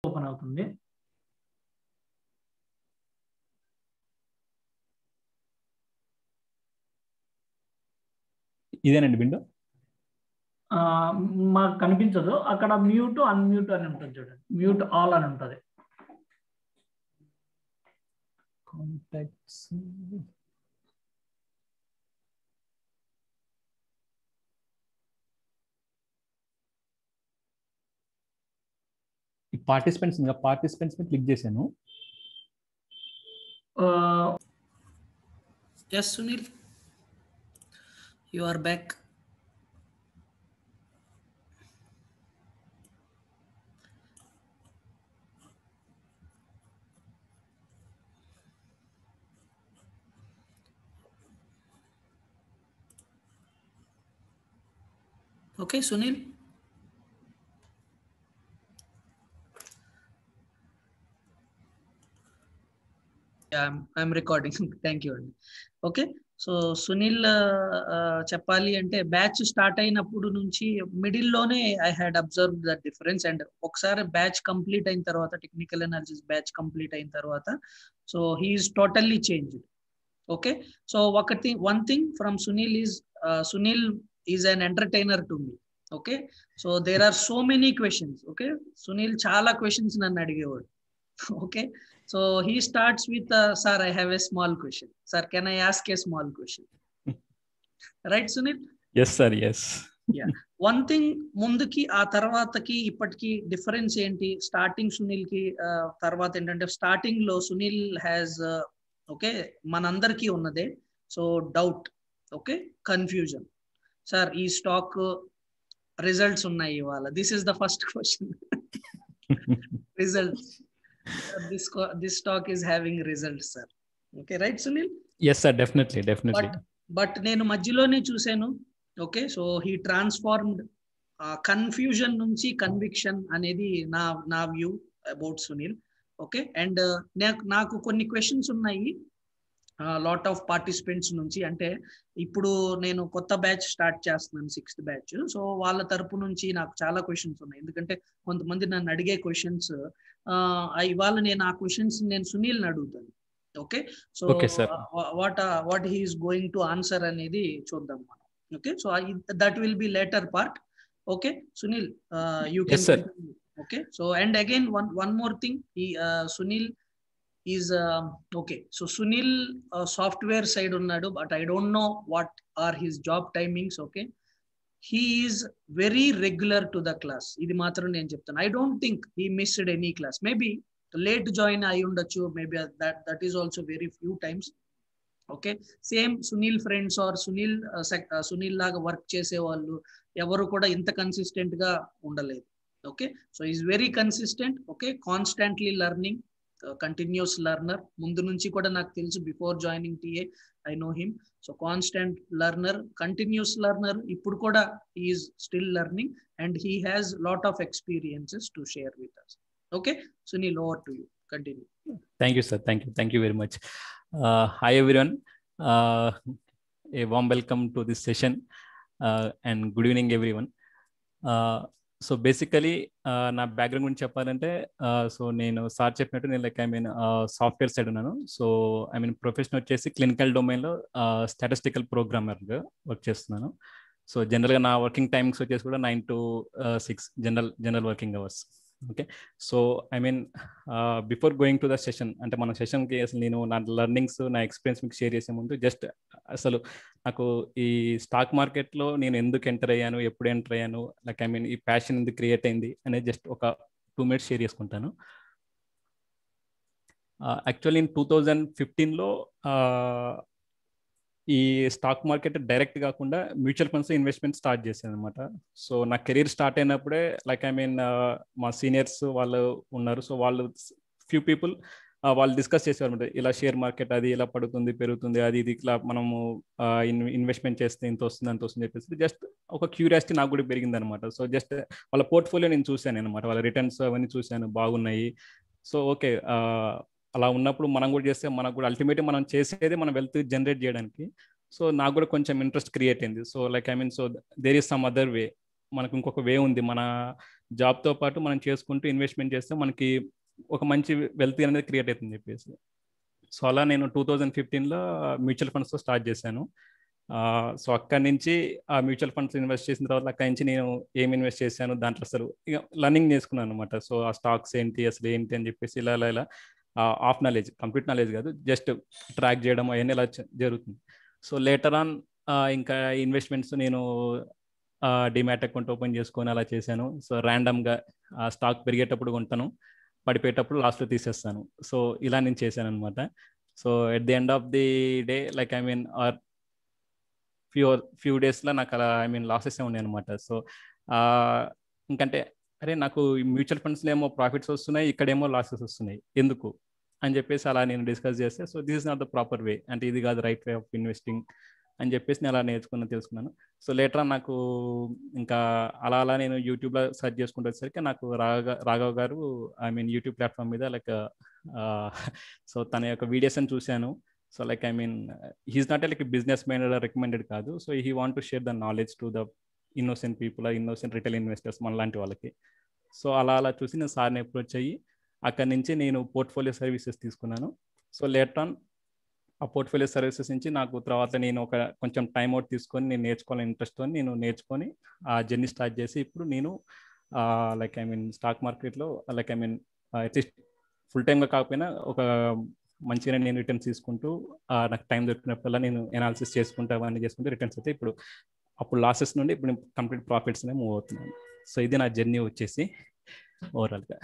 Open అవుతుంది ఇదేనండి window ఆ, మాకు కనిపించదు అక్కడ మ్యూట్ అన్మ్యూట్ అని ఉంటుంది చూడండి మ్యూట్ ఆల్ అని ఉంటుంది కాంటాక్ట్స్ ఈ పార్టిసిపెంట్స్ ఇంకా పార్టిసిపెంట్స్ మీద క్లిక్ చేశాను Yes, Sunil. You are back. Okay, Sunil. Yeah, I'm, I'm recording. Thank you. అండి ఓకే సో సునీల్ చెప్పాలి అంటే బ్యాచ్ స్టార్ట్ అయినప్పుడు నుంచి మిడిల్ లోనే I had observe the difference and ఒకసారి బ్యాచ్ కంప్లీట్ అయిన తర్వాత టెక్నికల్ ఎనాలిసిస్ బ్యాచ్ కంప్లీట్ అయిన తర్వాత so he's totally change okay so ఒకటి one thing from Sunil is Sunil is an entertainer to me okay so there are so many questions okay Sunil చాలా questions నన్ను అడిగేవాడు okay So he starts with, uh, sir, I have a small question. Sir, can I ask a small question? right, Sunil? Yes sir yes one thing ముందుకి ఆ తర్వాతకి ఇప్పటికి difference ఏంటి starting Sunil కి ఆ, తర్వాత ఏంటంటే స్టార్టింగ్ లో సునీల్ హ్యాస్ ఓకే మనందరికీ ఉన్నదే so doubt okay confusion sir ఈ స్టాక్ రిజల్ట్స్ ఉన్నాయి ఇవాళ this is the first question results this this stock is having results sir okay right Sunil yes sir definitely definitely but but నేను మధ్యలోనే చూశాను okay so he transformed confusion నుంచి conviction అనేది నా నా view about Sunil okay and నాకు నాకు కొన్ని క్వశ్చన్స్ ఉన్నాయి లాట్ ఆఫ్ పార్టిసిపెంట్స్ నుంచి అంటే ఇప్పుడు నేను కొత్త బ్యాచ్ స్టార్ట్ చేస్తున్నాను సిక్స్త్ బ్యాచ్ సో వాళ్ళ తరపు నుంచి నాకు చాలా క్వశ్చన్స్ ఉన్నాయి ఎందుకంటే కొంతమంది నన్ను అడిగే క్వశ్చన్స్ ఇవాళ నేను ఆ క్వశ్చన్స్ నేను సునీల్ని అడుగుతాను okay so Okay, sir. What what he's going to answer అనేది చూద్దాం మనం okay so that will be later part okay Sunil you Yes, sir. Can okay so and again one one more thing ఈ Sunil is okay so Sunil software side ఉన్నాడు but I don't know what are his job timings okay he is very regular to the class ఇది మాత్రం నేను చెప్తాను I don't think he missed any class maybe late join అయి ఉండొచ్చు maybe that that is also very few times okay same Sunil friends are Sunil Sunil లాగా work చేసే వాళ్ళు ఎవరు కూడా ఇంత కన్సిస్టెంట్ గా ఉండలేదు okay so is very consistent okay constantly learning continuous learner ముందు నుంచి కూడా నాకు తెలుసు before joining TA I know him so constant learner continuous learner ఇప్పుడు కూడా is still learning and he has lot of experiences to share with us okay Sunil over to you continue Thank you, sir. Thank you. Thank you very much. Uh, hi, everyone. Uh, a warm welcome to this session uh, and good evening, everyone. Uh, so basically నా background గురించి చెప్పాలంటే so నేను sir చెప్పినట్టు నేను like I mean software side ఉన్నాను so I mean profession వచ్చేసి clinical డొమైన్లో statistical ప్రోగ్రామర్గా వర్క్ చేస్తున్నాను సో జనరల్గా నా వర్కింగ్ టైమింగ్స్ వచ్చేసి కూడా nine to six general general working hours okay so I mean before going to the session అంటే మన సెషన్కి అసలు నేను నా లెర్నింగ్స్ నా ఎక్స్పీరియన్స్ మీకు షేర్ చేసే ముందు జస్ట్ అసలు నాకు ఈ స్టాక్ మార్కెట్లో నేను ఎందుకు ఎంటర్ అయ్యాను ఎప్పుడు ఎంటర్ అయ్యాను లైక్ ఐ మీన్ ఈ ప్యాషన్ ఎందుకు క్రియేట్ అయింది అనేది జస్ట్ ఒక టూ మినిట్స్ షేర్ చేసుకుంటాను యాక్చువల్లీ ఇన్ టూ థౌజండ్ ఫిఫ్టీన్లో ఈ స్టాక్ మార్కెట్ డైరెక్ట్ కాకుండా మ్యూచువల్ ఫండ్స్ ఇన్వెస్ట్మెంట్ స్టార్ట్ చేశాను అనమాట సో నా కెరీర్ స్టార్ట్ అయినప్పుడే లైక్ ఐ మీన్ మా సీనియర్స్ వాళ్ళు ఉన్నారు సో వాళ్ళు ఫ్యూ పీపుల్ వాళ్ళు డిస్కస్ చేసేవారు అనమాట ఇలా షేర్ మార్కెట్ అది ఇలా పడుతుంది పెరుగుతుంది అది ఇది ఇట్లా మనము ఇన్వెస్ట్మెంట్ చేస్తే ఇంత వస్తుంది అంత వస్తుంది చెప్పేసి జస్ట్ ఒక క్యూరియాసిటీ నాకు కూడా పెరిగింది అనమాట సో జస్ట్ వాళ్ళ పోర్ట్ఫోలియో నేను చూశాను అనమాట వాళ్ళ రిటర్న్స్ అవన్నీ చూశాను బాగున్నాయి సో ఓకే అలా ఉన్నప్పుడు మనం కూడా చేస్తే మనకు కూడా అల్టిమేట్గా మనం చేసేది మనం వెల్త్ జనరేట్ చేయడానికి సో నాకు కూడా కొంచెం ఇంట్రెస్ట్ క్రియేట్ అయింది so like I mean so there is some other way మనకు ఇంకొక వే ఉంది మన జాబ్తో పాటు మనం చేసుకుంటూ ఇన్వెస్ట్మెంట్ చేస్తే మనకి ఒక మంచి వెల్త్ అనేది క్రియేట్ అవుతుంది చెప్పేసి సో అలా నేను టూ థౌజండ్ ఫిఫ్టీన్లో మ్యూచువల్ ఫండ్స్తో స్టార్ట్ చేశాను సో అక్కడి నుంచి ఆ మ్యూచువల్ ఫండ్స్ ఇన్వెస్ట్ చేసిన తర్వాత అక్కడి నుంచి నేను ఏం ఇన్వెస్ట్ చేశాను దాంట్లో అసలు ఇక లర్నింగ్ చేసుకున్నాను అనమాట సో ఆ స్టాక్స్ ఏంటి అసలు ఏంటి అని చెప్పేసి ఇలా ఇలా ఇలా ఆఫ్ నాలెడ్జ్ కంప్లీట్ నాలెడ్జ్ కాదు జస్ట్ ట్రాక్ చేయడం అవన్నీ ఇలా జరుగుతుంది సో లేటర్ ఆన్ ఇంకా ఇన్వెస్ట్మెంట్స్ నేను డిమాట్ అకౌంట్ ఓపెన్ చేసుకొని అలా చేశాను సో ర్యాండమ్గా ఆ స్టాక్ పెరిగేటప్పుడు కొంటాను పడిపోయేటప్పుడు లాస్ట్లో తీసేస్తాను సో ఇలా నేను చేశాను అనమాట so at the end of the day like I mean or few few డేస్లో నాకు అలా ఐ మీన్ లాసెస్ ఉన్నాయి అనమాట సో ఇంకంటే అరే నాకు మ్యూచువల్ ఫండ్స్లో ఏమో ప్రాఫిట్స్ వస్తున్నాయి ఇక్కడేమో లాసెస్ వస్తున్నాయి ఎందుకు అని చెప్పేసి అలా నేను డిస్కస్ చేస్తే so this is not the proper way అంటే ఇది కాదు రైట్ వే ఆఫ్ ఇన్వెస్టింగ్ అని చెప్పేసి నేను అలా నేర్చుకున్న తెలుసుకున్నాను సో లేటర్ నాకు ఇంకా అలా అలా నేను యూట్యూబ్లో సెర్చ్ చేసుకుంటూ వచ్చేసరికి నాకు రాఘ రాఘవ్ గారు ఐ మీన్ యూట్యూబ్ ప్లాట్ఫామ్ మీద లైక్ సో తన యొక్క వీడియోస్ అని చూశాను so like I mean he's not like business mind recommended కాదు so he want to share the knowledge to the innocent people innocent retail investors మన లాంటి వాళ్ళకి so అలా అలా చూసి నేను సార్ని అప్రోచ్ అయ్యి అక్కడి నుంచి నేను పోర్ట్ఫోలియో సర్వీసెస్ తీసుకున్నాను సో లేటర్ ఆన్ ఆ పోర్ట్ఫోలియో సర్వీసెస్ నుంచి నాకు తర్వాత నేను ఒక కొంచెం టైం అవుట్ తీసుకొని నేను నేర్చుకోవాలని ఇంట్రెస్ట్తో నేను నేర్చుకొని ఆ జర్నీ స్టార్ట్ చేసి ఇప్పుడు నేను లైక్ ఐ మీన్ స్టాక్ మార్కెట్లో like I mean at least full టైమ్గా కాకపోయినా ఒక మంచిగా నేను రిటర్న్స్ తీసుకుంటూ నాకు టైం దొరికినప్పుడల్లా నేను ఎనాలిసిస్ చేసుకుంటూ అవన్నీ చేసుకుంటూ రిటర్న్స్ అయితే ఇప్పుడు అప్పుడు లాసెస్ నుండి ఇప్పుడు కంప్లీట్ ప్రాఫిట్స్ మూవ్ అవుతున్నాను సో ఇది నా జర్నీ వచ్చేసి ఓవరాల్గా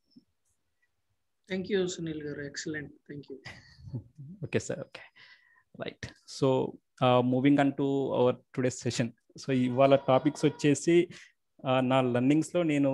థ్యాంక్ యూ సునీల్ గారు excellent thank you okay sir okay right so moving on to our today's session so ఇవాళ టాపిక్స్ వచ్చేసి నా లర్నింగ్స్లో నేను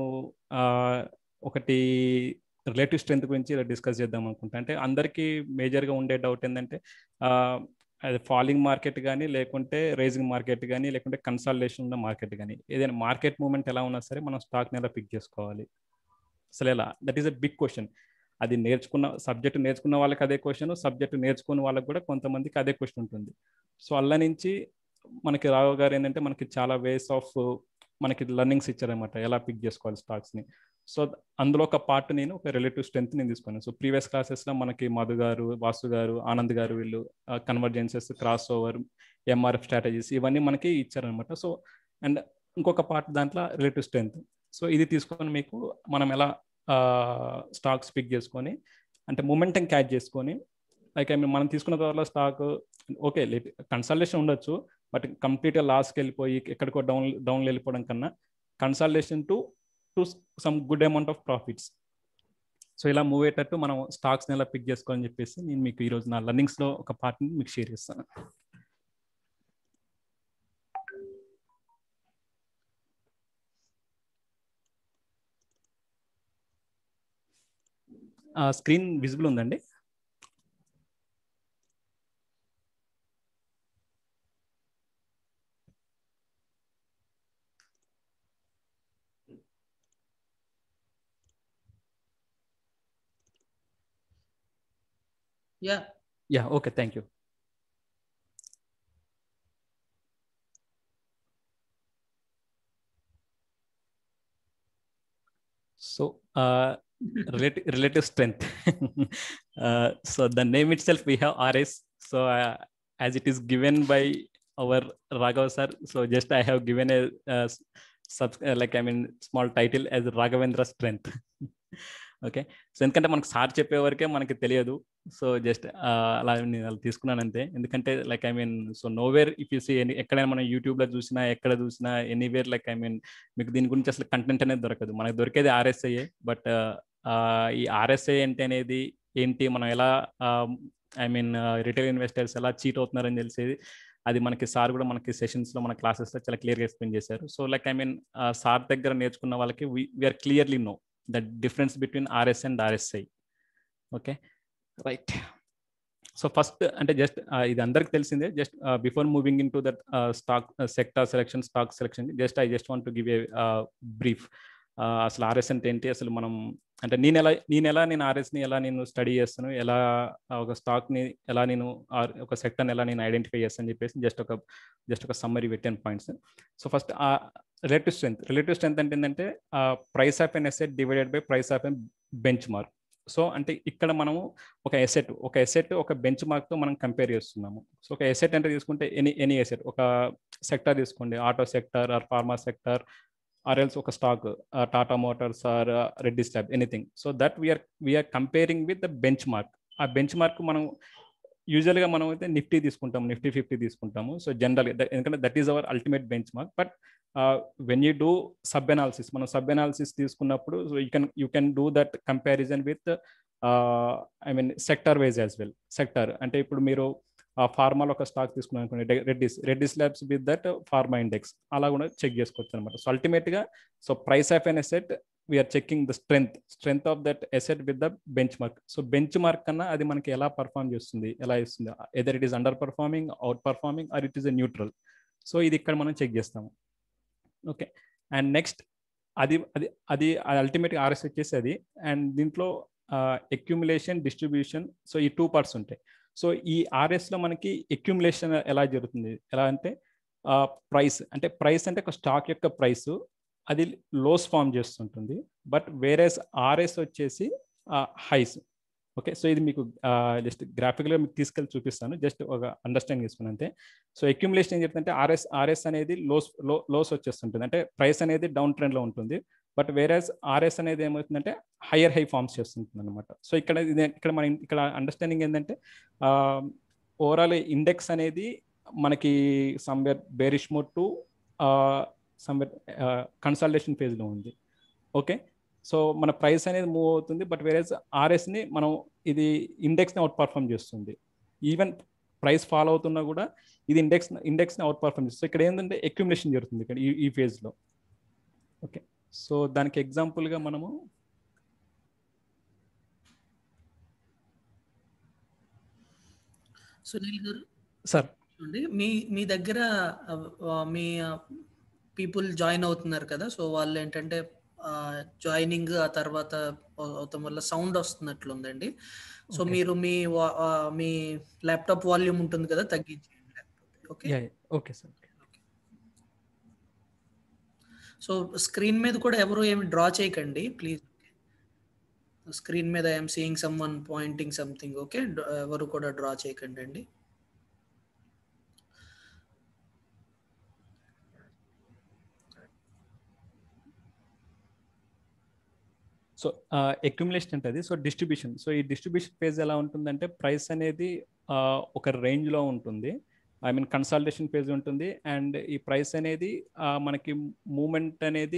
ఒకటి రిలేటివ్ స్ట్రెంత్ గురించి డిస్కస్ చేద్దాం అనుకుంటా అంటే అందరికీ మేజర్గా ఉండే డౌట్ ఏంటంటే అది ఫాలింగ్ మార్కెట్ కానీ లేకుంటే రేజింగ్ మార్కెట్ కానీ లేకుంటే కన్సాలిడేషన్ ఉన్న మార్కెట్ కానీ ఏదైనా మార్కెట్ మూమెంట్ ఎలా ఉన్నా సరే మనం స్టాక్ని ఎలా పిక్ చేసుకోవాలి అసలు ఎలా that is a big question అది నేర్చుకున్న సబ్జెక్ట్ నేర్చుకున్న వాళ్ళకి అదే క్వశ్చన్ సబ్జెక్ట్ నేర్చుకున్న వాళ్ళకి కూడా కొంతమందికి అదే క్వశ్చన్ ఉంటుంది సో అల్ల నుంచి మనకి రావు గారు ఏంటంటే మనకి చాలా వేస్ ఆఫ్ మనకి లర్నింగ్స్ ఇచ్చారనమాట ఎలా పిక్ చేసుకోవాలి స్టాక్స్ని సో అందులో ఒక పార్ట్ నేను ఒక రిలేటివ్ స్ట్రెంత్ నేను తీసుకున్నాను సో ప్రీవియస్ క్లాసెస్లో మనకి మధు గారు వాసు గారు ఆనంద్ గారు వీళ్ళు convergences cross over MRF strategies ఇవన్నీ మనకి ఇచ్చారనమాట సో అండ్ ఇంకొక పార్ట్ దాంట్లో రిలేటివ్ స్ట్రెంత్ సో ఇది తీసుకొని మీకు మనం ఎలా స్టాక్స్ పిక్ చేసుకొని అంటే మూమెంటం క్యాచ్ చేసుకొని లైక్ ఐ మీన్ మనం తీసుకున్న తర్వాత స్టాక్ ఓకే కన్సల్టేషన్ ఉండొచ్చు బట్ కంప్లీట్గా లాస్కి వెళ్ళిపోయి ఎక్కడికో డౌన్ డౌన్ వెళ్ళిపోవడం కన్నా consultation to to some good amount of profits so ఇలా మూవ్ అయ్యేటట్టు మనం స్టాక్స్ని ఎలా పిక్ చేసుకోవాలని చెప్పేసి నేను మీకు ఈరోజు నా లర్నింగ్స్లో ఒక పార్ట్ని మీకు షేర్ చేస్తాను స్క్రీన్ విజిబుల్ ఉందండి yeah yeah okay thank you so relative relative strength uh, so the name itself we have rs so uh, as it is given by our raghav sir so just i have given a uh, sub like i mean small title as raghavendra strength okay so ఎందుకంటే మనకు sir చెప్పే వరకే మనకి తెలియదు so just అలా నేను అలా తీసుకున్నాను అంతే ఎందుకంటే like I mean so nowhere if you see ఎక్కడైనా మనం యూట్యూబ్లో చూసినా ఎక్కడ చూసినా ఎనీవేర్ లైక్ ఐ మీన్ మీకు దీని గురించి అసలు కంటెంట్ అనేది దొరకదు మనకు దొరికేది ఆర్ఎస్ఐఏ బట్ ఈ ఆర్ఎస్ఐ ఏంటి అనేది ఏంటి మనం ఎలా ఐ మీన్ రిటైల్ ఇన్వెస్టర్స్ ఎలా చీట్ అవుతున్నారని తెలిసేది అది మనకి సార్ కూడా మనకి సెషన్స్లో మన క్లాసెస్లో చాలా క్లియర్గా ఎక్స్ప్లెయిన్ చేశారు so like I mean sir దగ్గర నేర్చుకున్న వాళ్ళకి we're clearly know the difference between RS and RSI okay right so first అంటే జస్ట్ ఇది అందరికి తెలిసిందే just before moving into that stock sector selection stock selection just I just want to give a brief అసలు RS అంటే ఏంటి అసలు మనం అంటే నేను ఎలా నేను ఎలా నేను ఆర్ఎస్ని ఎలా నేను స్టడీ చేస్తాను ఎలా ఒక స్టాక్ని ఎలా నేను ఒక సెక్టర్ని ఎలా నేను ఐడెంటిఫై చేస్తాను చెప్పేసి జస్ట్ ఒక జస్ట్ ఒక సమ్మరీ పెట్టాను పాయింట్స్ సో ఫస్ట్ ఆ రిలేటివ్ స్ట్రెంత్ రిలేటివ్ స్ట్రెంత్ అంటే ఏంటంటే price of an asset divided by price of an benchmark so అంటే ఇక్కడ మనము ఒక ఎసెట్ ఒక ఎసెట్ ఒక బెంచ్ మార్క్తో మనం కంపేర్ చేస్తున్నాము సో ఒక ఎసెట్ అంటే తీసుకుంటే ఎనీ ఎనీ ఎసెట్ ఒక సెక్టర్ తీసుకోండి auto sector or pharma sector or else ఒక stock Tata Motors or Reddy స్లాబ్ anything so that we're we're comparing with the benchmark ఆ బెంచ్ మార్క్ మనం యూజువల్గా మనం అయితే నిఫ్టీ తీసుకుంటాము నిఫ్టీ ఫిఫ్టీ తీసుకుంటాము సో జనరల్ ఎందుకంటే that is our ultimate benchmark but when you do sub analysis మనం సబ్ ఎనాలిసిస్ తీసుకున్నప్పుడు so you can you can do that comparison with I mean sector wise as well sector అంటే ఇప్పుడు మీరు ఆ ఫార్మాలో ఒక stock తీసుకున్నాం అనుకోండి Reddy's Reddy's labs with that pharma index అలా కూడా చెక్ చేసుకోవచ్చు అనమాట సో అల్టిమేట్గా so price of an asset we're checking the strength strength of that asset with the benchmark so benchmark కన్నా అది మనకి ఎలా పర్ఫామ్ చేస్తుంది ఎలా ఇస్తుంది either it is underperforming outperforming are it is a neutral so ఇది ఇక్కడ మనం చెక్ చేస్తాము ఓకే అండ్ నెక్స్ట్ అది అది అది అల్టిమేట్గా ఆర్ఎస్ వచ్చేసి అది అండ్ దీంట్లో ఎక్యుములేషన్ డిస్ట్రిబ్యూషన్ సో ఈ టూ పార్ట్స్ ఉంటాయి సో ఈ ఆర్ఎస్లో మనకి ఎక్యుములేషన్ ఎలా జరుగుతుంది ఎలా అంటే ప్రైస్ అంటే ప్రైస్ అంటే ఒక స్టాక్ యొక్క ప్రైస్ అది లోస్ ఫామ్ చేస్తుంటుంది బట్ వేరేస్ ఆర్ఎస్ వచ్చేసి హైస్ ఓకే సో ఇది మీకు జస్ట్ గ్రాఫిక్గా మీకు తీసుకెళ్ళి చూపిస్తాను జస్ట్ ఒక అండర్స్టాండింగ్ చేసుకుని అంతే సో అక్యుములేషన్ ఏం చెప్తుందంటే ఆర్ఎస్ ఆర్ఎస్ అనేది లోస్ లో లోస్ వచ్చేస్తుంటుంది అంటే ప్రైస్ అనేది డౌన్ ట్రెండ్లో ఉంటుంది బట్ వేరేస్ ఆర్ఎస్ అనేది ఏమవుతుందంటే హయ్యర్ హై ఫార్మ్స్ చేస్తుంటుంది అనమాట సో ఇక్కడ ఇక్కడ మన ఇక్కడ అండర్స్టాండింగ్ ఏంటంటే ఓవరాల్ ఇండెక్స్ అనేది మనకి somewhere bearish mode to somewhere consultation ఫేజ్లో ఉంది ఓకే సో మన ప్రైస్ అనేది మూవ్ అవుతుంది బట్ వేరే ఆర్ఎస్ని మనం ఇది ఇండెక్స్ని అవుట్ పర్ఫామ్ చేస్తుంది ఈవెన్ ప్రైస్ ఫాలో అవుతున్నా కూడా ఇది ఇండెక్స్ ఇండెక్స్ని అవుట్ పర్ఫామ్ చేస్తుంది ఇక్కడ ఏంటంటే ఎక్యుమిలేషన్ జరుగుతుంది ఇక్కడ ఈ ఈ ఫేజ్లో ఓకే సో దానికి ఎగ్జాంపుల్గా మనము సునీల్ గారు సార్ చూడండి మీ మీ దగ్గర మీ పీపుల్ జాయిన్ అవుతున్నారు కదా సో వాళ్ళు ఏంటంటే జాయినింగ్ ఆ తర్వాత అవటం వల్ల సౌండ్ వస్తున్నట్లుందండి సో మీరు మీ మీ ల్యాప్టాప్ వాల్యూమ్ ఉంటుంది కదా తగ్గించేయండి okay okay sir so screen మీద కూడా ఎవరు ఏమి డ్రా చేయకండి ప్లీజ్ స్క్రీన్ మీద I'm seeing someone pointing something okay ఎవరు కూడా డ్రా చేయకండి అండి సో అక్యుములేషన్ ఉంటుంది సో డిస్ట్రిబ్యూషన్ సో ఈ డిస్ట్రిబ్యూషన్ ఫేజ్ ఎలా ఉంటుందంటే ప్రైస్ అనేది ఒక రేంజ్లో ఉంటుంది ఐ మీన్ కన్సల్టేషన్ ఫేజ్ ఉంటుంది అండ్ ఈ ప్రైస్ అనేది మనకి మూమెంట్ అనేది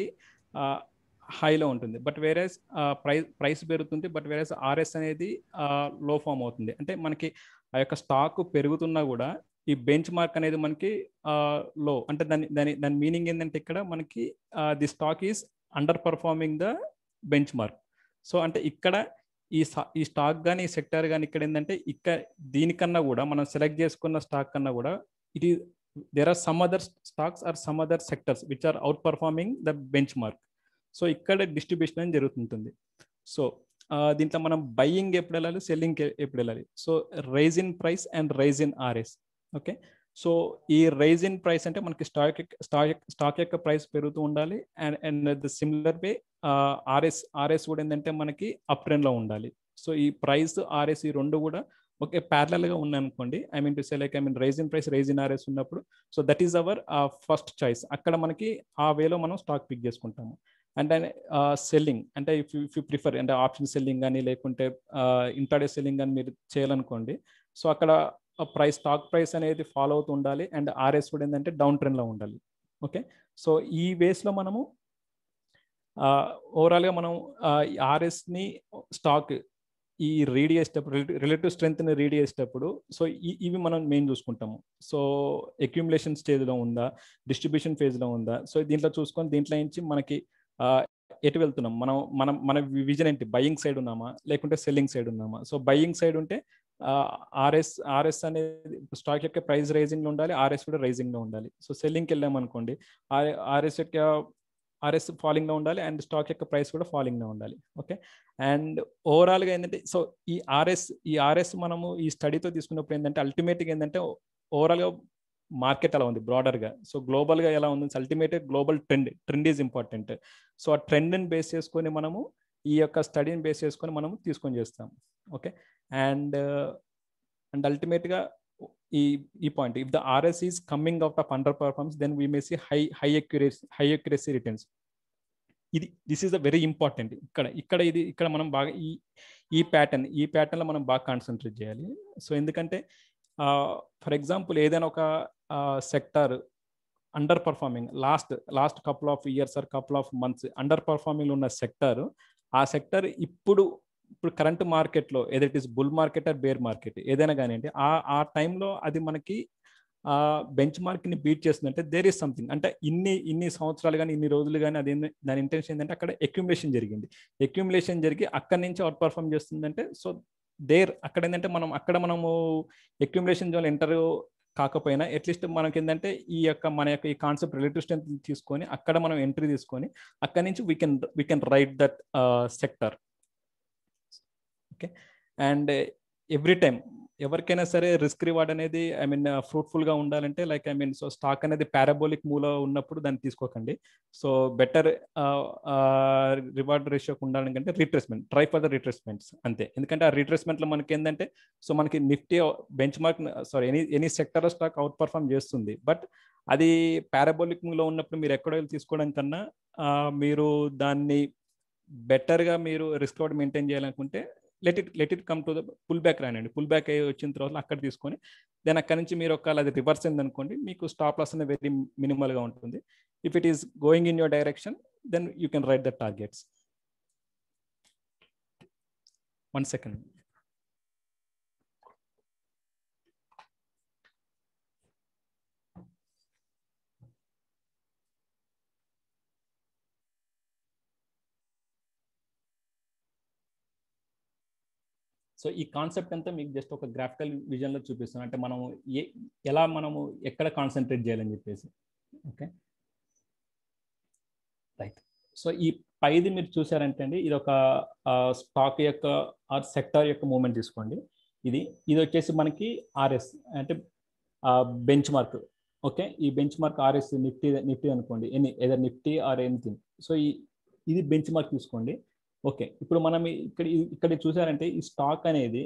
హైలో ఉంటుంది బట్ వేరే ప్రైస్ ప్రైస్ పెరుగుతుంది బట్ వేరే ఆర్ఎస్ అనేది లో ఫామ్ అవుతుంది అంటే మనకి ఆ యొక్క స్టాక్ పెరుగుతున్నా కూడా ఈ బెంచ్ మార్క్ అనేది మనకి లో అంటే దాని దాని దాని మీనింగ్ ఏంటంటే ఇక్కడ మనకి the stock is underperforming the benchmark so అంటే ఇక్కడ ఈ ఈ స్టాక్ కానీ ఈ సెక్టర్ కానీ ఇక్కడ ఏంటంటే ఇక్కడ దీనికన్నా కూడా మనం సెలెక్ట్ చేసుకున్న స్టాక్ కన్నా కూడా ఇట్ ఈ there are some other stocks or some other sectors which are outperforming the benchmark so ఇక్కడ డిస్ట్రిబ్యూషన్ అని జరుగుతుంటుంది సో దీంట్లో మనం బయ్యింగ్ ఎప్పుడు వెళ్ళాలి సెల్లింగ్ ఎప్పుడు వెళ్ళాలి so rise in price and rise in RS okay so ఈ రైజ్ ఇన్ ప్రైస్ అంటే మనకి స్టాక్ స్టాక్ స్టాక్ యొక్క ప్రైస్ పెరుగుతూ ఉండాలి and and the similar way RS RS కూడా ఏంటంటే మనకి అప్ ట్రెండ్లో ఉండాలి సో ఈ ప్రైస్ ఆర్ఎస్ ఈ రెండు కూడా ఒకే ప్యారలల్గా ఉన్నాయనుకోండి I mean to say like I mean rise in price rise in RS ఉన్నప్పుడు so that is our first choice అక్కడ మనకి ఆ వేలో మనం స్టాక్ పిక్ చేసుకుంటాము అండ్ సెల్లింగ్ అంటే ఇఫ్ ఇఫ్ యూ ప్రిఫర్ అంటే ఆప్షన్ సెల్లింగ్ కానీ లేకుంటే ఇంటర్డే సెల్లింగ్ కానీ మీరు చేయాలనుకోండి సో అక్కడ ప్రైస్ స్టాక్ ప్రైస్ అనేది ఫాలో అవుతూ ఉండాలి అండ్ ఆర్ఎస్ కూడా ఏంటంటే డౌన్ ట్రెండ్లో ఉండాలి ఓకే సో ఈ వేస్లో మనము ఓవరాల్గా మనం ఆర్ఎస్ని స్టాక్ ఈ రీడ్ చేసేటప్పుడు రిలేటివ్ స్ట్రెంగ్త్ని రీడ్ చేసేటప్పుడు సో ఇవి మనం మెయిన్ చూసుకుంటాము సో అక్యుములేషన్ స్టేజ్లో ఉందా డిస్ట్రిబ్యూషన్ ఫేజ్లో ఉందా సో దీంట్లో చూసుకొని దీంట్లో నుంచి మనకి ఎటు వెళ్తున్నాం మనం మనం మన విజన్ ఏంటి బయింగ్ సైడ్ ఉన్నామా లేకుంటే సెల్లింగ్ సైడ్ ఉన్నామా సో బయింగ్ సైడ్ ఉంటే ఆర్ఎస్ ఆర్ఎస్ అనేది స్టాక్ యొక్క ప్రైస్ రైజింగ్ లో ఉండాలి ఆర్ఎస్ కూడా రైజింగ్ లో ఉండాలి సో సెల్లింగ్కి వెళ్ళాం అనుకోండి ఆర్ఎస్ యొక్క ఆర్ఎస్ ఫాలింగ్లో ఉండాలి అండ్ స్టాక్ యొక్క ప్రైస్ కూడా ఫాలింగ్లో ఉండాలి ఓకే అండ్ ఓవరాల్గా ఏంటంటే సో ఈ ఆర్ఎస్ ఈ ఆర్ఎస్ మనము ఈ స్టడీతో తీసుకున్నప్పుడు ఏంటంటే అల్టిమేట్గా ఏంటంటే ఓవరాల్గా మార్కెట్ అలా ఉంది బ్రాడర్గా సో గ్లోబల్గా ఎలా ఉంది ultimate global trend trend is important so ఆ ట్రెండ్ని బేస్ చేసుకొని మనము ఈ యొక్క స్టడీని బేస్ చేసుకొని మనము తీసుకొని చేస్తాం ఓకే అండ్ అండ్ అల్టిమేట్గా ఈ ఈ point if the RS is coming out of underperformance then we may see high high accuracy high accuracy returns ఇది this is the very important ఇక్కడ ఇక్కడ ఇది ఇక్కడ మనం బాగా ఈ ఈ ప్యాటర్న్ ఈ ప్యాటర్న్లో మనం బాగా కాన్సన్ట్రేట్ చేయాలి సో ఎందుకంటే ఫర్ ఎగ్జాంపుల్ ఏదైనా ఒక sector underperforming last last couple of years or couple of months underperforming ఉన్న సెక్టర్ ఆ సెక్టర్ ఇప్పుడు ఇప్పుడు కరెంట్ మార్కెట్లో ఏదో it is bull market or bear market ఏదైనా కానివ్వండి ఆ ఆ టైంలో అది మనకి బెంచ్ మార్క్ని బీట్ చేస్తుందంటే దేర్ ఈస్ సంథింగ్ అంటే ఇన్ని ఇన్ని సంవత్సరాలు కానీ ఇన్ని రోజులు కానీ అది దాని ఇంటెన్షన్ ఏంటంటే అక్కడ అక్యుములేషన్ జరిగింది అక్యుములేషన్ జరిగి అక్కడి నుంచి అవుట్ పర్ఫామ్ చేస్తుందంటే సో దేర్ అక్కడ ఏంటంటే మనం అక్కడ మనము అక్యుములేషన్ జోన్ ఎంటర్ కాకపోయినా అట్లీస్ట్ మనకి ఏంటంటే ఈ యొక్క మన యొక్క ఈ కాన్సెప్ట్ రిలేటివ్ స్ట్రెంత్ తీసుకొని అక్కడ మనం ఎంట్రీ తీసుకొని అక్కడ నుంచి we can we can ride that sector okay and every time ఎవరికైనా సరే రిస్క్ రివార్డ్ అనేది ఐ మీన్ ఫ్రూట్ఫుల్గా ఉండాలంటే like I mean so stock అనేది పారాబోలిక్ మూలో ఉన్నప్పుడు దాన్ని తీసుకోకండి సో బెటర్ రివార్డ్ రేషియోకి ఉండాలంటే retracement try for the retracements అంతే ఎందుకంటే ఆ రీట్రేస్మెంట్లో మనకి ఏంటంటే సో మనకి Nifty benchmark sorry any any sector stock outperform చేస్తుంది బట్ అది పారాబోలిక్ లో ఉన్నప్పుడు మీరు ఎక్కడో తీసుకోవడం కన్నా మీరు దాన్ని బెటర్గా మీరు రిస్క్ అవుట్ మెయింటైన్ చేయాలనుకుంటే let it let it come to the pullback రానండి పుల్ బ్యాక్ అయ్యి వచ్చిన తర్వాత అక్కడ తీసుకొని దెన్ అక్కడ నుంచి మీరు ఒకవేళ అది రివర్స్ అయింది అనుకోండి మీకు స్టాప్ లాస్ అనేది వెరీ మినిమల్గా ఉంటుంది if it is going in your direction then you can ride the targets one second so ఈ కాన్సెప్ట్ అంతా మీకు జస్ట్ ఒక గ్రాఫికల్ విజన్లో చూపిస్తాను అంటే మనము ఏ ఎలా మనము ఎక్కడ కాన్సన్ట్రేట్ చేయాలని చెప్పేసి ఓకే రైట్ సో ఈ పైది మీరు చూసారంటే అండి ఇది ఒక స్టాక్ యొక్క ఆర్ సెక్టర్ యొక్క మూమెంట్ తీసుకోండి ఇది ఇది వచ్చేసి మనకి ఆర్ఎస్ అంటే బెంచ్ మార్క్ ఓకే ఈ benchmark RS Nifty Nifty అనుకోండి any other Nifty or anything so ఈ ఇది బెంచ్ మార్క్ తీసుకోండి ఓకే ఇప్పుడు మనం ఇక్కడ ఇక్కడ చూసారంటే ఈ స్టాక్ అనేది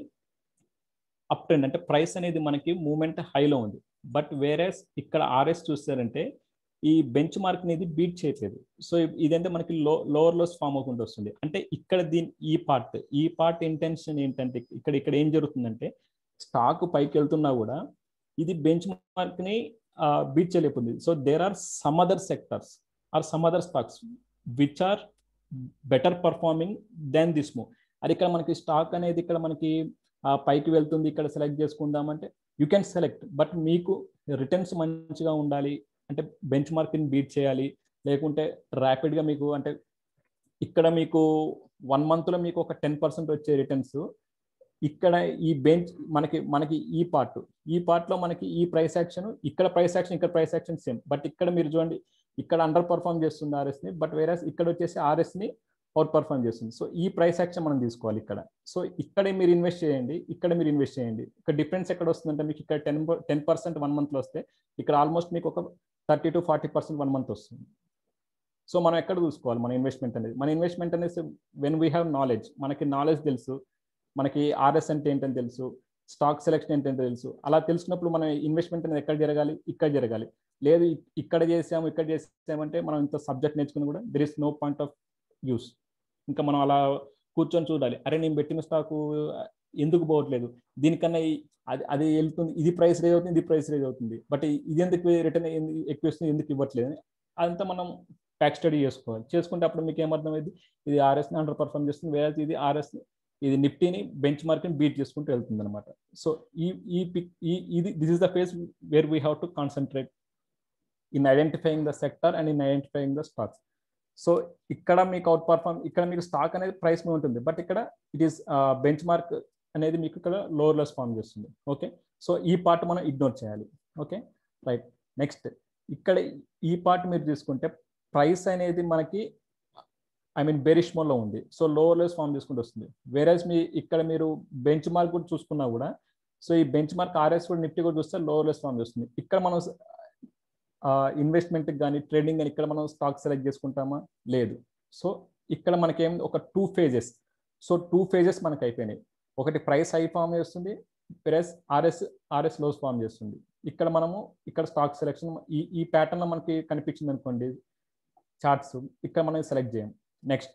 అప్ ట్రెండ్ అంటే ప్రైస్ అనేది మనకి మూమెంట్ హైలో ఉంది బట్ వేరేస్ ఇక్కడ ఆర్ఎస్ చూస్తారంటే ఈ బెంచ్ మార్క్ అనేది బీట్ చేయట్లేదు సో ఇదంటే మనకి లో లోవర్ లోస్ ఫామ్ అవ్వకుండా వస్తుంది అంటే ఇక్కడ దీని ఈ పార్ట్ ఈ పార్ట్ ఇంటెన్షన్ ఏంటంటే ఇక్కడ ఇక్కడ ఏం జరుగుతుందంటే స్టాక్ పైకి వెళ్తున్నా కూడా ఇది బెంచ్ మార్క్ని బీట్ చేయలేకపోతుంది so there are some other sectors or some other stocks which are better performing than this move అది ఇక్కడ మనకి స్టాక్ అనేది ఇక్కడ మనకి పైకి వెళ్తుంది ఇక్కడ సెలెక్ట్ చేసుకుందామంటే యూ కెన్ సెలెక్ట్ బట్ మీకు రిటర్న్స్ మంచిగా ఉండాలి అంటే బెంచ్ మార్క్ని బీట్ చేయాలి లేకుంటే ర్యాపిడ్గా మీకు అంటే ఇక్కడ మీకు వన్ మంత్లో మీకు ఒక టెన్ పర్సెంట్ వచ్చే రిటర్న్స్ ఇక్కడ ఈ బెంచ్ మనకి మనకి ఈ పార్ట్ ఈ పార్ట్లో మనకి ఈ ప్రైస్ యాక్షన్ ఇక్కడ ప్రైస్ యాక్షన్ ఇక్కడ ప్రైస్ యాక్షన్ సేమ్ బట్ ఇక్కడ మీరు చూడండి ఇక్కడ అండర్ పర్ఫామ్ చేస్తుంది ఆర్ఎస్ని బట్ వేరే ఇక్కడ వచ్చేసి ఆర్ఎస్ని అవుట్ పర్ఫామ్ చేస్తుంది సో ఈ ప్రైస్ యాక్షన్ మనం తీసుకోవాలి ఇక్కడ సో ఇక్కడే మీరు ఇన్వెస్ట్ చేయండి ఇక్కడ మీరు ఇన్వెస్ట్ చేయండి ఇక్కడ డిఫరెన్స్ ఎక్కడ వస్తుందంటే మీకు ఇక్కడ టెన్ టెన్ పర్సెంట్ వన్ మంత్లో వస్తే ఇక్కడ ఆల్మోస్ట్ మీకు ఒక thirty to forty percent one month వస్తుంది సో మనం ఎక్కడ చూసుకోవాలి మన ఇన్వెస్ట్మెంట్ అనేది మన ఇన్వెస్ట్మెంట్ అనేది వెన్ వీ హ్యావ్ నాలెడ్జ్ మనకి నాలెడ్జ్ తెలుసు మనకి ఆర్ఎస్ అంటే ఏంటని తెలుసు స్టాక్ సెలెక్షన్ ఏంటంటే తెలుసు అలా తెలుసుకున్నప్పుడు మన ఇన్వెస్ట్మెంట్ అనేది ఎక్కడ జరగాలి ఇక్కడ జరగాలి లేదు ఇక్కడ చేసాము ఇక్కడ చేసామంటే మనం ఇంత సబ్జెక్ట్ నేర్చుకుని కూడా there is no point of use ఇంకా మనం అలా కూర్చొని చూడాలి అరే నేను పెట్టిన స్టాకు ఎందుకు పోవట్లేదు దీనికన్నా అది అది వెళ్తుంది ఇది ప్రైస్ రేజ్ అవుతుంది ఇది ప్రైస్ రేజ్ అవుతుంది బట్ ఇది ఎందుకు రిటర్న్ ఎక్కువ వస్తుంది ఎందుకు ఇవ్వట్లేదు అదంతా మనం ప్యాక్ స్టడీ చేసుకోవాలి చేసుకుంటే అప్పుడు మీకు ఏమర్థమైంది ఇది ఆర్ఎస్ని అండర్ పర్ఫామ్ చేస్తుంది వేరే ఇది ఆర్ఎస్ ఇది నిఫ్టీని బెంచ్ మార్క్ని బీట్ చేసుకుంటూ వెళ్తుంది అనమాట సో ఈ ఈ పిక్ ఈ ఇది this is the phase where we have to concentrate in identifying the sector and in identifying the stocks so ఇక్కడ మీకు అవుట్ పర్ఫామ్ ఇక్కడ మీకు స్టాక్ అనేది ప్రైస్ మీద ఉంటుంది బట్ ఇక్కడ ఇట్ ఈస్ బెంచ్ మార్క్ అనేది మీకు ఇక్కడ లోవర్ లెస్ ఫామ్ చేస్తుంది ఓకే సో ఈ పార్ట్ మనం ఇగ్నోర్ చేయాలి ఓకే రైట్ నెక్స్ట్ ఇక్కడ ఈ పార్ట్ మీరు తీసుకుంటే ప్రైస్ అనేది మనకి ఐ మీన్ బెరిష్ మోడ్లో ఉంది సో లోవర్ లెస్ ఫామ్ చేసుకుంటూ వస్తుంది వేరేస్ మీ ఇక్కడ మీరు బెంచ్ మార్క్ కూడా చూసుకున్నా కూడా సో ఈ బెంచ్ మార్క్ ఆర్ఎస్ కూడా నిఫ్టీ కూడా చూస్తే లోవర్ లెస్ ఫామ్ చేస్తుంది ఇక్కడ మనం ఇన్వెస్ట్మెంట్ కానీ ట్రేడింగ్ కానీ ఇక్కడ మనం స్టాక్ సెలెక్ట్ చేసుకుంటామా లేదు సో ఇక్కడ మనకేం ఒక two phases so two phases మనకు అయిపోయినాయి ఒకటి ప్రైస్ హై ఫామ్ చేస్తుంది plus RS RS lows form చేస్తుంది ఇక్కడ మనము ఇక్కడ స్టాక్ సెలెక్షన్ ఈ ఈ ప్యాటర్న్ మనకి కనిపించింది అనుకోండి చార్ట్స్ ఇక్కడ మనం సెలెక్ట్ చేయం నెక్స్ట్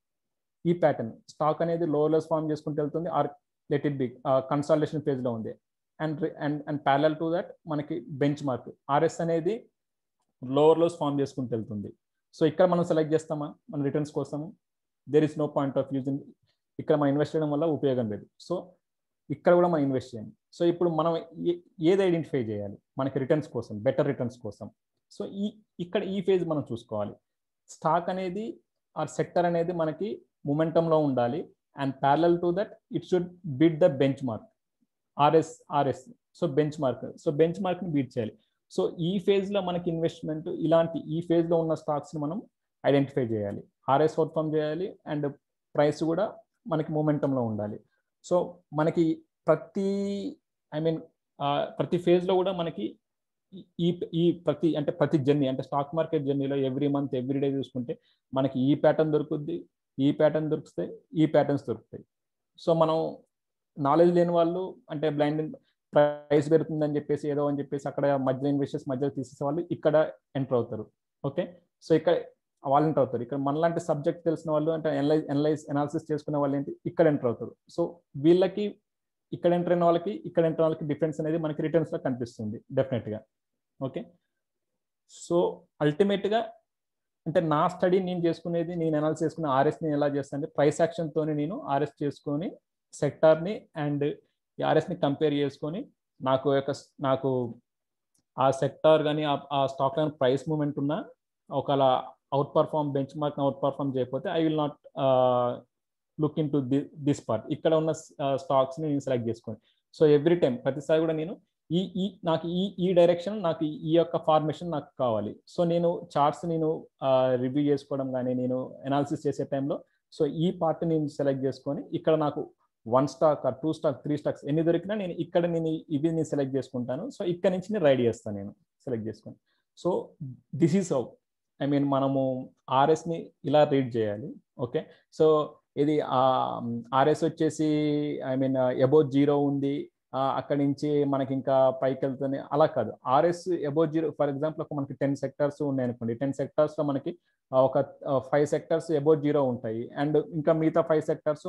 ఈ ప్యాటర్న్ స్టాక్ అనేది లో లెస్ ఫామ్ చేసుకుంటూ వెళ్తుంది or let it big consultation ఫేజ్లో ఉంది and and and parallel to that మనకి బెంచ్ మార్క్ ఆర్ఎస్ అనేది లోవర్ లోస్ ఫామ్ చేసుకుంటూ వెళ్తుంది సో ఇక్కడ మనం సెలెక్ట్ చేస్తామా మన రిటర్న్స్ కోసము there is no point of using ఇక్కడ మనం ఇన్వెస్ట్ చేయడం వల్ల ఉపయోగం లేదు సో ఇక్కడ కూడా మనం ఇన్వెస్ట్ చేయండి సో ఇప్పుడు మనం ఏది ఐడెంటిఫై చేయాలి మనకి రిటర్న్స్ కోసం బెటర్ రిటర్న్స్ కోసం సో ఈ ఇక్కడ ఈ ఫేజ్ మనం చూసుకోవాలి స్టాక్ అనేది ఆర్ సెక్టర్ అనేది మనకి మొమెంటంలో ఉండాలి and parallel to that it should beat the benchmark RS RS so benchmark so బెంచ్ మార్క్ని బీట్ చేయాలి సో ఈ ఫేజ్లో మనకి ఇన్వెస్ట్మెంట్ ఇలాంటి ఈ ఫేజ్లో ఉన్న స్టాక్స్ని మనం ఐడెంటిఫై చేయాలి ఆర్ఎస్ అవుట్ఫామ్ చేయాలి అండ్ ప్రైస్ కూడా మనకి మూమెంటంలో ఉండాలి సో మనకి ప్రతి ఐ మీన్ ప్రతి ఫేజ్లో కూడా మనకి ఈ ఈ ప్రతి అంటే ప్రతి జర్నీ అంటే స్టాక్ మార్కెట్ జర్నీలో ఎవ్రీ మంత్ ఎవ్రీ డే చూసుకుంటే మనకి ఈ ప్యాటర్న్ దొరుకుద్ది ఈ ప్యాటర్న్ దొరుకుతాయి ఈ ప్యాటర్న్స్ దొరుకుతాయి సో మనం నాలెడ్జ్ లేని వాళ్ళు అంటే బ్లైండ్ ప్రైస్ పెరుగుతుందని చెప్పేసి ఏదో అని చెప్పేసి అక్కడ మధ్య ఇన్వెస్టర్స్ మధ్యలో తీసేసే వాళ్ళు ఇక్కడ ఎంటర్ అవుతారు ఓకే సో ఇక్కడ వాళ్ళు ఎంటర్ అవుతారు ఇక్కడ మనలాంటి సబ్జెక్ట్ తెలిసిన వాళ్ళు అంటే ఎనలైజ్ ఎనలైజ్ అనాలిసిస్ చేసుకునే వాళ్ళు ఏంటి ఇక్కడ ఎంటర్ అవుతారు సో వీళ్ళకి ఇక్కడ ఎంటర్ అయిన వాళ్ళకి ఇక్కడ ఎంటర్ వాళ్ళకి డిఫరెన్స్ అనేది మనకి రిటర్న్స్ లో కనిపిస్తుంది డెఫినెట్గా ఓకే సో అల్టిమేట్గా అంటే నా స్టడీ నేను చేసుకునేది నేను అనాలిసిస్ చేసుకునే ఆర్ఎస్ నేను ఎలా చేస్తాను అంటే ప్రైస్ యాక్షన్తోనే నేను ఆర్ఎస్ చేసుకొని సెక్టార్ని అండ్ ఈ ఆర్ఎస్ని కంపేర్ చేసుకొని నాకు యొక్క నాకు ఆ సెక్టార్ కానీ ఆ స్టాక్ కానీ ప్రైస్ మూమెంట్ ఉన్నా ఒకవేళ outperform benchmark outperform చేయకపోతే I will not look into this part ఇక్కడ ఉన్న స్టాక్స్ని నేను సెలెక్ట్ చేసుకోండి సో ఎవ్రీ టైం ప్రతిసారి కూడా నేను ఈ ఈ నాకు ఈ ఈ డైరెక్షన్ నాకు ఈ యొక్క ఫార్మేషన్ నాకు కావాలి సో నేను చార్ట్స్ నేను రివ్యూ చేసుకోవడం కానీ నేను అనాలిసిస్ చేసే టైంలో సో ఈ పార్ట్ నేను సెలెక్ట్ చేసుకొని ఇక్కడ నాకు one stock two stock three stocks ఎన్ని దొరికినా నేను ఇక్కడ నేను ఇవి నేను సెలెక్ట్ చేసుకుంటాను సో ఇక్కడ నుంచి నేను రైడ్ చేస్తాను నేను సెలెక్ట్ చేసుకొని so this is how I mean మనము ఆర్ఎస్ని ఇలా రీడ్ చేయాలి ఓకే సో ఇది ఆర్ఎస్ వచ్చేసి ఐ మీన్ అబౌ జీరో ఉంది అక్కడి నుంచి మనకి ఇంకా పైకి వెళ్తుంది అలా కాదు RS above zero for example ఒక మనకి టెన్ సెక్టర్స్ ఉన్నాయి అనుకోండి టెన్ సెక్టర్స్లో మనకి ఒక ఫైవ్ సెక్టర్స్ అబౌ జీరో ఉంటాయి అండ్ ఇంకా మిగతా ఫైవ్ సెక్టర్స్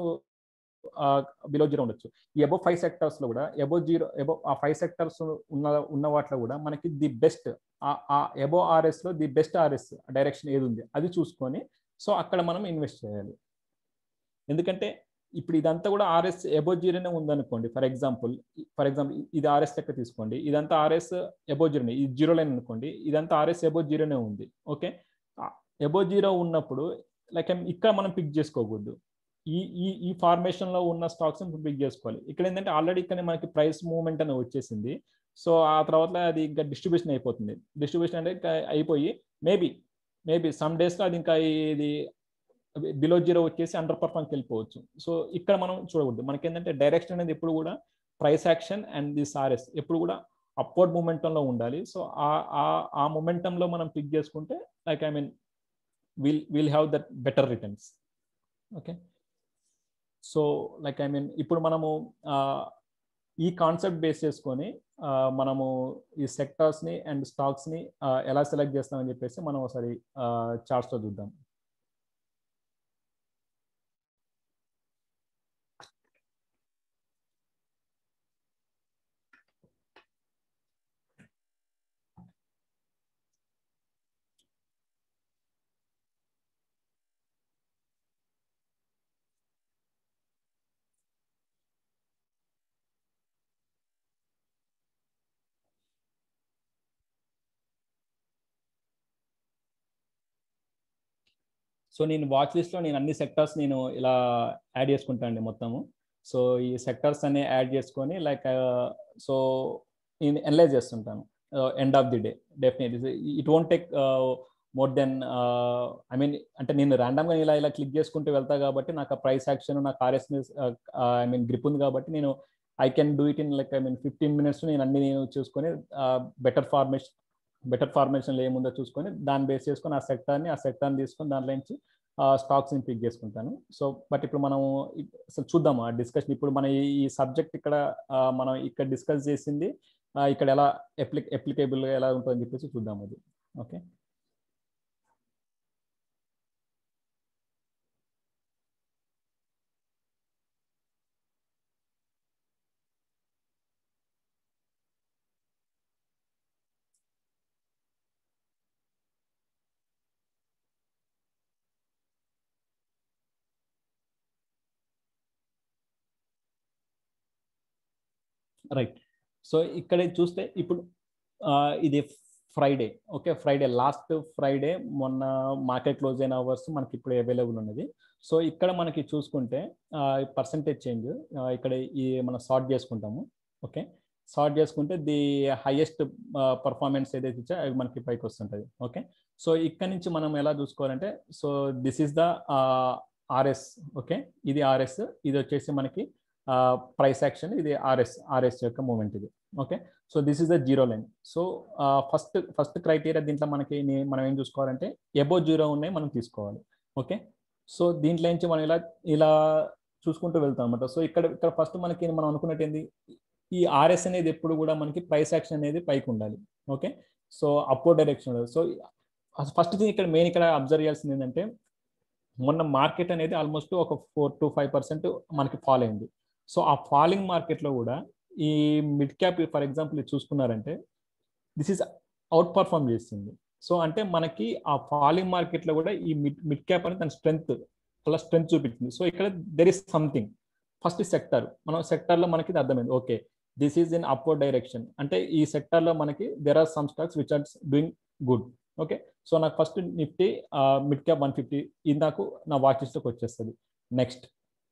బిలో జీరో ఉండొచ్చు ఈ అబౌ ఫైవ్ సెక్టర్స్ లో కూడా అబౌ జీరో అబౌ ఆ ఫైవ్ సెక్టర్స్ ఉన్న ఉన్న వాటిలో కూడా మనకి ది బెస్ట్ ఆ అబౌ ఆర్ఎస్ లో ది బెస్ట్ ఆర్ఎస్ డైరెక్షన్ ఏది ఉంది అది చూసుకొని సో అక్కడ మనం ఇన్వెస్ట్ చేయాలి ఎందుకంటే ఇప్పుడు ఇదంతా కూడా ఆర్ఎస్ ఎబో జీరోనే ఉందనుకోండి ఫర్ ఎగ్జాంపుల్ ఫర్ ఎగ్జాంపుల్ ఇది ఆర్ఎస్ లెక్క తీసుకోండి ఇదంతా ఆర్ఎస్ ఎబో జీరోనే ఇది జీరో లైన్ అనుకోండి ఇదంతా ఆర్ఎస్ ఎబో జీరోనే ఉంది ఓకే ఎబో జీరో ఉన్నప్పుడు లైక్ ఇక్కడ మనం పిక్ చేసుకోకూడదు ఈ ఈ ఈ ఫార్మేషన్ లో ఉన్న స్టాక్స్ పిక్ చేసుకోవాలి ఇక్కడ ఏంటంటే ఆల్రెడీ ఇక్కడ మనకి ప్రైస్ మూవ్మెంట్ అనేది వచ్చేసింది సో ఆ తర్వాత అది ఇంకా డిస్ట్రిబ్యూషన్ అయిపోతుంది డిస్ట్రిబ్యూషన్ అంటే అయిపోయి మేబీ మేబీ సమ్ డేస్లో అది ఇంకా ఇది బిలో జీరో వచ్చేసి అండర్ పర్ఫార్మ్కి వెళ్ళిపోవచ్చు సో ఇక్కడ మనం చూడకూడదు మనకి ఏంటంటే డైరెక్షన్ అనేది ఎప్పుడు కూడా price action and this RS ఎప్పుడు కూడా అప్వర్డ్ మూమెంటంలో ఉండాలి సో ఆ ఆ మూమెంటంలో మనం పిక్ చేసుకుంటే like I mean will will have that better returns okay so like I mean ఇప్పుడు మనము ఈ కాన్సెప్ట్ బేస్ చేసుకొని మనము ఈ సెక్టార్స్ని అండ్ స్టాక్స్ని ఎలా సెలెక్ట్ చేస్తామని చెప్పేసి మనం ఒకసారి చార్ట్స్లో చూద్దాం సో నేను వాచ్ లిస్ట్లో నేను అన్ని సెక్టర్స్ నేను ఇలా యాడ్ చేసుకుంటాను అండి మొత్తము సో ఈ సెక్టర్స్ అన్ని యాడ్ చేసుకొని లైక్ సో నేను ఎనలైజ్ చేస్తుంటాను end of the day definitely it won't take more than I mean అంటే నేను ర్యాండమ్గా ఇలా ఇలా క్లిక్ చేసుకుంటూ వెళ్తా కాబట్టి నాకు ఆ ప్రైస్ యాక్షన్ నాకు ఆర్ఎస్ ఐ మీన్ గ్రిప్ ఉంది కాబట్టి నేను I can do it in like I mean fifteen minutes నేను అన్ని నేను చూసుకొని బెటర్ ఫార్మేషన్ బెటర్ ఫార్మేషన్లో ఏముందో చూసుకొని దాన్ని బేస్ చేసుకొని ఆ సెక్టార్ని ఆ సెక్టార్ని తీసుకొని దాంట్లో నుంచి స్టాక్స్ని పిక్ చేసుకుంటాను సో బట్ ఇప్పుడు మనం అసలు చూద్దాము ఆ డిస్కషన్ ఇప్పుడు మన ఈ సబ్జెక్ట్ ఇక్కడ మనం ఇక్కడ డిస్కస్ చేసింది ఇక్కడ ఎలా అప్లి అప్లికేబుల్ ఎలా ఉంటుందని చెప్పేసి చూద్దాం అది ఓకే రైట్ సో ఇక్కడ చూస్తే ఇప్పుడు ఇది Friday okay Friday last Friday మొన్న మార్కెట్ క్లోజ్ అయిన అవర్స్ మనకి ఇప్పుడు అవైలబుల్ ఉన్నది సో ఇక్కడ మనకి చూసుకుంటే పర్సంటేజ్ చేంజ్ ఇక్కడ ఈ మనం సార్ట్ చేసుకుంటాము ఓకే సార్ట్ చేసుకుంటే ది హైయెస్ట్ పర్ఫార్మెన్స్ ఏదైతే ఇచ్చా అవి మనకి పైకి వస్తుంటుంది ఓకే సో ఇక్కడ నుంచి మనం ఎలా చూసుకోవాలంటే so this is the RS okay ఇది ఆర్ఎస్ ఇది వచ్చేసి మనకి ప్రైస్ యాక్షన్ ఇది ఆర్ఎస్ ఆర్ఎస్ యొక్క మూమెంట్ ఇది okay so this is the zero line so first first criteria దీంట్లో మనకి మనం ఏం చూసుకోవాలంటే ఎబో జీరో ఉన్నాయి మనం తీసుకోవాలి ఓకే సో దీంట్లో నుంచి మనం ఇలా ఇలా చూసుకుంటూ వెళ్తాం అనమాట సో ఇక్కడ ఇక్కడ ఫస్ట్ మనకి మనం అనుకున్నట్టు ఏంది ఈ ఆర్ఎస్ అనేది ఎప్పుడు కూడా మనకి ప్రైస్ యాక్షన్ అనేది పైకి ఉండాలి ఓకే సో అప్పో డైరెక్షన్ ఉండాలి సో ఫస్ట్ థింగ్ ఇక్కడ మెయిన్ ఇక్కడ అబ్జర్వ్ చేయాల్సింది ఏంటంటే మొన్న మార్కెట్ అనేది ఆల్మోస్ట్ ఒక ఫోర్ టు ఫైవ్ పర్సెంట్ మనకి ఫాల్ అయింది సో ఆ ఫాలింగ్ మార్కెట్లో కూడా ఈ మిడ్ క్యాప్ ఫర్ ఎగ్జాంపుల్ చూసుకున్నారంటే దిస్ ఈస్ అవుట్ పర్ఫామ్ చేస్తుంది సో అంటే మనకి ఆ ఫాలింగ్ మార్కెట్లో కూడా ఈ మిడ్ మిడ్ క్యాప్ అనేది తన స్ట్రెంగ్త్ అలా స్ట్రెంగ్త్ చూపించింది సో ఇక్కడ there is something first sector మనం సెక్టర్లో మనకి ఇది అర్థమైంది okay this is in upward direction అంటే ఈ సెక్టర్లో మనకి there are some stocks which are doing good okay so నాకు first Nifty mid cap one fifty ఇది నాకు నా వాచ్ లిస్ట్కి వచ్చేస్తుంది next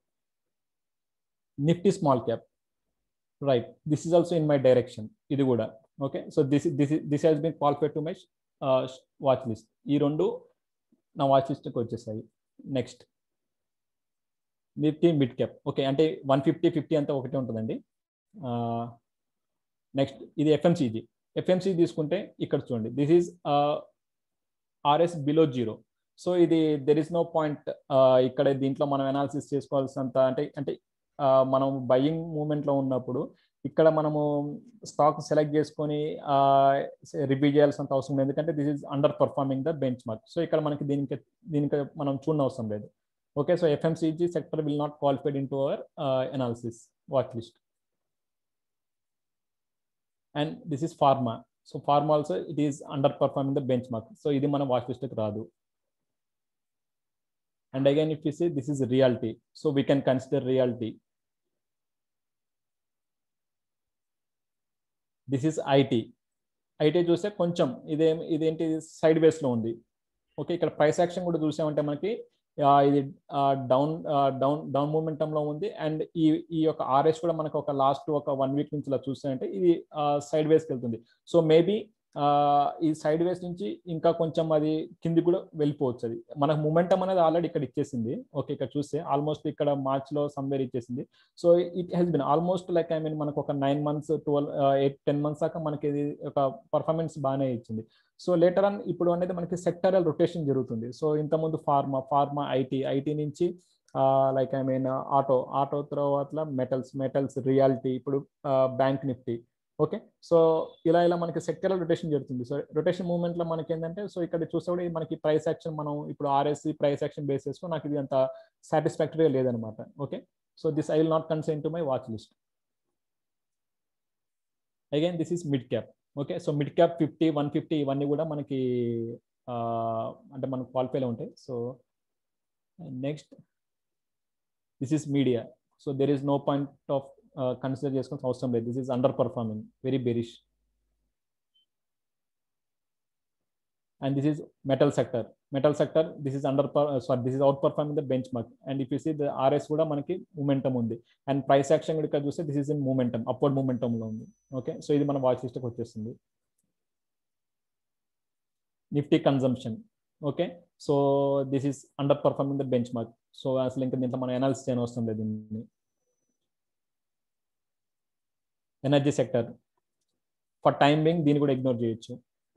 Nifty small cap right this is also in my direction ఇది కూడా okay so this this this has been qualified to my watch list ఈ రెండు నా వాచ్ లిస్ట్కి వచ్చేసాయి next Nifty mid cap okay అంటే వన్ ఫిఫ్టీ ఫిఫ్టీ అంతా ఒకటే ఉంటుందండి నెక్స్ట్ ఇది ఎఫ్ఎంసీజీ ఎఫ్ఎంసీ తీసుకుంటే ఇక్కడ చూడండి this is RS below zero so ఇది దెర్ ఇస్ నో పాయింట్ ఇక్కడ దీంట్లో మనం అనాలిసిస్ చేసుకోవాల్సినంత అంటే అంటే మనం బయింగ్ మూమెంట్లో ఉన్నప్పుడు ఇక్కడ మనము స్టాక్ సెలెక్ట్ చేసుకొని రివ్యూ చేయాల్సినంత అవసరం లేదు ఎందుకంటే this is underperforming the benchmark so ఇక్కడ మనకి దీనికి దీనికి మనం చూడనవసరం అవసరం లేదు okay so FMCG sector will not qualified into our analysis watch list and this is pharma so pharma also it is underperforming the benchmark so ఇది మన వాచ్ లిస్ట్కి రాదు and again if we say this is reality so we can consider reality this is IT IT చూస్తే కొంచెం ఇదే ఇదేంటి side వేస్లో ఉంది okay ఇక్కడ price action కూడా చూసామంటే మనకి ఇది డౌన్ డౌన్ డౌన్ మూమెంటంలో ఉంది అండ్ ఈ ఈ యొక్క ఆర్ఎస్ కూడా మనకు ఒక లాస్ట్ ఒక వన్ వీక్ నుంచి ఇలా చూసామంటే ఇది సైడ్ వేస్కి వెళ్తుంది సో మేబీ ఈ సైడ్ వేస్ నుంచి ఇంకా కొంచెం అది కింది కూడా వెళ్ళిపోవచ్చు అది మనకు మూమెంటం అనేది ఆల్రెడీ ఇక్కడ ఇచ్చేసింది ఓకే ఇక్కడ చూస్తే ఆల్మోస్ట్ ఇక్కడ మార్చ్ లో సమ్వేర్ ఇచ్చేసింది so it has been almost like I mean మనకు ఒక nine months twelve eight ten months దాకా మనకి ఇది ఒక పర్ఫార్మెన్స్ బాగానే ఇచ్చింది సో లేటర్ ఆన్ ఇప్పుడు అనేది మనకి సెక్టరల్ రొటేషన్ జరుగుతుంది సో ఇంతకుముందు ఫార్మా ఫార్మా ఐటీ ఐటీ నుంచి like I mean auto auto తర్వాత మెటల్స్ మెటల్స్ రియాలిటీ ఇప్పుడు బ్యాంక్ నిఫ్టీ ఓకే సో ఇలా ఇలా మనకి సెక్టరల్ రొటేషన్ జరుగుతుంది సో రొటేషన్ మూవ్మెంట్ లో మనకి ఏంటంటే సో ఇక్కడ చూస్తే మనకి ప్రైస్ యాక్షన్ మనం ఇప్పుడు ఆర్ఎస్సి ప్రైస్ యాక్షన్ బేస్ చేసుకుని నాకు ఇది అంత సాటిస్ఫాక్టరీగా లేదనమాట okay so this I will not consign to my watch list again this is mid cap okay so mid cap fifty one fifty ఇవన్నీ కూడా మనకి అంటే మనకు క్వాలిఫైలో ఉంటాయి so next this is media so there is no point of consider చేసుకోవాల్సిన అవసరం లేదు this is underperforming very bearish and this is metal sector metal sector this is under sorry this is outperforming the benchmark and if you see the RS కూడా మనకి momentum ఉంది and price action కూడా చూస్తే this is in momentum upward మూమెంటంలో ఉంది okay so ఇది మన watch లిస్ట్కి వచ్చేస్తుంది Nifty consumption okay so this is underperforming the benchmark so అసలు ఇంకా దీంట్లో మనం అనాలిసిస్ చేయని అవసరం లేదు దీన్ని energy sector for time being దీన్ని కూడా ఇగ్నోర్ చేయొచ్చు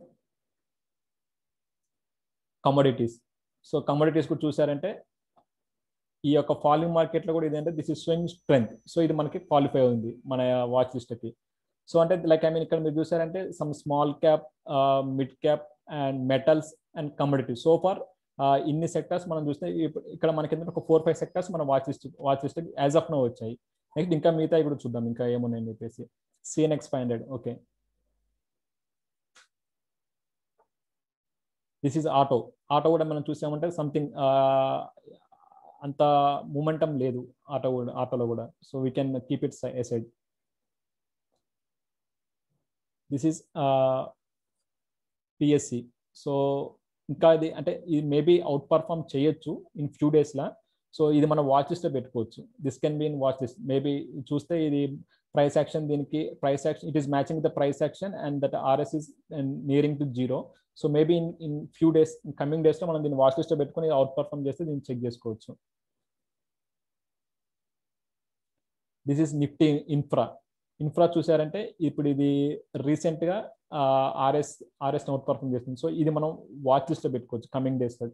కమోడిటీస్ సో కమోడిటీస్ కూడా చూసారంటే ఈ యొక్క ఫాలింగ్ మార్కెట్లో కూడా ఇదేంటే this is swing strength so ఇది మనకి క్వాలిఫై ఉంది మన వాచ్ లిస్ట్కి సో అంటే లైక్ ఐ మీన్ ఇక్కడ మీరు చూసారంటే some small cap mid cap and metals and commodities so far ఇన్ని సెక్టర్స్ మనం చూస్తే ఇక్కడ మనకి ఏంటంటే ఒక ఫోర్ ఫైవ్ సెక్టర్స్ మన watch list watch list as of now వచ్చాయి నెక్స్ట్ ఇంకా మిగతా కూడా చూద్దాం ఇంకా ఏమున్నాయని చెప్పేసి CNX five hundred okay this is auto auto కూడా మనం చూసామంటే సంథింగ్ అంత మూమెంటం లేదు ఆటో కూడా ఆటోలో కూడా so we can keep it aside this is PSE so ఇంకా ఇది అంటే ఇది మేబీ అవుట్ పర్ఫామ్ చేయొచ్చు ఇన్ ఫ్యూ డేస్లా సో ఇది మన వాచ్ లిస్ట్లో పెట్టుకోవచ్చు this can be in watch list maybe చూస్తే ఇది ప్రైస్ యాక్షన్ దీనికి price action it is matching the price action and that RS is nearing to zero so maybe in in few days coming డేస్లో మనం దీన్ని watch లిస్ట్లో పెట్టుకుని out perform చేస్తే దీన్ని చెక్ చేసుకోవచ్చు this is Nifty infra infra చూసారంటే ఇప్పుడు ఇది రీసెంట్గా ఆర్ఎస్ ఆర్ఎస్ అవుట్ పర్ఫామ్ చేస్తుంది సో ఇది మనం వాచ్ లిస్ట్లో పెట్టుకోవచ్చు కమింగ్ డేస్లో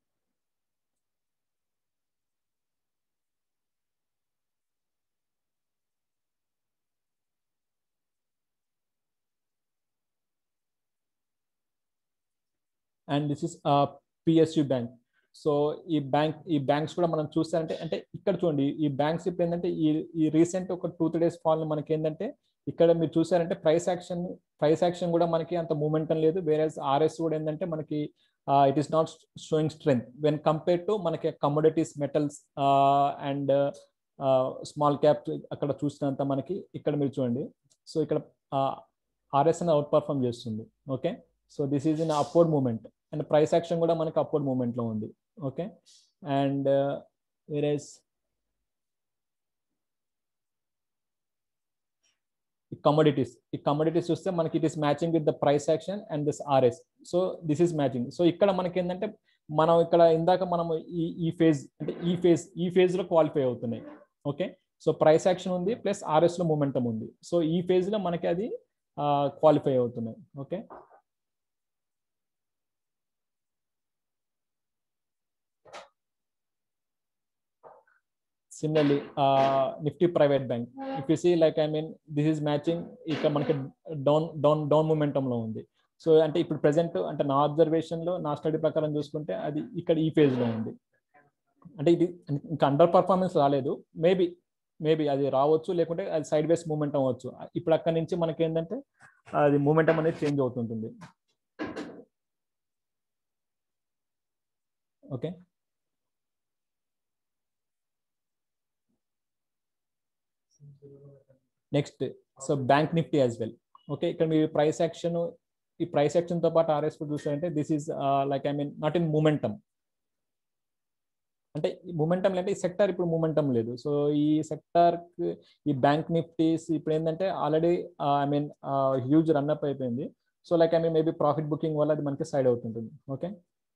and this is PSU bank so ఈ బ్యాంక్ ఈ బ్యాంక్స్ కూడా మనం చూస్తారంటే అంటే ఇక్కడ చూడండి ఈ బ్యాంక్స్ ఇప్పుడు ఏంటంటే ఈ ఈ రీసెంట్ ఒక టూ త్రీ డేస్ ఫాల్ మనకి ఏంటంటే ఇక్కడ మీరు చూసారంటే ప్రైస్ యాక్షన్ ప్రైస్ యాక్షన్ కూడా మనకి అంత మూమెంటం లేదు వేరే ఆర్ఎస్ కూడా ఏంటంటే మనకి it is not showing strength when compare to మనకి commodities metals and small cap అక్కడ చూసినంత మనకి ఇక్కడ మీరు చూడండి సో ఇక్కడ ఆర్ఎస్ అని అవుట్ పర్ఫామ్ చేస్తుంది okay so this is in upward movement and price action కూడా మనకి అప్వర్డ్ మూమెంట్లో ఉంది ఓకే అండ్ వేరేస్ ఈ కమోడిటీస్ ఈ కమోడిటీస్ చూస్తే మనకి it is matching with the price action and this RS so this is matching so ఇక్కడ మనకి ఏంటంటే మనం ఇక్కడ ఇందాక మనం ఈ ఈ ఫేజ్ అంటే ఈ ఫేజ్ ఈ ఫేజ్ లో క్వాలిఫై అవుతున్నాయి ఓకే సో ప్రైస్ యాక్షన్ ఉంది ప్లస్ ఆర్ఎస్ లో మూమెంటం ఉంది సో ఈ ఫేజ్ లో మనకి అది క్వాలిఫై అవుతున్నాయి okay similarly uh, nifty private bank if you see like i mean this is matching ఇక్కడ మనకి డౌన్ డౌన్ డౌన్ మూమెంటం లో ఉంది సో అంటే ఇప్పుడు ప్రెసెంట్ అంటే నా అబ్జర్వేషన్ లో నా స్టడీ ప్రకారం చూసుకుంటే అది ఇక్కడ ఈ ఫేజ్ లో ఉంది అంటే ఇది ఇంకా అండర్ పర్ఫార్మెన్స్ రాలేదు మేబీ మేబీ అది రావచ్చు లేకుంటే అది సైడ్ వేస్ మూమెంట్ అవ్వచ్చు ఇప్పుడు అక్కడ నుంచి మనకి ఏంటంటే అది మూమెంటం అనేది చేంజ్ అవుతుంటుంది okay next so bank Nifty as well okay ఇక్కడ మీరు ప్రైస్ యాక్షన్ ఈ ప్రైస్ యాక్షన్ తో పాటు ఆర్ఎస్ చూసారంటే this is like I mean not in momentum అంటే మూమెంటం అంటే ఈ సెక్టర్ ఇప్పుడు మూమెంటం లేదు సో ఈ సెక్టర్ ఈ బ్యాంక్ నిఫ్టీస్ ఇప్పుడు ఏంటంటే already I mean huge run up అయిపోయింది so like I mean maybe profit booking వల్ల అది మనకి సైడ్ అవుతుంటుంది okay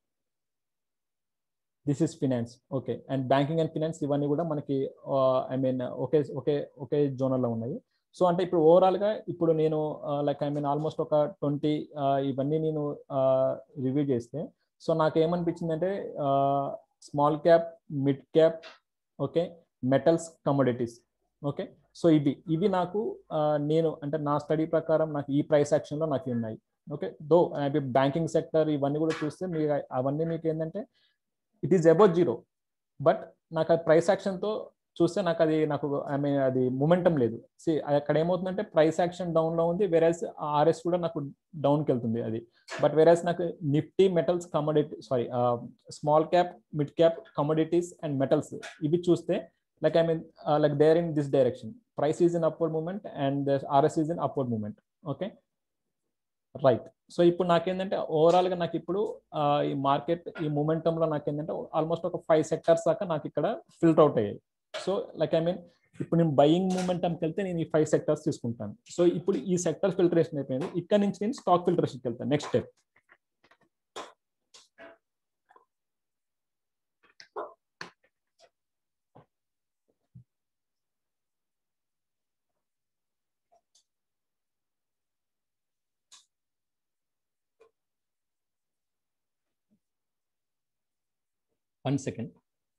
this is finance okay and banking and finance ఇవన్నీ కూడా మనకి ఐ మీన్ ఒకే ఒకే ఒకే జోనర్లో ఉన్నాయి సో అంటే ఇప్పుడు ఓవరాల్గా ఇప్పుడు నేను లైక్ ఐ మీన్ ఆల్మోస్ట్ ఒక ట్వంటీ ఇవన్నీ నేను రివ్యూ చేస్తే సో నాకు ఏమనిపించింది అంటే small cap mid cap okay metals commodities okay so ఇవి ఇవి నాకు నేను అంటే నా స్టడీ ప్రకారం నాకు ఈ ప్రైస్ యాక్షన్లో నాకు ఉన్నాయి ఓకే దో బ్యాంకింగ్ సెక్టర్ ఇవన్నీ కూడా చూస్తే మీకు అవన్నీ మీకు ఏంటంటే it is about zero but నాకు అది ప్రైస్ యాక్షన్తో చూస్తే నాకు అది నాకు ఐ మీన్ అది మూమెంటం లేదు సి అక్కడ ఏమవుతుందంటే ప్రైస్ యాక్షన్ డౌన్లో ఉంది వెరాజ్ ఆర్ఎస్ కూడా నాకు డౌన్కి వెళ్తుంది అది బట్ వెరాజ్ నాకు Nifty metals commodity sorry small cap mid cap commodities and metals ఇవి చూస్తే like I mean like there in this direction price is in upward movement and RS is in upward movement okay right so ఇప్పుడు నాకేంటంటే ఓవరాల్గా నాకు ఇప్పుడు ఈ market ఈ మూమెంటంలో నాకేంటంటే ఆల్మోస్ట్ ఒక ఫైవ్ సెక్టర్స్ దాకా నాకు ఇక్కడ ఫిల్టర్ అవుట్ అయ్యాయి సో లైక్ ఐ మీన్ ఇప్పుడు నేను బయింగ్ మూమెంటంకి వెళ్తే నేను ఈ ఫైవ్ సెక్టర్స్ తీసుకుంటాను సో ఇప్పుడు ఈ సెక్టర్ ఫిల్టరేషన్ అయిపోయింది ఇక్కడ నుంచి నేను స్టాక్ ఫిల్టరేషన్కి వెళ్తాను next step one second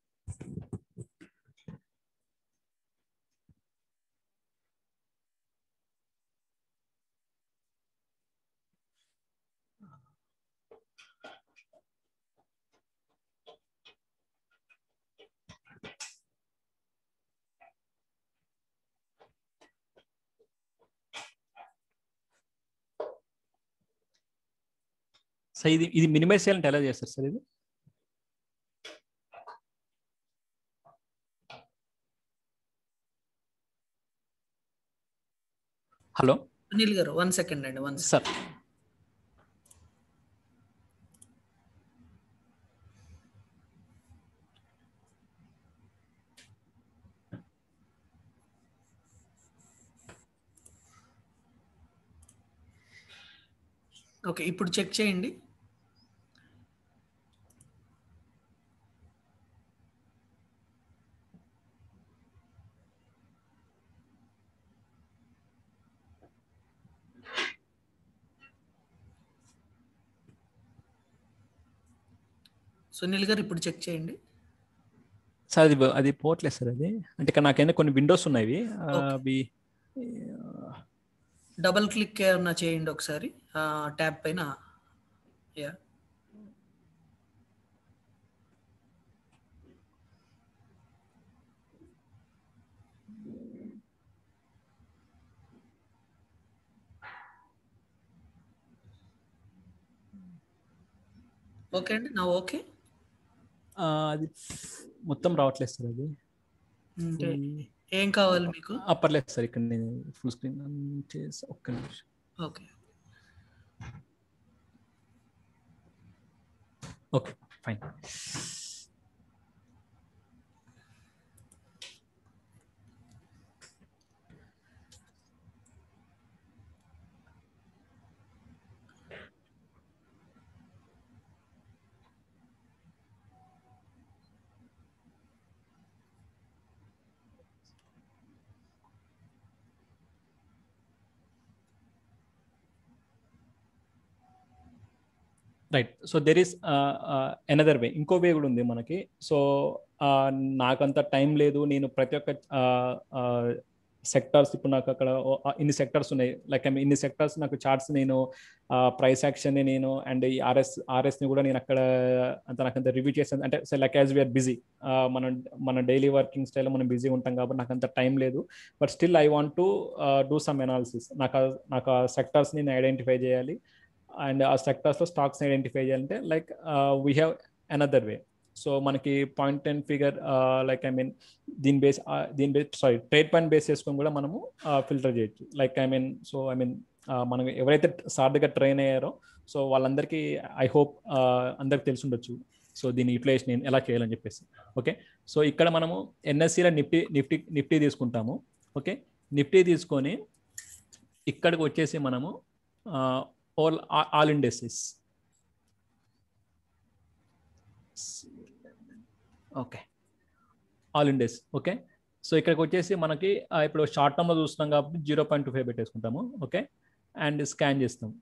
so ఇది ఇది మినిమైజ్ చేయాలంటే ఎలా చేస్తారు సార్ ఇది హలో సునీల్ గారు వన్ సెకండ్ అండి వన్ సార్ ఓకే ఇప్పుడు చెక్ చేయండి సునీల్ గారు ఇప్పుడు చెక్ చేయండి సార్ అది అది పోవట్లేదు సార్ అది అంటే ఇక్కడ నాకైనా కొన్ని విండోస్ ఉన్నాయి అవి డబల్ క్లిక్ ఏమన్నా చేయండి ఒకసారి ట్యాబ్ పైన యా ఓకే అండి నా ఓకే ఆ, అది మొత్తం రావట్లేదు సార్ అది అంటే ఏం కావాలి మీకు ఆ, పర్లేదు సార్ ఇక్కడ నేను ఫుల్ స్క్రీన్ చేసి ఒక్క నిమిషం okay okay fine right so there is another way ఇంకో వే కూడా ఉంది మనకి సో నాకంత టైం లేదు నేను ప్రతి ఒక్క సెక్టార్స్ ఇప్పుడు నాకు అక్కడ ఓ- ఆ, ఇన్ని సెక్టార్స్ ఉన్నాయి లైక్ ఐ ఇన్ని సెక్టార్స్ నాకు చార్ట్స్ నేను ప్రైస్ యాక్షన్ నేను అండ్ ఈ ఆర్ఎస్ ఆర్ఎస్ ని కూడా నేను అక్కడ అంత నాకు అంత రివ్యూ చేసాను అంటే లైక్ యాజ్ వీఆర్ బిజీ మనం మన డైలీ వర్కింగ్ స్టైల్ మనం బిజీ ఉంటాం కాబట్టి నాకు అంత టైం లేదు but still I want to do some analysis నాకు ఆ- నాకు ఆ సెక్టార్స్ నేను ఐడెంటిఫై చేయాలి అండ్ ఆ సెక్టార్స్లో స్టాక్స్ ఐడెంటిఫై చేయాలంటే like we have another way so మనకి point and figure like I mean దీని బేస్ దీని base sorry trade point base చేసుకొని కూడా మనము ఫిల్టర్ చేయొచ్చు like I mean so I mean మనం ఎవరైతే సార్డ్గా ట్రైన్ అయ్యారో సో వాళ్ళందరికీ ఐ హోప్ అందరికి తెలిసి ఉండొచ్చు సో దీని యూటిలైజేషన్ ఎలా చేయాలని చెప్పేసి ఓకే సో ఇక్కడ మనము ఎన్ఎస్సీలో నిఫ్టీ నిఫ్టీ నిఫ్టీ తీసుకుంటాము ఓకే నిఫ్టీ తీసుకొని ఇక్కడికి వచ్చేసి మనము all all industries okay all indices okay so ఇక్కడికి వచ్చేసి మనకి ఆ, ఇప్పుడు షార్ట్ టర్మ్లో చూస్తున్నాం కాబట్టి జీరో పాయింట్ టూ ఫైవ్ పెట్టేసుకుంటాము ఓకే అండ్ స్కాన్ చేస్తాం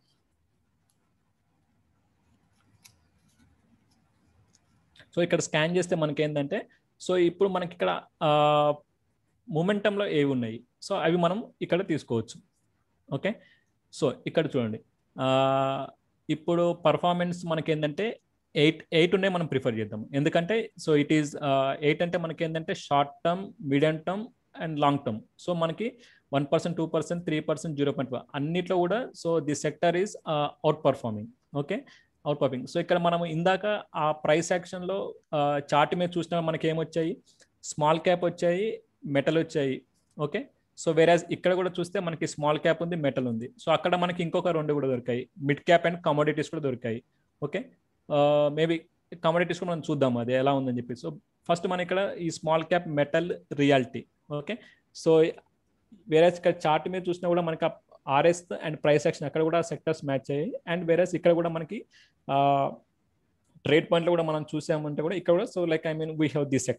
సో ఇక్కడ స్కాన్ చేస్తే మనకి ఏంటంటే సో ఇప్పుడు మనకి ఇక్కడ మూమెంటంలో ఏవి ఉన్నాయి సో అవి మనం ఇక్కడ తీసుకోవచ్చు ఓకే సో ఇక్కడ చూడండి ఆ, ఇప్పుడు పర్ఫార్మెన్స్ మనకి ఏంటంటే ఎయిట్ ఎయిట్ ఉన్నాయి మనం ప్రిఫర్ చేద్దాం ఎందుకంటే సో ఇట్ ఈస్ ఎయిట్ అంటే మనకి ఏంటంటే short term medium term and long term so మనకి one percent two percent three percent zero point five అన్నిట్లో కూడా so the sector is outperforming okay outperforming so ఇక్కడ మనం ఇందాక ఆ ప్రైస్ యాక్షన్లో చార్ట్ మీద చూసినా మనకి ఏమొచ్చాయి స్మాల్ క్యాప్ వచ్చాయి మెటల్ వచ్చాయి ఓకే సో వేరాజ్ ఇక్కడ కూడా చూస్తే మనకి స్మాల్ క్యాప్ ఉంది మెటల్ ఉంది సో అక్కడ మనకి ఇంకొక రెండు కూడా దొరికాయి మిడ్ క్యాప్ అండ్ కమోడిటీస్ కూడా దొరికాయి ఓకే మేబీ కమోడిటీస్ కూడా మనం చూద్దాం అది ఎలా ఉందని చెప్పి సో ఫస్ట్ మన ఇక్కడ ఈ small cap metal reality okay so వేరే ఇక్కడ చార్ట్ మీద చూసినా కూడా మనకి ఆర్ఎస్ అండ్ ప్రైస్ యాక్షన్ అక్కడ కూడా సెక్టర్స్ మ్యాచ్ అయ్యాయి అండ్ వేరే ఇక్కడ కూడా మనకి ట్రేడ్ పాయింట్లో కూడా మనం చూసామంటే కూడా ఇక్కడ కూడా so like I mean we have these sectors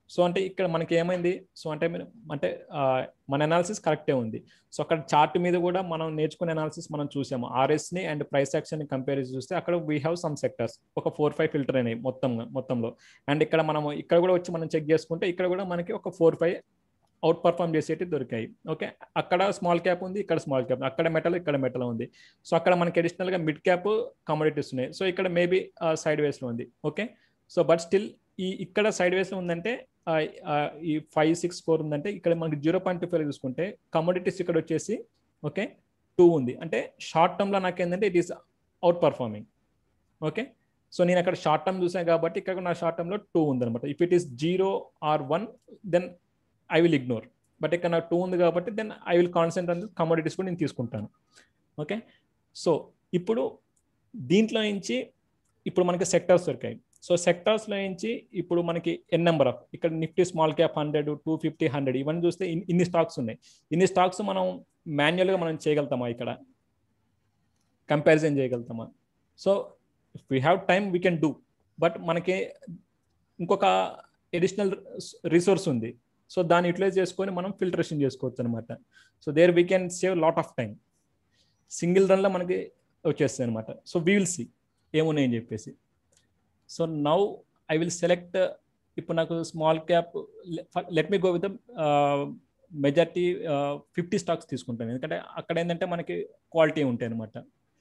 so అంటే ఇక్కడ మనకి ఏమైంది సో అంటే మీరు అంటే ఆ, మన అనాలిసిస్ కరెక్టే ఉంది సో అక్కడ చార్ట్ మీద కూడా మనం నేర్చుకునే అనాలిసిస్ మనం చూసాము ఆర్ఎస్ ని అండ్ ప్రైస్ యాక్షన్ ని కంపేర్ చేసి చూస్తే అక్కడ వీ హ్యావ్ సమ్ సెక్టర్స్ ఒక ఫోర్ ఫైవ్ ఫిల్టర్ అయినాయి మొత్తం మొత్తంలో అండ్ ఇక్కడ మనం ఇక్కడ కూడా వచ్చి మనం చెక్ చేసుకుంటే ఇక్కడ కూడా మనకి ఒక ఫోర్ ఫైవ్ అవుట్ పర్ఫామ్ చేసేటి దొరికాయి ఓకే అక్కడ స్మాల్ క్యాప్ ఉంది ఇక్కడ స్మాల్ క్యాప్ అక్కడ మెటల్ ఇక్కడ మెటల్ ఉంది సో అక్కడ మనకి అడిషనల్ గా మిడ్ క్యాప్ కమోడిటీస్ ఉన్నాయి సో ఇక్కడ మేబీ సైడ్ వేస్ లో ఉంది ఓకే సో బట్ స్టిల్ ఈ ఇక్కడ సైడ్ వేస్ లో ఉందంటే ఆ, ఆ, ఈ ఫైవ్ సిక్స్ ఫోర్ ఉందంటే ఇక్కడ మనకి జీరో పాయింట్ టూ ఫైవ్ చూసుకుంటే కమోడిటీస్ ఇక్కడ వచ్చేసి ఓకే టూ ఉంది అంటే షార్ట్ టర్మ్ లో నాకు ఏంటంటే it is outperforming okay so నేను అక్కడ షార్ట్ టర్మ్ చూసాను కాబట్టి ఇక్కడ నా షార్ట్ టర్మ్ లో టూ ఉందన్నమాట if it is zero or one then I will ignore but ఇక్కడ నాకు టూ ఉంది కాబట్టి then I will concentrate on commodities కూడా నేను తీసుకుంటాను ఓకే సో ఇప్పుడు దీంట్లో నుంచి ఇప్పుడు మనకి సెక్టర్స్ దొరికాయి సో సెక్టార్స్లో నుంచి ఇప్పుడు మనకి ఎన్ నెంబర్ ఆఫ్ ఇక్కడ Nifty small cap hundred two fifty hundred ఇవన్నీ చూస్తే ఇన్- ఇన్ని స్టాక్స్ ఉన్నాయి ఇన్ని స్టాక్స్ మనం మాన్యువల్గా మనం చేయగలుగుతామా ఇక్కడ కంపారిజన్ చేయగలుగుతామా so if we have time we can do but మనకి ఇంకొక ఎడిషనల్ రిసోర్స్ ఉంది సో దాన్ని యూటిలైజ్ చేసుకొని మనం ఫిల్టరేషన్ చేసుకోవచ్చు అనమాట so there we can save lot of time single రన్లో మనకి వచ్చేస్తాయి అనమాట సో వీ విల్ సి ఏమున్నాయని చెప్పేసి so now I will select ఇప్పుడు నాకు small cap let me go with majority fifty stocks తీసుకుంటాను ఎందుకంటే అక్కడ ఏంటంటే మనకి క్వాలిటీ ఉంటాయి అనమాట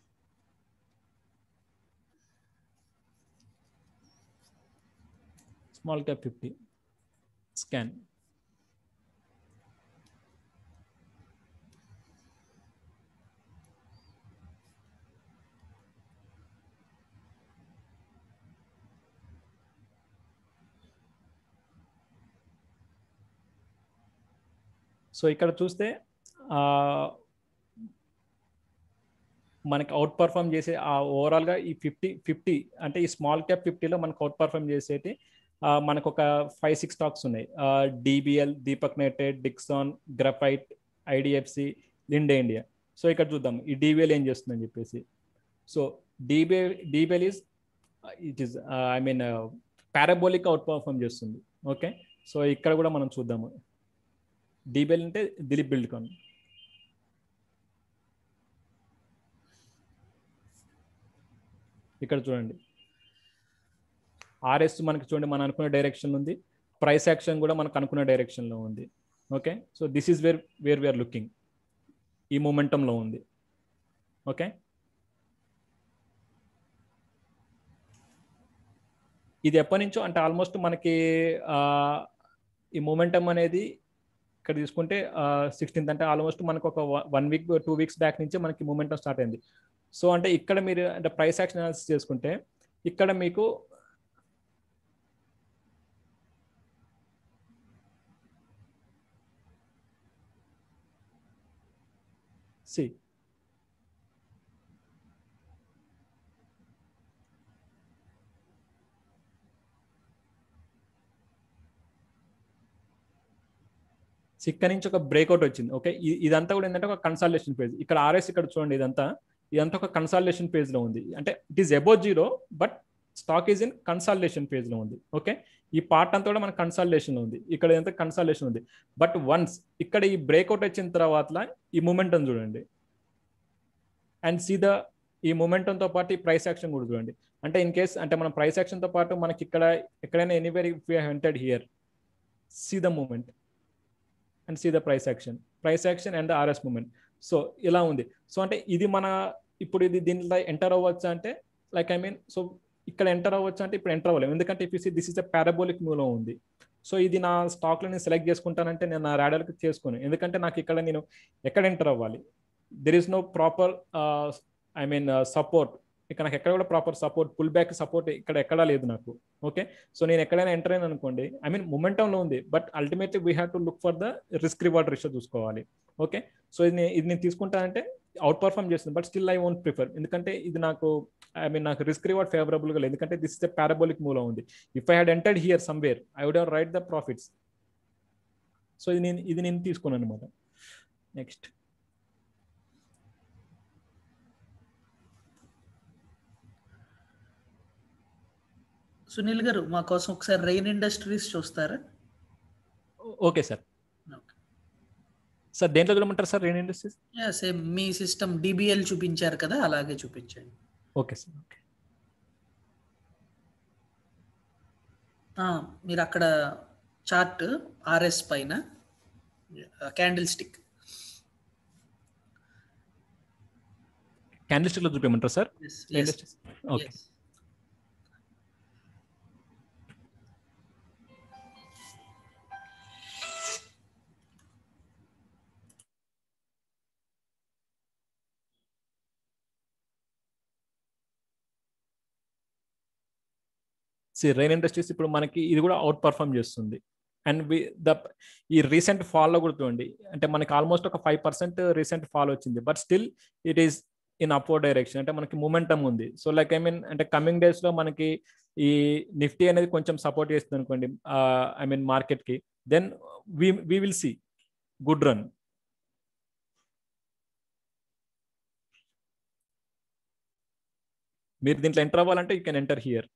small cap fifty scan so ఇక్కడ చూస్తే ఆ, మనకి అవుట్ పర్ఫామ్ చేసే ఆ ఓవరాల్గా ఈ ఫిఫ్టీ ఫిఫ్టీ అంటే ఈ స్మాల్ క్యాప్ ఫిఫ్టీలో మనకు అవుట్ పర్ఫామ్ చేసేటి ఆ, మనకు ఒక ఫైవ్ సిక్స్ స్టాక్స్ ఉన్నాయి డిబిఎల్ దీపక్ నెటెడ్ Dixon graphite IDFC Linde India so ఇక్కడ చూద్దాం ఈ డిబిఎల్ ఏం చేస్తుందని చెప్పేసి so DBL DBL is it is I mean parabolic outperform చేస్తుంది ఓకే సో ఇక్కడ కూడా మనం చూద్దాము డిబెల్ అంటే దిలీప్ బిల్డ్కాన్ ఇక్కడ చూడండి ఆర్ఎస్ మనకి చూడండి మనం అనుకున్న డైరెక్షన్ ఉంది ప్రైస్ యాక్షన్ కూడా మనకు అనుకున్న డైరెక్షన్లో ఉంది okay so this is where where we are looking ఈ మూమెంటంలో ఉంది ఓకే ఇది ఎప్పటి నుంచో అంటే ఆల్మోస్ట్ మనకి ఆ, ఈ మూమెంటం అనేది ఇక్కడ తీసుకుంటే సిక్స్టీన్త్ అంటే ఆల్మోస్ట్ మనకు ఒక one week two weeks back నుంచి మనకి మూమెంటం స్టార్ట్ అయింది సో అంటే ఇక్కడ మీరు అంటే ప్రైస్ యాక్షన్ అనాలిసిస్ చేసుకుంటే ఇక్కడ మీకు సి సో ఇక్కడ నుంచి ఒక బ్రేక్అవుట్ వచ్చింది ఓకే ఇ- ఇదంతా కూడా ఏంటంటే ఒక కన్సల్టేషన్ పేజ్ ఇక్కడ ఆర్ఎస్ ఇక్కడ చూడండి ఇదంతా ఇదంతా ఒక కన్సల్టేషన్ పేజ్ లో ఉంది అంటే it is about zero but stock is in consolidation phase లో ఉంది ఓకే ఈ పార్ట్ అంతా కూడా మన కన్సల్టేషన్ లో ఉంది ఇక్కడ ఎంత కన్సల్టేషన్ ఉంది బట్ వన్స్ ఇక్కడ ఈ బ్రేక్అవుట్ వచ్చిన తర్వాత ఈ మూమెంటం చూడండి అండ్ సీ ద ఈ momentum తో పాటు ఈ ప్రైస్ యాక్షన్ కూడా చూడండి అంటే ఇన్ కేస్ అంటే మన ప్రైస్ యాక్షన్ తో పాటు మనకి ఇక్కడ ఎక్కడైనా anywhere entered here see the moment and see the price action price action and RS moment so ఇలా ఉంది సో అంటే ఇది మన ఇప్పుడు ఇది దీంట్లో ఎంటర్ అవ్వచ్చు అంటే లైక్ ఐ మీన్ సో ఇక్కడ ఎంటర్ అవ్వచ్చు అంటే ఇప్పుడు ఎంటర్ అవ్వలేము ఎందుకంటే if this is a parabolic మూలో ఉంది సో ఇది నా స్టాక్లో నేను సెలెక్ట్ చేసుకుంటానంటే నేను నా రాడర్కి చేసుకోను ఎందుకంటే నాకు ఇక్కడ నేను ఎక్కడ ఎంటర్ అవ్వాలి there is no proper I mean support ఇక్కడ నాకు ఎక్కడ కూడా proper support pull back support ఇక్కడ ఎక్కడా లేదు నాకు ఓకే సో నేను ఎక్కడైనా ఎంటర్ అయినా అనుకోండి ఐ మీన్ లో ఉంది but ultimately we have to look for the risk reward ratio చూసుకోవాలి ఓకే సో ఇది నే- ఇది నేను తీసుకుంటానంటే అవుట్ పర్ఫామ్ చేస్తుంది but still I won't prefer ఎందుకంటే ఇది నాకు ఐ మీన్ నాకు రిస్క్ రివార్డ్ ఫేవరబుల్ గా లేదు ఎందుకంటే this is a parabolic move లో ఉంది if I had entered here somewhere I would have ride the profits so ఇది నేను ఇది నేను తీసుకున్నాను అనమాట నెక్స్ట్ సునీల్ గారు మా కోసం ఒకసారి రెయిన్ ఇండస్ట్రీస్ చూస్తారా ఓకే సార్ Okay. సార్ దేంట్లో చూడమంటారు సార్ రెయిన్ ఇండస్ట్రీస్ సేమ్ మీ సిస్టమ్ డిబిఎల్ చూపించారు కదా అలాగే చూపించండి ఓకే సార్ ఓకే ఆ, మీరు అక్కడ చార్ట్ ఆర్ఎస్ పైన క్యాండిల్ స్టిక్ క్యాండిల్ స్టిక్ లో చూపించమంటారు sir Rain industries okay see Rain Industries ఇప్పుడు మనకి ఇది కూడా అవుట్ పర్ఫామ్ చేస్తుంది అండ్ వి ద ఈ రీసెంట్ ఫాల్లో కూడా చూడండి అంటే మనకి ఆల్మోస్ట్ ఒక ఫైవ్ పర్సెంట్ రీసెంట్ ఫాల్ వచ్చింది but still it is in upward direction అంటే మనకి మూమెంటం ఉంది సో లైక్ ఐ మీన్ అంటే కమింగ్ డేస్ లో మనకి ఈ నిఫ్టీ అనేది కొంచెం సపోర్ట్ చేస్తుంది అనుకోండి ఐ మీన్ మార్కెట్ కి then we we will see good run మీరు దీంట్లో ఎంటర్ అవ్వాలంటే you can enter here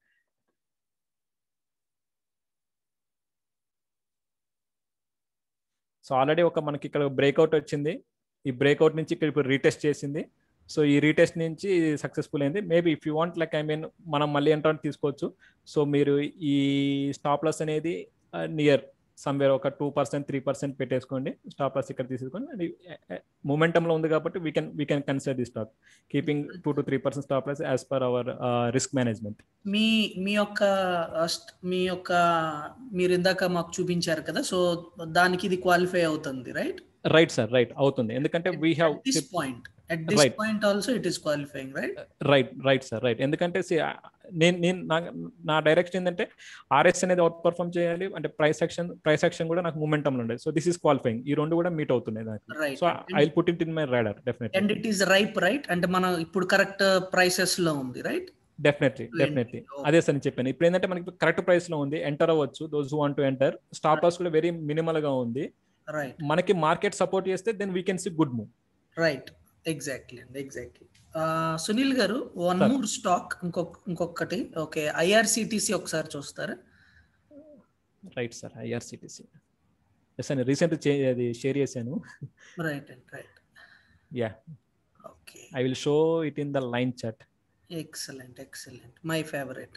so already ఒక మనకి ఇక్కడ బ్రేక్అవుట్ వచ్చింది ఈ బ్రేక్అవుట్ నుంచి ఇక్కడ ఇప్పుడు రీటెస్ట్ చేసింది సో ఈ రీటెస్ట్ నుంచి సక్సెస్ఫుల్ అయింది maybe if you want like I mean మనం మళ్ళీ ఎంటర్ తీసుకోవచ్చు సో మీరు ఈ స్టాప్ లాస్ అనేది నియర్ సమ్వేర్ ఒక టూ పర్సెంట్ త్రీ పర్సెంట్ పెట్టేసుకోండి స్టాప్ లాస్ ఇక్కడ తీసుకొని మూమెంటంలో ఉంది కాబట్టి we can we can consider the stock keeping two to three percent stop loss as per our risk management మీ మీ యొక్క ఆ, స్ట్- మీ యొక్క మీరు ఇందాక మాకు చూపించారు కదా సో దానికి ఇది క్వాలిఫై అవుతుంది రైట్ రైట్ సార్ రైట్ అవుతుంది ఎందుకంటే we have this point at this Right. Point also it is qualifying right right right sir right ఎందుకంటే see, ఆ, నేను నేను నా నా డైరెక్షన్ ఏంటంటే ఆర్ఎస్ అనేది అవుట్ పర్ఫామ్ చేయాలి అంటే ప్రైస్ యాక్షన్ ప్రైస్ యాక్షన్ కూడా నాకు మూమెంటం ఉండేది సో దిస్ ఈస్ క్వాలిఫైయింగ్ ఈ రెండు కూడా మీట్ అవుతున్నాయి నాకు right so I put it in my radar definitely and it is ripe right అంటే మనం ఇప్పుడు కరెక్ట్ ప్రైసెస్ లో ఉంది రైట్ డెఫినెట్లీ డెఫినెట్లీ Okay. అదే సార్ నేను చెప్పాను ఇప్పుడు ఏంటంటే మనకి కరెక్ట్ ప్రైస్ లో ఉంది ఎంటర్ అవ్వచ్చు those want to enter stop loss కూడా వెరీ మినిమల్ గా ఉంది రైట్ మనకి మార్కెట్ సపోర్ట్ చేస్తే then we can see good move right exactly అండి ఎగ్జాక్ట్లీ సునీల్ గారు వన్ Sir. మోర్ స్టాక్ ఇంకొక ఇంకొకటి ఓకే ఐఆర్సిటిసి ఒకసారి చూస్తారా రైట్ సార్ ఐఆర్సిటిసి ఎస్ అని రీసెంట్ అది షేర్ చేశాను right and right yeah okay I will show it in the line chart excellent excellent my favourite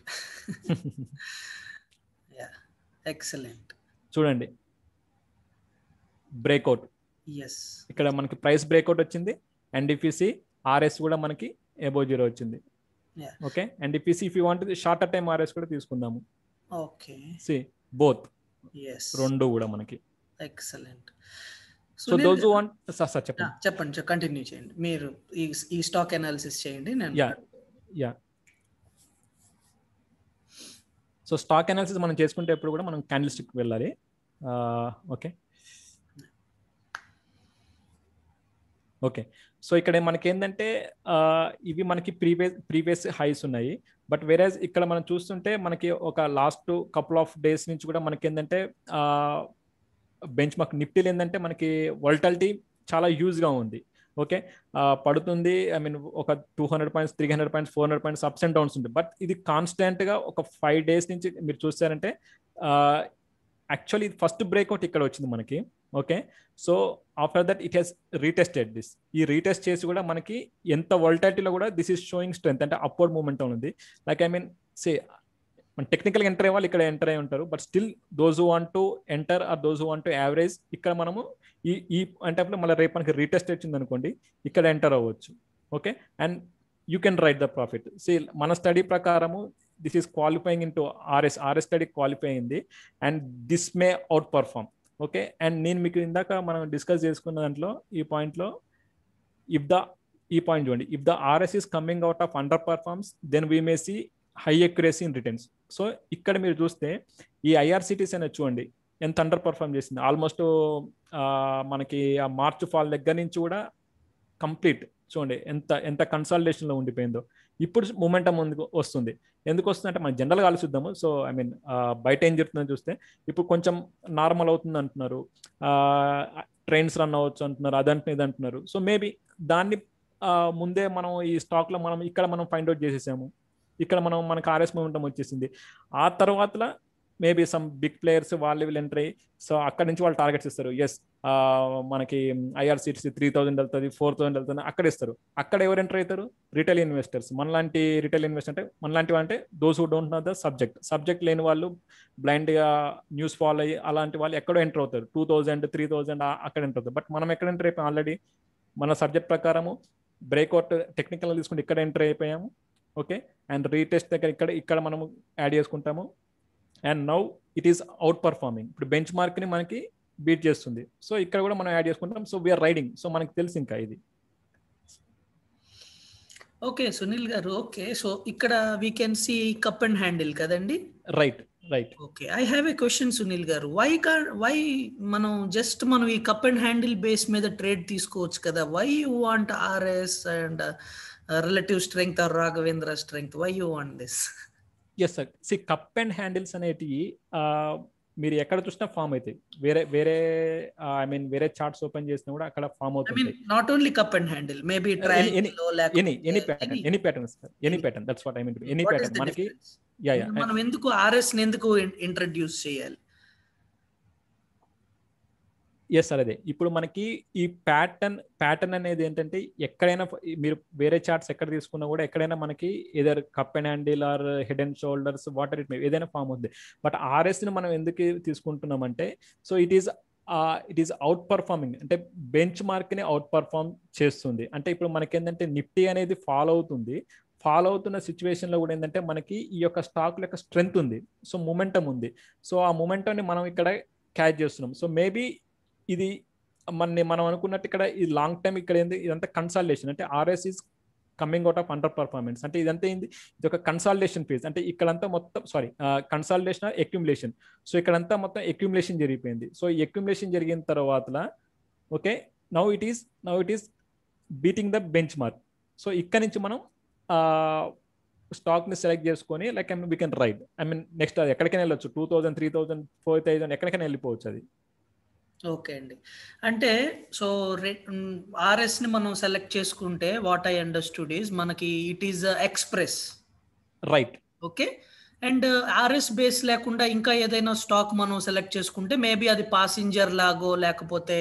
yeah excellent చూడండి breakout yes ఇక్కడ మనకి ప్రైస్ బ్రేక్అవుట్ వచ్చింది and if you see RS కూడా మనకి above zero వచ్చింది Yeah. Okay and if you see if you want shorter time RS కూడా తీసుకుందాము okay see both yes రెండు కూడా మనకి excellent so those want sir sir చెప్పండి చెప్పండి కంటిన్యూ చేయండి మీరు ఈ ఈ స్టాక్ అనాలిసిస్ చేయండి నేను yeah yeah so stock analysis మనం చేసుకుంటే ఎప్పుడు కూడా మనం క్యాండిల్ స్టిక్ వెళ్ళాలి ఓకే ఓకే సో ఇక్కడ మనకి ఏంటంటే ఇవి మనకి ప్రీవియస్ ప్రీవియస్ హైస్ ఉన్నాయి బట్ వేరేజ్ ఇక్కడ మనం చూస్తుంటే మనకి ఒక లాస్ట్ కపుల్ ఆఫ్ డేస్ నుంచి కూడా మనకి ఏంటంటే బెంచ్ మార్క్ నిఫ్టీలు ఏంటంటే మనకి వల్టాలిటీ చాలా హ్యూజ్గా ఉంది ఓకే పడుతుంది ఐ మీన్ ఒక two hundred points three hundred points four hundred points ups and downs ఉంది బట్ ఇది కాన్స్టెంట్గా ఒక ఫైవ్ డేస్ నుంచి మీరు చూస్తారంటే యాక్చువల్లీ ఫస్ట్ బ్రేక్అవుట్ ఇక్కడ వచ్చింది మనకి okay so after that it has retested this ఈ రీటెస్ట్ చేసి కూడా మనకి ఎంత వల్టాలిటీలో కూడా దిస్ ఈస్ షోయింగ్ స్ట్రెంత్ అంటే అప్వర్డ్ మూమెంట్ ఉంది లైక్ ఐ మీన్ సే మన టెక్నికల్గా ఎంటర్ అయ్యే వాళ్ళు ఇక్కడ ఎంటర్ అయి ఉంటారు but still those want to enter or those want to average ఇక్కడ మనము ఈ ఈ అంటే మళ్ళీ రేపు మనకి రీటెస్ట్ వచ్చింది అనుకోండి ఇక్కడ ఎంటర్ అవ్వచ్చు okay and you can ride the profit see మన స్టడీ ప్రకారము this is qualifying in to RS RS study qualify అయింది and this may outperform okay and నేను మీకు ఇందాక మనం డిస్కస్ చేసుకున్న దాంట్లో ఈ పాయింట్లో ఇఫ్ ద ఈ పాయింట్ చూడండి if the RS is coming out of underperforms then we may see high accuracy in returns so ఇక్కడ మీరు చూస్తే ఈ ఐఆర్సిటీస్ అనేది చూడండి ఎంత అండర్ పర్ఫామ్ చేసింది ఆల్మోస్ట్ మనకి ఆ మార్చ్ ఫాల్ దగ్గర నుంచి కూడా కంప్లీట్ చూడండి ఎంత ఎంత కన్సల్టేషన్లో ఉండిపోయిందో ఇప్పుడు మూమెంటం ముందుకు వస్తుంది ఎందుకు వస్తుంది అంటే మనం జనరల్గా ఆలోచిద్దాము సో ఐ మీన్ బయట ఏం జరుగుతుందని చూస్తే ఇప్పుడు కొంచెం నార్మల్ అవుతుంది అంటున్నారు ట్రైన్స్ రన్ అవ్వచ్చు అంటున్నారు అదంటున్నారు ఇది అంటున్నారు సో మేబీ దాన్ని ముందే మనం ఈ స్టాక్లో మనం ఇక్కడ మనం ఫైండ్ అవుట్ చేసేసాము ఇక్కడ మనం మనకు ఆర్ఎస్ మూమెంటం వచ్చేసింది ఆ తర్వాత మేబీ సమ్ బిగ్ ప్లేయర్స్ వాళ్ళు వీళ్ళు ఎంటర్ అయ్యి సో అక్కడ నుంచి వాళ్ళు టార్గెట్స్ ఇస్తారు ఎస్ మనకి ఐఆర్సిటిసి త్రీ థౌసండ్ వెళ్తుంది ఫోర్ థౌసండ్ వెళ్తుంది అక్కడ ఇస్తారు అక్కడ ఎవరు ఎంటర్ అవుతారు రిటైల్ ఇన్వెస్టర్స్ మనలాంటి రిటైల్ ఇన్వెస్టర్ అంటే మనలాంటి అంటే those who don't know the subject subject లేని వాళ్ళు బ్లైండ్గా న్యూస్ ఫాలో అయ్యి అలాంటి వాళ్ళు ఎక్కడో ఎంటర్ అవుతారు టూ థౌజండ్ త్రీ థౌజండ్ అక్కడ ఎంటర్ అవుతారు బట్ మనం ఎక్కడ ఎంటర్ అయిపోయాం ఆల్రెడీ మన సబ్జెక్ట్ ప్రకారము బ్రేక్అవుట్ టెక్నికల్ తీసుకుంటే ఇక్కడ ఎంటర్ అయిపోయాము ఓకే అండ్ రీటెస్ట్ దగ్గర ఇక్కడ ఇక్కడ మనము యాడ్ చేసుకుంటాము and now it is outperforming ఇప్పుడు బెంచ్ మార్క్ని మనకి బీట్ చేస్తుంది సో ఇక్కడ కూడా మనం యాడ్ చేసుకుంటాం సో వీఆర్ రైడింగ్ సో మనకి తెలుసు ఇంకా ఇది ఓకే సునీల్ గారు ఓకే సో ఇక్కడ we can see cup and handle కదండి right right okay I have a question Sunil గారు వై కా వై మనం జస్ట్ మనం ఈ కప్ అండ్ హ్యాండిల్ బేస్ మీద ట్రేడ్ తీసుకోవచ్చు కదా why you want RS and relative strength or Raghavendra strength why you want this yes sir see cup and handles అనేటివి మీరు ఎక్కడ చూసినా ఫామ్ అవుతాయి వేరే వేరే ఐ మీన్ వేరే చార్ట్స్ ఓపెన్ చేసినా కూడా అక్కడ ఫామ్ ఐ మీన్ అవుతుంది not only cup and handle maybe any- triangle any any pattern any pattern sir any pattern that's what I mean any pattern మనకి యా యా మనం ఎందుకు RS ని ఎందుకు ఇంట్రడ్యూస్ చేయాలి ఎస్ సార్ అదే ఇప్పుడు మనకి ఈ ప్యాటర్న్ ప్యాటర్న్ అనేది ఏంటంటే ఎక్కడైనా ఫ- మీరు వేరే చార్ట్స్ ఎక్కడ తీసుకున్నా కూడా ఎక్కడైనా మనకి either cup and handle or head and shoulders whatever it may ఏదైనా ఫామ్ అవుతుంది బట్ ఆర్ఎస్ ని మనం ఎందుకు తీసుకుంటున్నామంటే so it is it is outperforming అంటే బెంచ్ మార్క్ ని అవుట్ పర్ఫార్మ్ చేస్తుంది అంటే ఇప్పుడు మనకి ఏంటంటే నిఫ్టీ అనేది ఫాలో అవుతుంది ఫాలో అవుతున్న సిచ్యువేషన్ లో కూడా ఏంటంటే మనకి ఈ యొక్క స్టాక్ యొక్క స్ట్రెంగ్త్ ఉంది సో మొమెంటం ఉంది సో ఆ మొమెంటం ని మనం ఇక్కడ క్యాచ్ చేస్తున్నాం సో మేబీ ఇది మన మనం అనుకున్నట్టు ఇక్కడ ఈ లాంగ్ టైం ఇక్కడ ఏంది ఇదంతా కన్సాలిడేషన్ అంటే RS is coming out of underperformance అంటే ఇదంతా ఏంది ఇది ఒక కన్సాలిడేషన్ ఫేజ్ అంటే ఇక్కడంతా మొత్తం సారీ కన్సాలిడేషన్ ఎక్యుములేషన్ సో ఇక్కడంతా మొత్తం ఎక్యుములేషన్ జరిగిపోయింది సో ఈ ఎక్యుములేషన్ జరిగిన తర్వాత okay now it is now it is beating the benchmark so ఇక్కడ నుంచి మనం స్టాక్ ని సెలెక్ట్ చేసుకొని like I mean we can ride I mean next అది ఎక్కడికైనా వెళ్ళొచ్చు two thousand three thousand four thousand ఎక్కడికైనా వెళ్ళిపోవచ్చు అది ఓకే అండి అంటే సో ఆర్ఎస్ ని మనం సెలెక్ట్ చేసుకుంటే వాట్ ఐ అండర్స్టూడ్ ఈస్ మనకి it is express right okay and RS base లేకుండా ఇంకా ఏదైనా స్టాక్ మనం సెలెక్ట్ చేసుకుంటే మేబీ అది పాసింజర్ లాగో లేకపోతే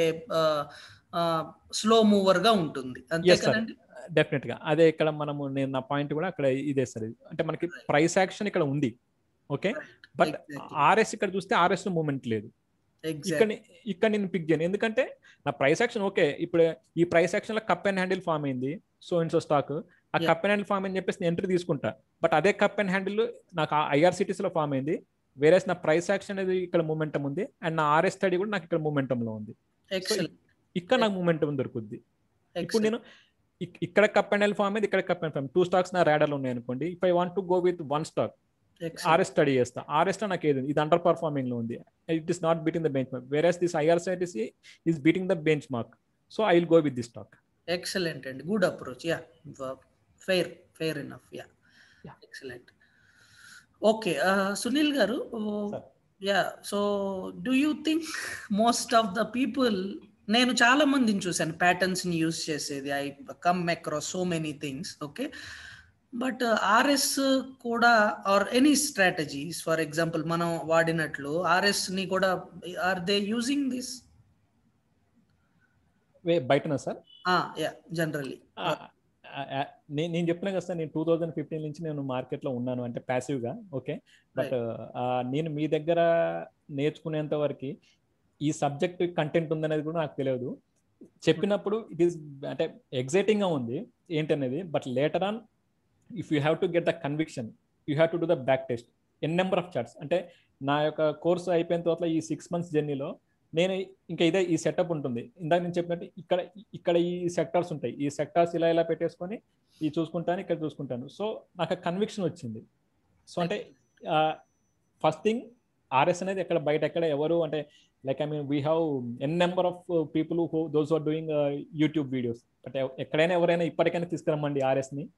స్లో మూవర్ గా ఉంటుంది అంతే Yes, sir. కదండి డెఫినెట్ గా అదే ఇక్కడ మనము నేను నా పాయింట్ కూడా అక్కడ ఇదే సార్ ఇది అంటే మనకి ప్రైస్ యాక్షన్ ఇక్కడ ఉంది ఓకే బట్ ఆర్ఎస్ ఇక్కడ చూస్తే ఆర్ఎస్ మూమెంట్ లేదు ఇక్కడ ని- ఇక్కడ నేను పిక్ చేయను ఎందుకంటే నా ప్రైస్ యాక్షన్ ఓకే ఇప్పుడు ఈ ప్రైస్ యాక్షన్ లో కప్ అండ్ హ్యాండిల్ ఫామ్ అయింది సో ఇన్సో స్టాక్ ఆ Yeah. Cup and handle form అని చెప్పేసి నేను ఎంట్రీ తీసుకుంటా బట్ అదే కప్ అండ్ హ్యాండిల్ నాకు ఐఆర్సిటీస్ లో ఫామ్ అయింది వేరే నా ప్రైస్ యాక్షన్ అనేది ఇక్కడ మూమెంటం ఉంది అండ్ నా ఆర్ఎస్ స్టడీ కూడా నాకు ఇక్కడ మూమెంటం లో ఉంది ఎక్సలెంట్ ఇక్కడ నాకు మూమెంటం దొరుకుద్ది ఇప్పుడు నేను ఇక్- ఇక్కడ కప్ అండ్ ఫామ్ అయింది ఇక్కడ cup and form two stocks నా ర్యాడర్ ఉన్నాయి అనుకోండి if I want to go with one stock RS study చేస్తా ఆర్ఎస్ లో నాకు ఏది ఇది అండర్ పర్ఫార్మింగ్ లో ఉంది it is not beating the benchmark వేరే this IRCTC is beating the benchmark so I will go with this stock excellent అండి good approach yeah fair fair enough yeah Yeah. Excellent okay Sunil garu Sir. Yeah so do you think most of the people నేను చాలా మందిని చూశాను patterns ని use చేసేది I come across so many things okay but RS కూడా are any strategies for example మనం వాడినట్లు RS ని కూడా ఆర్ దే యూజింగ్ దిస్ బయటనా సార్ యా జనరలీ నేను చెప్పిన కదా సార్ నేను టూ థౌజండ్ ఫిఫ్టీన్ నుంచి నేను మార్కెట్ లో ఉన్నాను అంటే ప్యాసివ్ గా ఓకే బట్ నేను మీ దగ్గర నేర్చుకునేంత వరకు ఈ సబ్జెక్ట్ కంటెంట్ ఉందనేది కూడా నాకు తెలియదు చెప్పినప్పుడు ఇట్ ఈస్ అంటే ఎగ్జైటింగ్ గా ఉంది ఏంటనేది but later on if you have to get the conviction you have to do the back test n number of charts అంటే నా యొక్క కోర్స్ అయిపోయిన తర్వాత ఈ సిక్స్ మంత్స్ జర్నీలో నేను ఇంకా ఇదే ఈ సెటప్ ఉంటుంది ఇందాక నేను చెప్పినట్టు ఇక్కడ ఇక్కడ ఈ సెక్టార్స్ ఉంటాయి ఈ సెక్టార్స్ ఇలా ఇలా పెట్టేసుకొని ఈ చూసుకుంటాను ఇక్కడ చూసుకుంటాను సో నాకు కన్విక్షన్ వచ్చింది సో అంటే ఫస్ట్ థింగ్ ఆర్ఎస్ అనేది ఎక్కడ బయట ఎక్కడ ఎవరు అంటే like I mean we have n number of people who those are doing YouTube videos but ఎక్కడైనా ఎవరైనా ఇప్పటికైనా తీసుకురమ్మండి ఆర్ఎస్ ని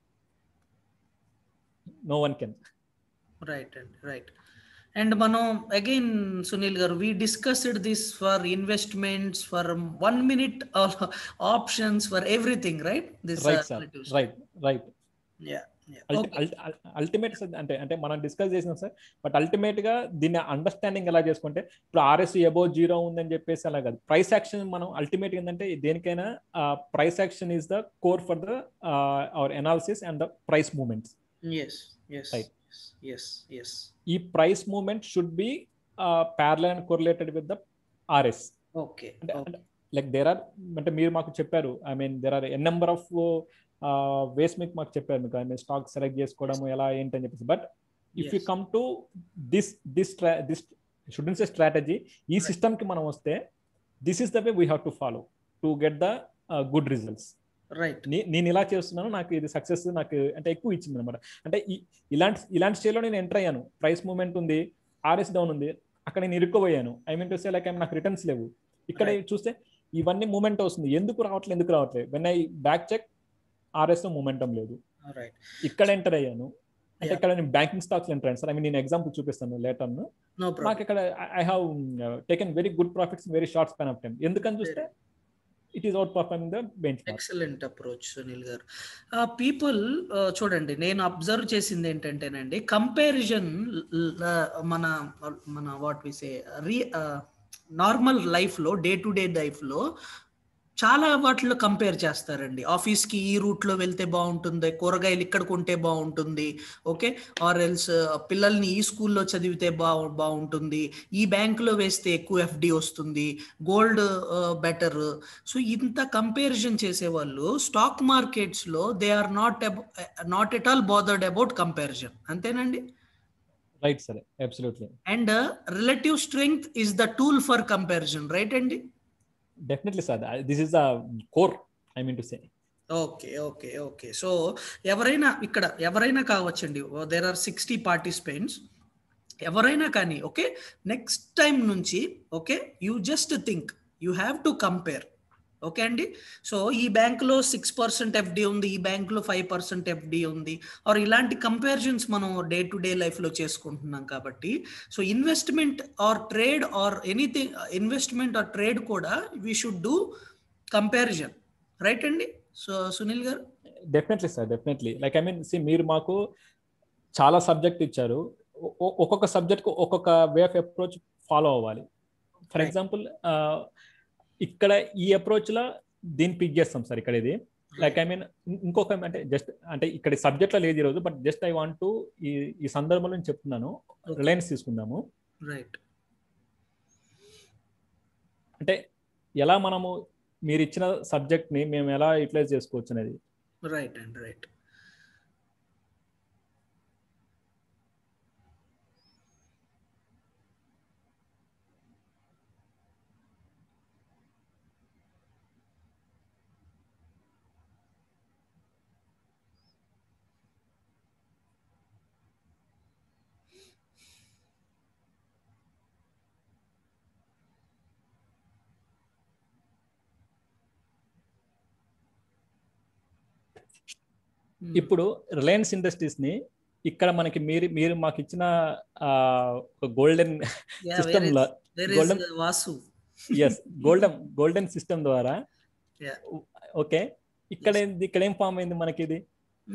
నో వన్ కెన్ రైట్ అండి రైట్ అండ్ మనం again Sunil garu we discussed this for investments for one minute options for everything right this right sir right right yeah ultimate అంటే అంటే మనం డిస్కస్ చేసినాం సార్ బట్ అల్టిమేట్ గా దీన్ని understanding ఎలా చేసుకుంటే ఇప్పుడు ఆర్ఎస్ అబౌవ్ జీరో ఉందని చెప్పేసి అలా కాదు ప్రైస్ యాక్షన్ మనం అల్టిమేట్ ఏంటంటే దేనికైనా price action is the core for the our analysis and the price movements yes yes Right. Yes yes ఈ price movement should be parallel and correlated with the RS okay అంటే like there are అంటే మీరు మాకు చెప్పారు I mean there are n number of ways మీకు మాకు చెప్పారు మీకు ఐ మీన్ స్టాక్ సెలెక్ట్ చేసుకోవడం ఎలా ఏంటి అని చెప్పేసి but if you Yes. Come to this this this student say strategy ఈ Right. సిస్టమ్ కి మనం వస్తే this is the way we have to follow to get the good results right నేను ఇలా చేస్తున్నాను నాకు ఇది సక్సెస్ నాకు అంటే ఎక్కువ ఇచ్చింది అనమాట అంటే ఈ- ఇలాంటి ఇలాంటి స్టేజ్లో నేను ఎంటర్ అయ్యాను ప్రైస్ మూమెంట్ ఉంది ఆర్ఎస్ డౌన్ ఉంది అక్కడ నేను ఇరుక్కుపోయాను I mean to say like నాకు రిటర్న్స్ లేవు ఇక్కడ Right. చూస్తే ఇవన్నీ మూమెంట్ వస్తుంది ఎందుకు రావట్లేదు ఎందుకు రావట్లేదు when I back check RS momentum లేదు రైట్ ఇక్కడ ఎంటర్ అయ్యాను అంటే Yeah. ఇక్కడ నేను బ్యాంకింగ్ స్టాక్స్ ఎంటర్ అయ్యాను సార్ ఐ మీన్ నేను ఎగ్జాంపుల్ చూపిస్తాను లేటర్ నో నాకు ప్రాబ్లం ఇక్కడ I have taken very good profits very short span of time ఎందుకని చూస్తే it is outperforming the benchmark excellent approach Sunil garu people చూడండి నేను observe చేసింది ఏంటంటేనండి కంపారిజన్ మన మన వాట్ వి సే రీ నార్మల్ లైఫ్లో డే టు డే లైఫ్లో చాలా వాటిలో కంపేర్ చేస్తారండి ఆఫీస్కి ఈ రూట్లో వెళ్తే బాగుంటుంది కూరగాయలు ఇక్కడ కొంటే బాగుంటుంది ఓకే ఆర్ ఎల్స్ పిల్లల్ని ఈ స్కూల్లో చదివితే బాగు బాగుంటుంది ఈ బ్యాంకులో వేస్తే ఎక్కువ ఎఫ్డి వస్తుంది గోల్డ్ బెటర్ సో ఇంత కంపారిజన్ చేసేవాళ్ళు స్టాక్ మార్కెట్స్ లో they are not not at all bothered about comparison అంతేనండి రైట్ సరే absolutely and relative strength is the tool for comparison right అండి definitely sir this is the core I mean to say okay okay okay so ఎవరైనా ఇక్కడ ఎవరైనా కావచ్చండి there are sixty participants ఎవరైనా కానీ okay next time నుంచి okay you just think you have to compare okay అండి so ఈ బ్యాంకులో సిక్స్ పర్సెంట్ ఎఫ్డి ఉంది ఈ బ్యాంకులో ఫైవ్ పర్సెంట్ ఎఫ్డి ఉంది ఆర్ ఇలాంటి కంపారిజన్స్ మనం డే టు డే లైఫ్లో చేసుకుంటున్నాం కాబట్టి so investment or trade or anything investment or trade కూడా we should do comparison right అండి so Sunil garu definitely sir definitely like I mean see మీరు మాకు చాలా సబ్జెక్ట్ ఇచ్చారు ఒ- ఒ- ఒక్కొక్క సబ్జెక్ట్ ఒక్కొక్క వే ఆఫ్ అప్రోచ్ ఫాలో అవ్వాలి ఫర్ Right. ఎగ్జాంపుల్ ఇక్కడ ఈ అప్రోచ్ లో దీన్ని పిక్ చేస్తాం సార్ ఇక్కడ ఇది లైక్ ఐ మీన్ ఇంకొక అంటే జస్ట్ అంటే ఇక్కడ సబ్జెక్ట్ లో లేదు ఈరోజు but just I want to ఈ ఈ సందర్భంలో నేను చెప్తున్నాను రిలయన్స్ తీసుకుందాము రైట్ అంటే ఎలా మనము మీరు ఇచ్చిన సబ్జెక్ట్ ని మేము ఎలా యూటిలైజ్ చేసుకోవచ్చు అనేది రైట్ అండ్ రైట్ ఇప్పుడు రిలయన్స్ ఇండస్ట్రీస్ ని ఇక్కడ మనకి మీరు మీరు మాకు ఇచ్చిన గోల్డెన్ సిస్టమ్ లో golden- వాసు ఎస్ గోల్డెన్ గోల్డెన్ సిస్టమ్ ద్వారా Yeah. ఓకే ఇక్కడ ఏంది- ఇక్కడ ఏం ఫామ్ అయింది మనకి ఇది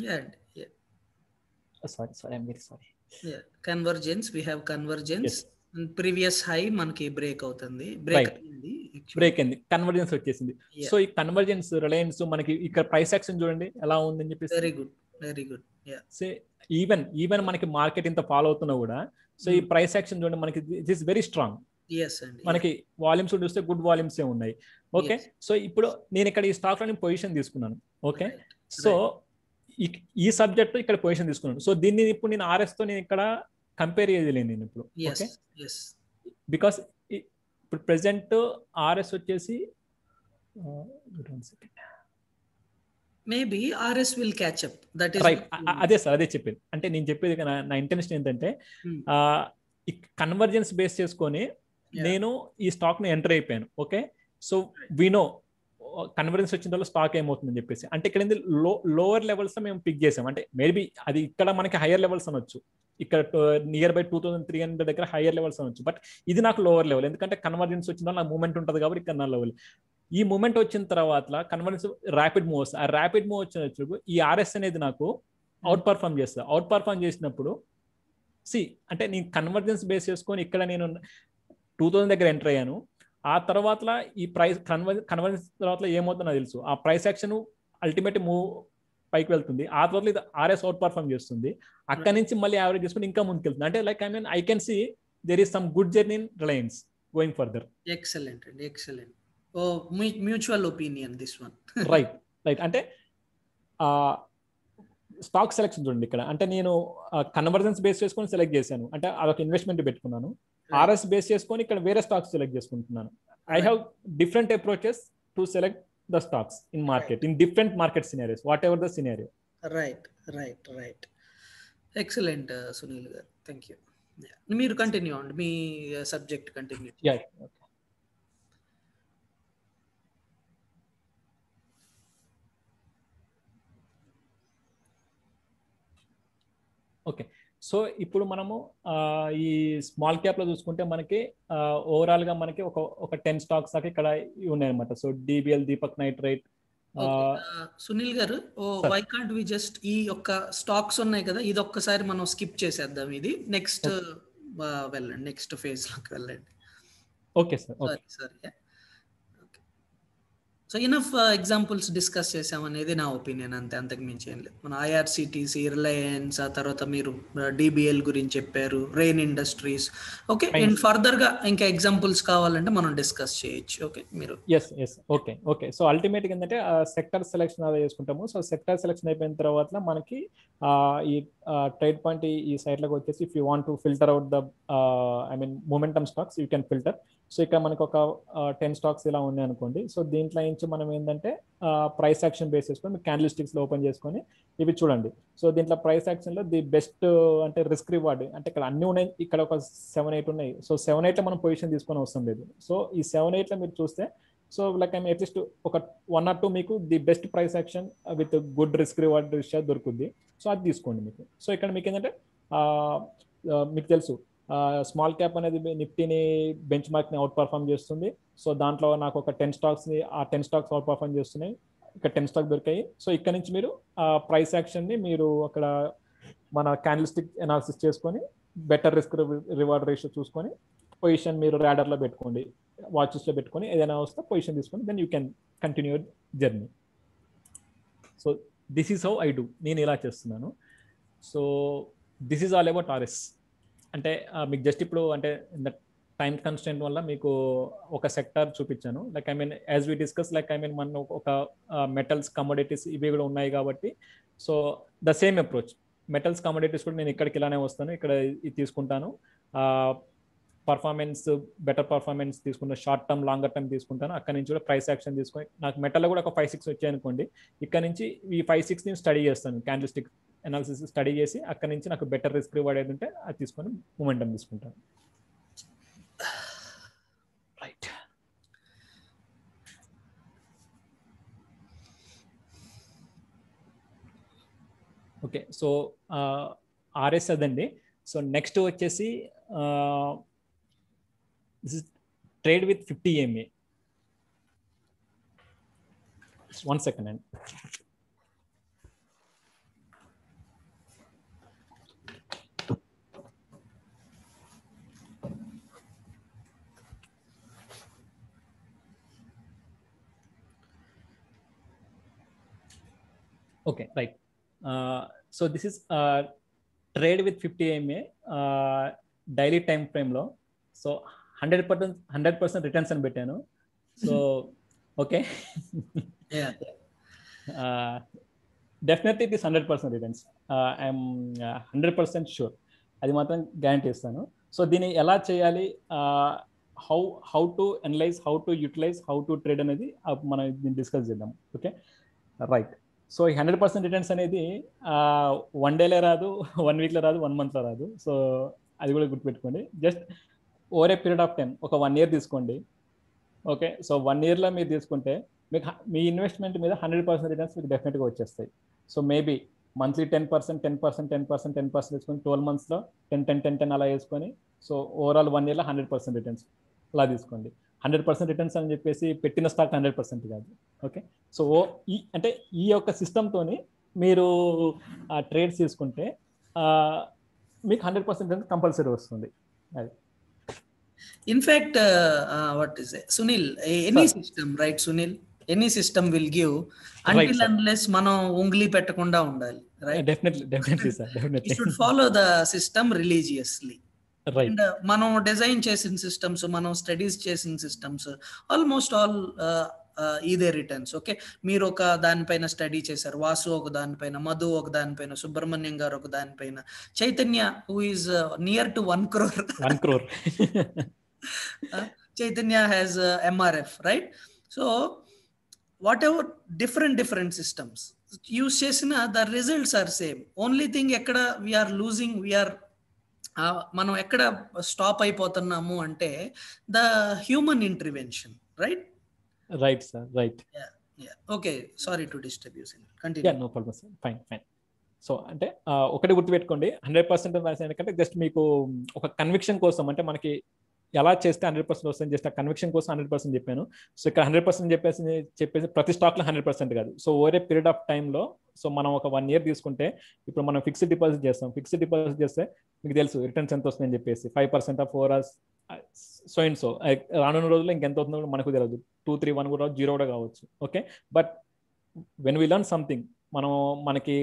sorry sorry I'm very sorry convergence we have convergence previous high మనకి బ్రేక్ అవుతుంది బ్రేక్ Right. అయింది బ్రేక్ అయింది కన్వర్జెన్స్ వచ్చేసింది Yeah. సో ఈ కన్వర్జెన్స్ రిలయన్స్ మనకి ఇక్కడ ప్రైస్ యాక్షన్ చూడండి ఎలా ఉందని చెప్పేసి very good very good yeah even even మనకి మార్కెట్ ఇంత ఫాలో అవుతున్నా కూడా సో ఈ Hmm. ప్రైస్ యాక్షన్ చూడండి మనకి it is very strong yes అండి మనకి వాల్యూమ్స్ చూస్తే గుడ్ వాల్యూమ్స్ ఏ ఉన్నాయి ఓకే Yes. సో ఇప్పుడు నేను ఇక్కడ ఈ స్టాక్ లో నేను పొజిషన్ తీసుకున్నాను ఓకే Right. సో ఈ- ఈ సబ్జెక్ట్ ఇక్కడ పొజిషన్ తీసుకున్నాను సో దీన్ని ఇప్పుడు నేను ఆర్ఎస్ తో నేను ఇక్కడ కంపేర్ చేయలేను నేను ఇప్పుడు ఎస్ ఓకే ఎస్ బికాస్ ఇప్పుడు ప్రెసెంట్ ఆర్ఎస్ వచ్చేసి maybe RS will catch up that is right అదే సార్ అదే చెప్పేది అంటే నేను చెప్పేది నా- నా ఇంటెన్షన్ ఏంటంటే Hmm. ఆ, ఈ కన్వర్జెన్స్ బేస్ చేసుకొని Yeah. నేను ఈ స్టాక్ ని ఎంటర్ అయిపోయాను ఓకే సో వినో కన్వర్జెన్స్ వచ్చిన తర్వాత స్టాక్ ఏమవుతుందని చెప్పేసి అంటే ఇక్కడ ఏంది లో లోవర్ లెవెల్స్ మేము పిక్ చేసాం అంటే మేబీ అది ఇక్కడ మనకి హైయర్ లెవెల్స్ అనొచ్చు ఇక్కడ near by two thousand three hundred దగ్గర హైయర్ లెవెల్స్ అనొచ్చు బట్ ఇది నాకు లోవర్ లెవెల్ ఎందుకంటే కన్వర్జెన్స్ వచ్చిన వల్ల మూమెంట్ ఉంటుంది కాబట్టి ఇక్కడ నా లెవెల్ ఈ మూమెంట్ వచ్చిన తర్వాత కన్వర్జెన్స్ ర్యాపిడ్ మూవ్స్ ఆ ర్యాపిడ్ మూవ్ వచ్చినప్పుడు ఈ ఆర్ఎస్ అనేది నాకు అవుట్ పర్ఫామ్ చేస్తా అవుట్ పర్ఫామ్ చేసినప్పుడు సి అంటే నేను కన్వర్జెన్స్ బేస్ చేసుకొని ఇక్కడ నేను టూ థౌసండ్ దగ్గర ఎంటర్ అయ్యాను ఆ తర్వాత ఈ ప్రైస్ కన్వర్ కన్వర్జెన్స్ తర్వాత ఏమవుతుందో నాకు తెలుసు ఆ ప్రైస్ యాక్షన్ అల్టిమేట్ మూవ్ పైకి వెళ్తుంది ఆ తర్వాత ఇది ఆర్ఎస్ అవుట్ పర్ఫామ్ చేస్తుంది అక్కడ నుంచి మళ్ళీ యావరేజ్ చేసుకుని ఇంకా ముందుకెళ్తుంది అంటే like I mean I can see there is some good journey in Reliance going further excellent అండి ఎక్సలెంట్ ఓ mutual opinion this one right right అంటే స్టాక్ సెలెక్షన్ చూడండి ఇక్కడ అంటే నేను కన్వర్జెన్స్ బేస్ చేసుకొని సెలెక్ట్ చేశాను అంటే అదొక ఇన్వెస్ట్మెంట్ పెట్టుకున్నాను ఆర్ఎస్ బేస్ చేసుకొని ఇక్కడ వేరే స్టాక్స్ సెలెక్ట్ చేసుకుంటున్నాను I have different approaches to select the stocks in market in different market scenarios whatever the scenario right right right excellent Sunil గారు థ్యాంక్ యూ మీరు కంటిన్యూ అవ్వండి మీ subject continue yeah okay so ఇప్పుడు మనము ఈ small cap లో చూసుకుంటే మనకి ఓవరాల్ గా మనకి ఒక ఒక టెన్ స్టాక్స్ దాకా ఇక్కడ ఉన్నాయి అనమాట so DBL Deepak Nitrite Sunil garu oh why can't we just ఈ యొక్క స్టాక్స్ ఉన్నాయి కదా ఇది ఒక్కసారి మనం స్కిప్ చేసేద్దాం ఇది నెక్స్ట్ వెళ్ళండి నెక్స్ట్ ఫేజ్ లోకి వెళ్ళండి okay sir sorry sorry so enough examples discuss చేసాం అనేది నా ఒపీనియన్ అంతే అంతకు మించి ఏం లేదు మన ఐఆర్సిటీసీ రిలయన్స్ ఆ తర్వాత మీరు డిబిఎల్ గురించి చెప్పారు Rain industries okay and further గా ఇంకా ఎగ్జాంపుల్స్ కావాలంటే మనం డిస్కస్ చేయొచ్చు ఓకే మీరు yes yes okay okay so ultimate ఏంటంటే సెక్టర్ సెలెక్షన్ అలా చేసుకుంటాము సో సెక్టర్ సెలెక్షన్ అయిపోయిన తర్వాత మనకి ఈ ట్రేడ్ పాయింట్ ఈ సైట్ లోకి వచ్చేసి if you want to filter out the I mean momentum stocks you can filter so ఇక్కడ మనకి ఒక టెన్ స్టాక్స్ ఇలా ఉన్నాయి అనుకోండి సో దీంట్లో నుంచి మనం ఏంటంటే ప్రైస్ యాక్షన్ బేస్ చేసుకొని మీ క్యాండిల్ స్టిక్స్ లో ఓపెన్ చేసుకొని ఇవి చూడండి సో దీంట్లో ప్రైస్ యాక్షన్ లో ది బెస్ట్ అంటే రిస్క్ రివార్డ్ అంటే ఇక్కడ అన్ని ఉన్నాయి ఇక్కడ ఒక సెవెన్ ఎయిట్ ఉన్నాయి సో సెవెన్ ఎయిట్ లో మనం పొజిషన్ తీసుకొని అవసరం లేదు సో ఈ సెవెన్ ఎయిట్ లో మీరు చూస్తే సో లైక్ ఐ అట్లీస్ట్ ఒక వన్ ఆర్ టూ మీకు the best price action with good risk reward రిషా దొరుకుద్ది సో అది తీసుకోండి మీకు సో ఇక్కడ మీకు ఏంటంటే మీకు తెలుసు స్మాల్ క్యాప్ అనేది నిఫ్టీని బెంచ్ మార్క్ ని అవుట్ పర్ఫామ్ చేస్తుంది సో దాంట్లో నాకు ఒక టెన్ స్టాక్స్ ని ఆ టెన్ స్టాక్స్ అవుట్ పర్ఫామ్ చేస్తున్నాయి ఇక్కడ టెన్ స్టాక్ దొరికాయి సో ఇక్కడ నుంచి మీరు ఆ ప్రైస్ యాక్షన్ ని మీరు అక్కడ మన క్యాండిల్ స్టిక్ అనాలిసిస్ చేసుకొని బెటర్ రిస్క్ రివార్డ్ రేషియో చూసుకొని పొజిషన్ మీరు ర్యాడర్ లో పెట్టుకోండి వాచెస్ లో పెట్టుకొని ఏదైనా వస్తే పొజిషన్ తీసుకొని then you can continue journey so this is how I do నేను ఇలా చేస్తున్నాను so this is all about RS అంటే మీకు జస్ట్ ఇప్పుడు అంటే టైం కన్స్టెంట్ వల్ల మీకు ఒక సెక్టర్ చూపించాను like I mean as we discuss like I mean మన ఒక మెటల్స్ కమోడిటీస్ ఇవి కూడా ఉన్నాయి కాబట్టి so the same approach metals commodities కూడా నేను ఇక్కడికి ఇలానే వస్తాను ఇక్కడ ఇది తీసుకుంటాను పర్ఫార్మెన్స్ బెటర్ పర్ఫార్మెన్స్ తీసుకుంటాను షార్ట్ టర్మ్ లాంగర్ టర్మ్ తీసుకుంటాను అక్కడ నుంచి కూడా ప్రైస్ యాక్షన్ తీసుకొని నాకు మెటల్లో కూడా ఒక ఫైవ్ సిక్స్ వచ్చాయి అనుకోండి ఇక్కడ నుంచి ఈ ఫైవ్ సిక్స్ నేను స్టడీ చేస్తాను క్యాండిల్ స్టిక్ అనాలిసిస్ స్టడీ చేసి అక్కడ నుంచి నాకు బెటర్ రిస్క్ రివార్డ్ ఏది ఉంటే అది తీసుకొని మూమెంటం తీసుకుంటాను రైట్ ఓకే సో ఆర్ఎస్ అదండి సో నెక్స్ట్ వచ్చేసి this is trade with fifty MA one second అండి okay right uh, so this is uh, trade with 50 ma uh, daily time frame లో so hundred percent hundred percent returns అని పెట్టాను so okay definitely it is hundred percent returns I'm hundred percent sure అది మాత్రం guarantee ఇస్తాను so దీన్ని ఎలా చేయాలి how how to analyze how to utilize how to trade అనేది మనం దీన్ని డిస్కస్ చేద్దాం ఓకే రైట్ సో ఈ హండ్రెడ్ పర్సెంట్ రిటర్న్స్ అనేది వన్ డేలో రాదు వన్ వీక్లో రాదు వన్ మంత్లో రాదు సో అది కూడా గుర్తుపెట్టుకోండి just over a period of time ఒక వన్ ఇయర్ తీసుకోండి ఓకే సో వన్ ఇయర్లో మీరు తీసుకుంటే మీకు మీ ఇన్వెస్ట్మెంట్ మీద హండ్రెడ్ పర్సెంట్ రిటర్న్స్ మీకు డెఫినెట్గా వచ్చేస్తాయి so maybe monthly ten percent ten percent ten percent ten percent వేసుకొని ట్వెల్వ్ మంత్స్లో టెన్ టెన్ టెన్ టెన్ అలా వేసుకొని సో ఓవరాల్ వన్ ఇయర్లో హండ్రెడ్ పర్సెంట్ రిటర్న్స్ అలా తీసుకోండి హండ్రెడ్ పర్సెంట్ రిటర్న్స్ అని చెప్పేసి పెట్టిన స్టాక్ హండ్రెడ్ పర్సెంట్ కాదు ఓకే సో ఈ అంటే ఈ యొక్క సిస్టమ్తోని మీరు ఆ ట్రేడ్స్ తీసుకుంటే మీకు హండ్రెడ్ పర్సెంట్ కంపల్సరీ వస్తుంది అది in fact what is Sunil any system right Sunil any system will give until unless మనం ఉంగ్లీ పెట్టకుండా ఉండాలి right definitely definitely sir definitely should follow the system religiously right and మనం డిజైన్ చేసిన సిస్టమ్స్ మనం స్టడీస్ చేసిన సిస్టమ్స్ ఆల్మోస్ట్ ఆల్ ఇదే రిటర్న్స్ ఓకే మీరు ఒక దానిపైన స్టడీ చేశారు వాసు ఒక దానిపైన మధు ఒక దానిపైన సుబ్రహ్మణ్యం గారు ఒక దానిపైన Chaitanya who is near to one crore one crore Chaitanya has MRF right so whatever different different systems use చేసిన the results are same only thing ఎక్కడ వీఆర్ లూజింగ్ వీఆర్ మనం ఎక్కడ స్టాప్ అయిపోతున్నాము అంటే the human intervention right right sir right okay sorry to disturb you yeah continue no problem sir fine fine so అంటే ఒకటి గుర్తుపెట్టుకోండి hundred percent ఎందుకంటే just మీకు ఒక కన్విక్షన్ కోసం అంటే మనకి ఎలా చేస్తే హండ్రెడ్ పర్సెంట్ వస్తుంది జస్ట్ ఆ కన్విక్షన్ కోసం హండ్రెడ్ పర్సెంట్ చెప్పాను సో ఇక్కడ హండ్రెడ్ పర్సెంట్ చెప్పేసి చెప్పేసి ప్రతి స్టాక్లో హండ్రెడ్ పర్సెంట్ కాదు so over a period of టైంలో సో మనం ఒక వన్ ఇయర్ తీసుకుంటే ఇప్పుడు మనం ఫిక్స్డ్ డిపాజిట్ చేస్తాం ఫిక్స్డ్ డిపాజిట్ చేస్తే మీకు తెలుసు రిటర్న్స్ ఎంత వస్తుందని చెప్పేసి five percent of four hours so and so రానున్న రోజుల్లో ఇంకెంత అవుతుందో మనకు తెలియదు టూ త్రీ వన్ కూడా జీరో కూడా కావచ్చు okay but when we learn something మనం మనకి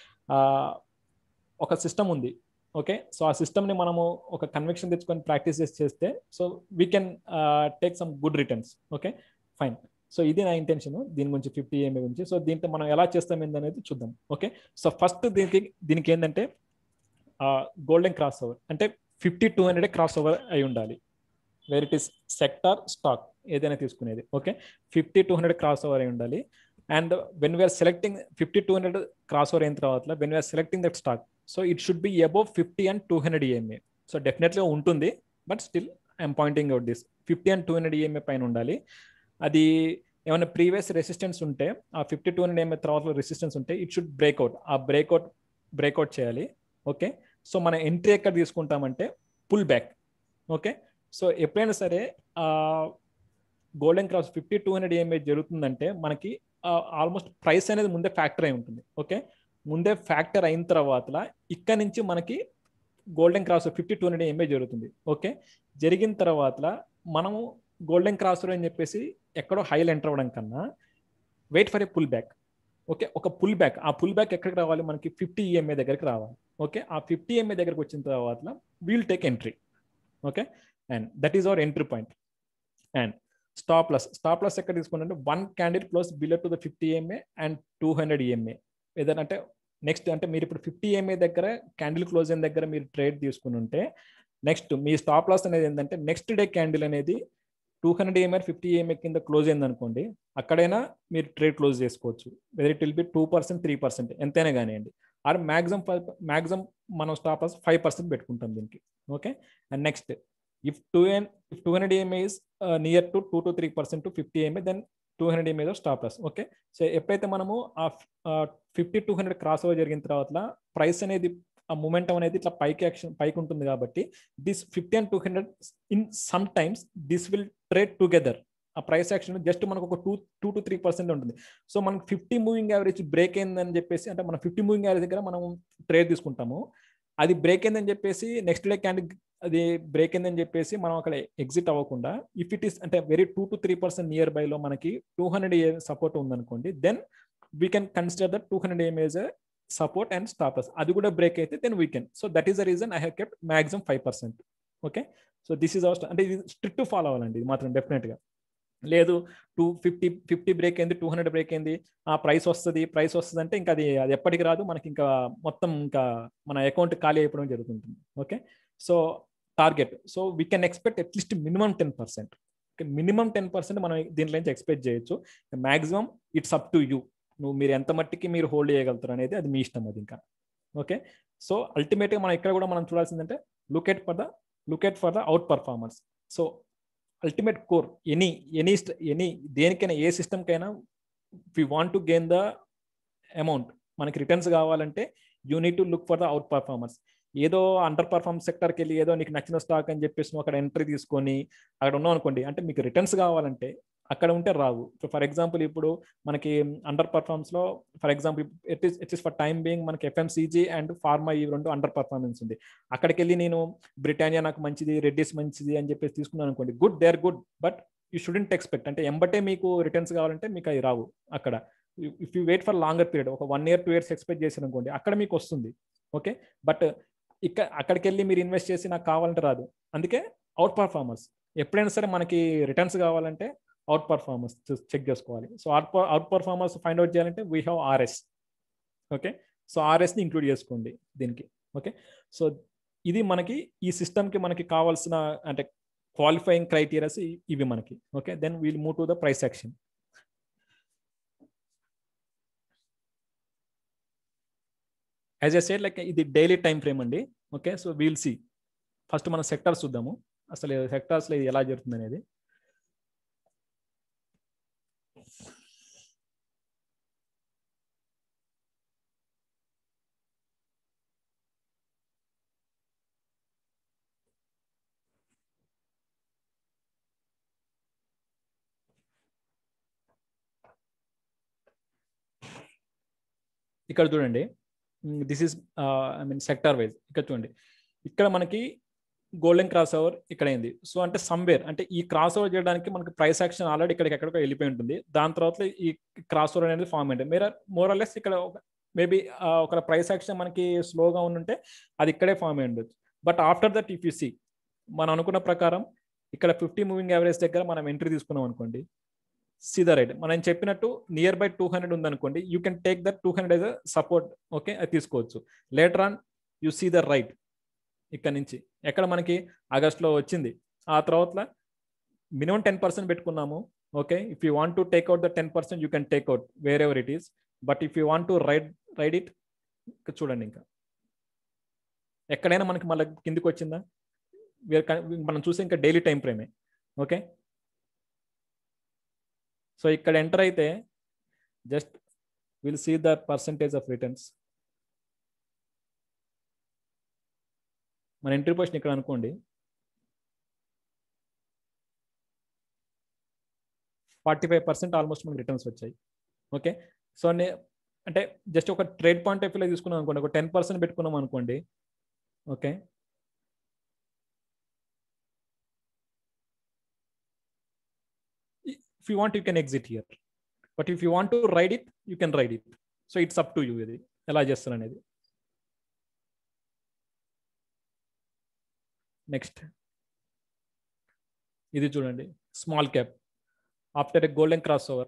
ఒక సిస్టమ్ ఉంది ఓకే సో ఆ సిస్టమ్ని మనము ఒక కన్వెక్షన్ తెచ్చుకొని ప్రాక్టీస్ చేసి చేస్తే so we can take some good returns okay fine so ఇది నా ఇంటెన్షన్ దీని గురించి ఫిఫ్టీ ఏఎంఏ గురించి సో దీంతో మనం ఎలా చేస్తాం ఏందనేది చూద్దాం ఓకే సో ఫస్ట్ దీనికి దీనికి ఏంటంటే గోల్డెన్ క్రాస్ ఓవర్ అంటే fifty two hundred cross over అయి ఉండాలి where it is sector stock ఏదైనా తీసుకునేది okay fifty two hundred cross over అయి ఉండాలి and when we are selecting fifty two hundred cross over అయిన తర్వాత when we are selecting that stock so it should be above fifty and two hundred EMA so definitely ఉంటుంది but still I'm pointing out this fifty and two hundred EMA పైన ఉండాలి అది ఏమైనా previous resistance ఉంటే ఆ fifty two hundred EMA తర్వాత resistance ఉంటే it should breakout ఆ బ్రేక్అవుట్ బ్రేక్అవుట్ చేయాలి ఓకే సో మన ఎంట్రీ ఎక్కడ తీసుకుంటామంటే పుల్ బ్యాక్ ఓకే సో ఎప్పుడైనా సరే golden cross fifty two hundred EMA జరుగుతుందంటే మనకి ఆల్మోస్ట్ ప్రైస్ అనేది ముందే ఫ్యాక్టర్ అయి ఉంటుంది ఓకే ముందే ఫ్యాక్టర్ అయిన తర్వాత ఇక్కడ నుంచి మనకి golden cross fifty two hundred MA జరుగుతుంది ఓకే జరిగిన తర్వాత మనము గోల్డెన్ క్రాస్ అని చెప్పేసి ఎక్కడో హైలు ఎంటర్ అవ్వడం కన్నా wait for a pull back okay ఒక పుల్ బ్యాక్ ఆ పుల్ బ్యాక్ ఎక్కడికి రావాలి మనకి ఫిఫ్టీ ఈఎంఏ దగ్గరికి రావాలి ఓకే ఆ ఫిఫ్టీ ఎంఏ దగ్గరికి వచ్చిన తర్వాత we'll take entry okay and that is our entry point and stop loss stop loss ఎక్కడ తీసుకుంటే one candle close below to the fifty MA and two hundred EMA ఏదంటే next అంటే మీరు ఇప్పుడు ఫిఫ్టీ ఎంఏ దగ్గర క్యాండిల్ క్లోజ్ అయిన దగ్గర మీరు ట్రేడ్ తీసుకుని ఉంటే నెక్స్ట్ మీ స్టాప్ లాస్ అనేది ఏంటంటే నెక్స్ట్ డే క్యాండిల్ అనేది two hundred EMA fifty EMA కింద క్లోజ్ అయింది అనుకోండి అక్కడైనా మీరు ట్రేడ్ క్లోజ్ చేసుకోవచ్చు whether it will be two percent three percent ఎంతైనా కానివ్వండి ఆర్ మ్యాక్సిమం మ్యాక్సిమం మనం స్టాప్ లాస్ ఫైవ్ పర్సెంట్ పెట్టుకుంటాం దీనికి okay and next if 2 and if 200 EMA is uh, near to 2 to 3 percent to 50 EMA, then 200 EMA is stop loss. Okay so ఎప్పుడైతే మనము ఆ fifty two hundred cross over జరిగిన తర్వాత price అనేది ఆ momentum అనేది ఇట్లా పైకి యాక్షన్ పైకి ఉంటుంది కాబట్టి this fifty and two hundred in some times this will trade together ఆ ప్రైస్ యాక్షన్ జస్ట్ మనకు ఒక two two to three percent ఉంటుంది సో మనకు ఫిఫ్టీ మూవింగ్ యావరేజ్ బ్రేక్ అయిందని చెప్పేసి అంటే మనం ఫిఫ్టీ మూవింగ్ యావరేజ్ దగ్గర మనం ట్రేడ్ తీసుకుంటాము అది బ్రేక్ అయిందని చెప్పేసి నెక్స్ట్ డే క్యాండిల్ అది బ్రేక్ అయిందని చెప్పేసి మనం అక్కడ ఎగ్జిట్ అవ్వకుండా ఇఫ్ ఇట్ ఈస్ అంటే very two to three percent near by లో మనకి టూ హండ్రెడ్ ఏ సపోర్ట్ ఉందనుకోండి then we can consider that two hundred EMA support and stoppers అది కూడా బ్రేక్ అయితే then we can so that is the reason I have kept maximum five percent okay so this is our అంటే ఇది strict follow అవ్వాలండి ఇది మాత్రం డెఫినెట్గా లేదు టూ ఫిఫ్టీ ఫిఫ్టీ బ్రేక్ అయింది టూ హండ్రెడ్ బ్రేక్ అయింది ఆ ప్రైస్ వస్తుంది ప్రైస్ వస్తుంది అంటే ఇంకా అది అది ఎప్పటికి రాదు మనకి ఇంకా మొత్తం ఇంకా మన అకౌంట్ ఖాళీ అయిపోవడం జరుగుతుంటుంది okay so target so we can expect at least minimum ten percent minimum ten percent మనం దీంట్లో నుంచి ఎక్స్పెక్ట్ చేయొచ్చు maximum it's up to you నువ్వు మీరు ఎంత మట్టికి మీరు హోల్డ్ చేయగలుగుతారు అనేది అది మీ ఇష్టం అది ఇంకా ఓకే సో అల్టిమేట్గా మనం ఇక్కడ కూడా మనం చూడాల్సిందంటే look at for the look at for the outperformance so ultimate core any any any దేనికైనా ఏ సిస్టమ్కైనా we want to gain the amount మనకి రిటర్న్స్ కావాలంటే you need to look for the outperformance ఏదో అండర్ పర్ఫార్మెన్స్ సెక్టర్కి వెళ్ళి ఏదో నీకు నచ్చిన స్టాక్ అని చెప్పేసి నువ్వు అక్కడ ఎంట్రీ తీసుకొని అక్కడ ఉన్నావు అనుకోండి అంటే మీకు రిటర్న్స్ కావాలంటే అక్కడ ఉంటే రావు సో ఫర్ ఎగ్జాంపుల్ ఇప్పుడు మనకి అండర్ పర్ఫార్మెన్స్ లో for example it is it is for time being మనకి ఎఫ్ఎంసీజీ అండ్ ఫార్మా ఈ రెండు అండర్ పర్ఫార్మెన్స్ ఉంది అక్కడికి వెళ్ళి నేను బ్రిటానియా నాకు మంచిది రెడ్డిస్ మంచిది అని చెప్పేసి తీసుకున్నాను అనుకోండి good they are good but you shouldn't expect అంటే ఎంబటే మీకు రిటర్న్స్ కావాలంటే మీకు అవి రావు అక్కడ if you wait for longer period ఒక one year two years expect చేశారు అనుకోండి అక్కడ మీకు వస్తుంది ఓకే బట్ ఇక్కడ అక్కడికి వెళ్ళి మీరు ఇన్వెస్ట్ చేసి నాకు కావాలంటే రాదు అందుకే అవుట్ పర్ఫార్మర్స్ ఎప్పుడైనా సరే మనకి రిటర్న్స్ కావాలంటే అవుట్ పర్ఫార్మర్స్ చెక్ చేసుకోవాలి so out outperformers find out చేయాలంటే we have RS okay so ఆర్ఎస్ని ఇంక్లూడ్ చేసుకోండి దీనికి ఓకే సో ఇది మనకి ఈ సిస్టమ్కి మనకి కావాల్సిన అంటే క్వాలిఫైయింగ్ క్రైటీరియాస్ ఇవి మనకి okay then we'll move to the price action as a side like ఇది డైలీ టైం ఫ్రేమ్ అండి okay so we'll see first మనం సెక్టార్స్ చూద్దాము అసలు సెక్టార్స్లో ఇది ఎలా జరుగుతుంది అనేది ఇక్కడ చూడండి this is I mean sector wise ఇక్కడ చూడండి ఇక్కడ మనకి గోల్డెన్ క్రాస్ ఓవర్ ఇక్కడ అయింది సో అంటే సమ్వేర్ అంటే ఈ క్రాస్ ఓవర్ చేయడానికి మనకి ప్రైస్ యాక్షన్ ఆల్రెడీ ఇక్కడికి ఎక్కడికో వెళ్ళిపోయి ఉంటుంది దాని తర్వాత ఈ క్రాస్ ఓవర్ అనేది ఫామ్ అయింది మీరు మోరల్లెస్ ఇక్కడ మేబీ ఒక ప్రైస్ యాక్షన్ మనకి స్లోగా ఉంటే అది ఇక్కడే ఫామ్ అయి ఉండొచ్చు but after that if you see మనం అనుకున్న ప్రకారం ఇక్కడ ఫిఫ్టీ మూవింగ్ యావరేజ్ దగ్గర మనం ఎంట్రీ తీసుకున్నాం అనుకోండి సీదా రైట్ మనం చెప్పినట్టు నియర్ బై టూ హండ్రెడ్ ఉందనుకోండి you can take that two hundred as support okay అది తీసుకోవచ్చు later on you see the right ఇక్కడ నుంచి ఎక్కడ మనకి ఆగస్ట్లో వచ్చింది ఆ తర్వాత మినిమం టెన్ పర్సెంట్ పెట్టుకున్నాము okay if you want to take out the ten percent you can take out wherever it is but if you want to ride ride it చూడండి ఇంకా ఎక్కడైనా మనకి మళ్ళీ కిందికి వచ్చిందా మనం చూసే ఇంకా డైలీ టైం ఫ్రేమే ఓకే సో ఇక్కడ ఎంటర్ అయితే just will see the percentage of returns మన ఎంట్రీ పొజిషన్ ఇక్కడ అనుకోండి ఫార్టీ ఫైవ్ పర్సెంట్ ఆల్మోస్ట్ మనకి రిటర్న్స్ వచ్చాయి ఓకే సో నే అంటే జస్ట్ ఒక ట్రేడ్ పాయింట్ ఆఫ్ వ్యూలో తీసుకున్నాం అనుకోండి ఒక టెన్ పర్సెంట్ పెట్టుకున్నాం అనుకోండి okay if you want you can exit here but if you want to ride it you can ride it so it's up to you ఇది ఎలా చేస్తారు అనేది నెక్స్ట్ ఇది చూడండి small cap after a golden cross over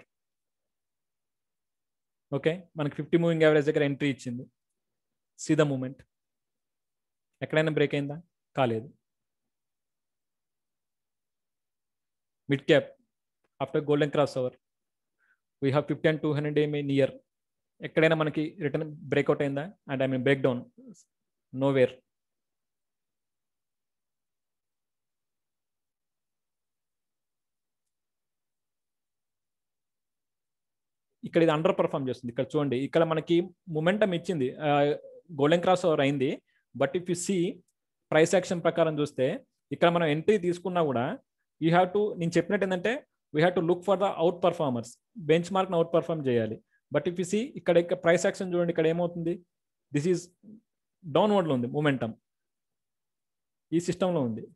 okay మనకి fifty moving average దగ్గర entry ఇచ్చింది see the moment ఎక్కడైనా బ్రేక్ అయిందా కాలేదు mid cap after golden cross over we have fifty and two hundred ఏమి నియర్ ఎక్కడైనా మనకి రిటర్న్ బ్రేక్అవుట్ అయిందా and I mean break down nowhere ఇక్కడ ఇది అండర్ పర్ఫామ్ చేస్తుంది ఇక్కడ చూడండి ఇక్కడ మనకి మొమెంటం ఇచ్చింది గోల్డెన్ క్రాస్ ఓవర్ అయింది but if you see price action ప్రకారం చూస్తే ఇక్కడ మనం ఎంట్రీ తీసుకున్నా కూడా యూ హ్యావ్ టు నేను చెప్పినట్టు ఏంటంటే we have to look for the outperformers బెంచ్ మార్క్ని అవుట్ పర్ఫార్మ్ చేయాలి బట్ ఇఫ్ యూ సి ఇక్కడ ఇక్కడ ప్రైస్ యాక్షన్ చూడండి ఇక్కడ ఏమవుతుంది దిస్ ఈజ్ డౌన్వర్డ్లో ఉంది మూమెంటం ఈ సిస్టంలో ఉంది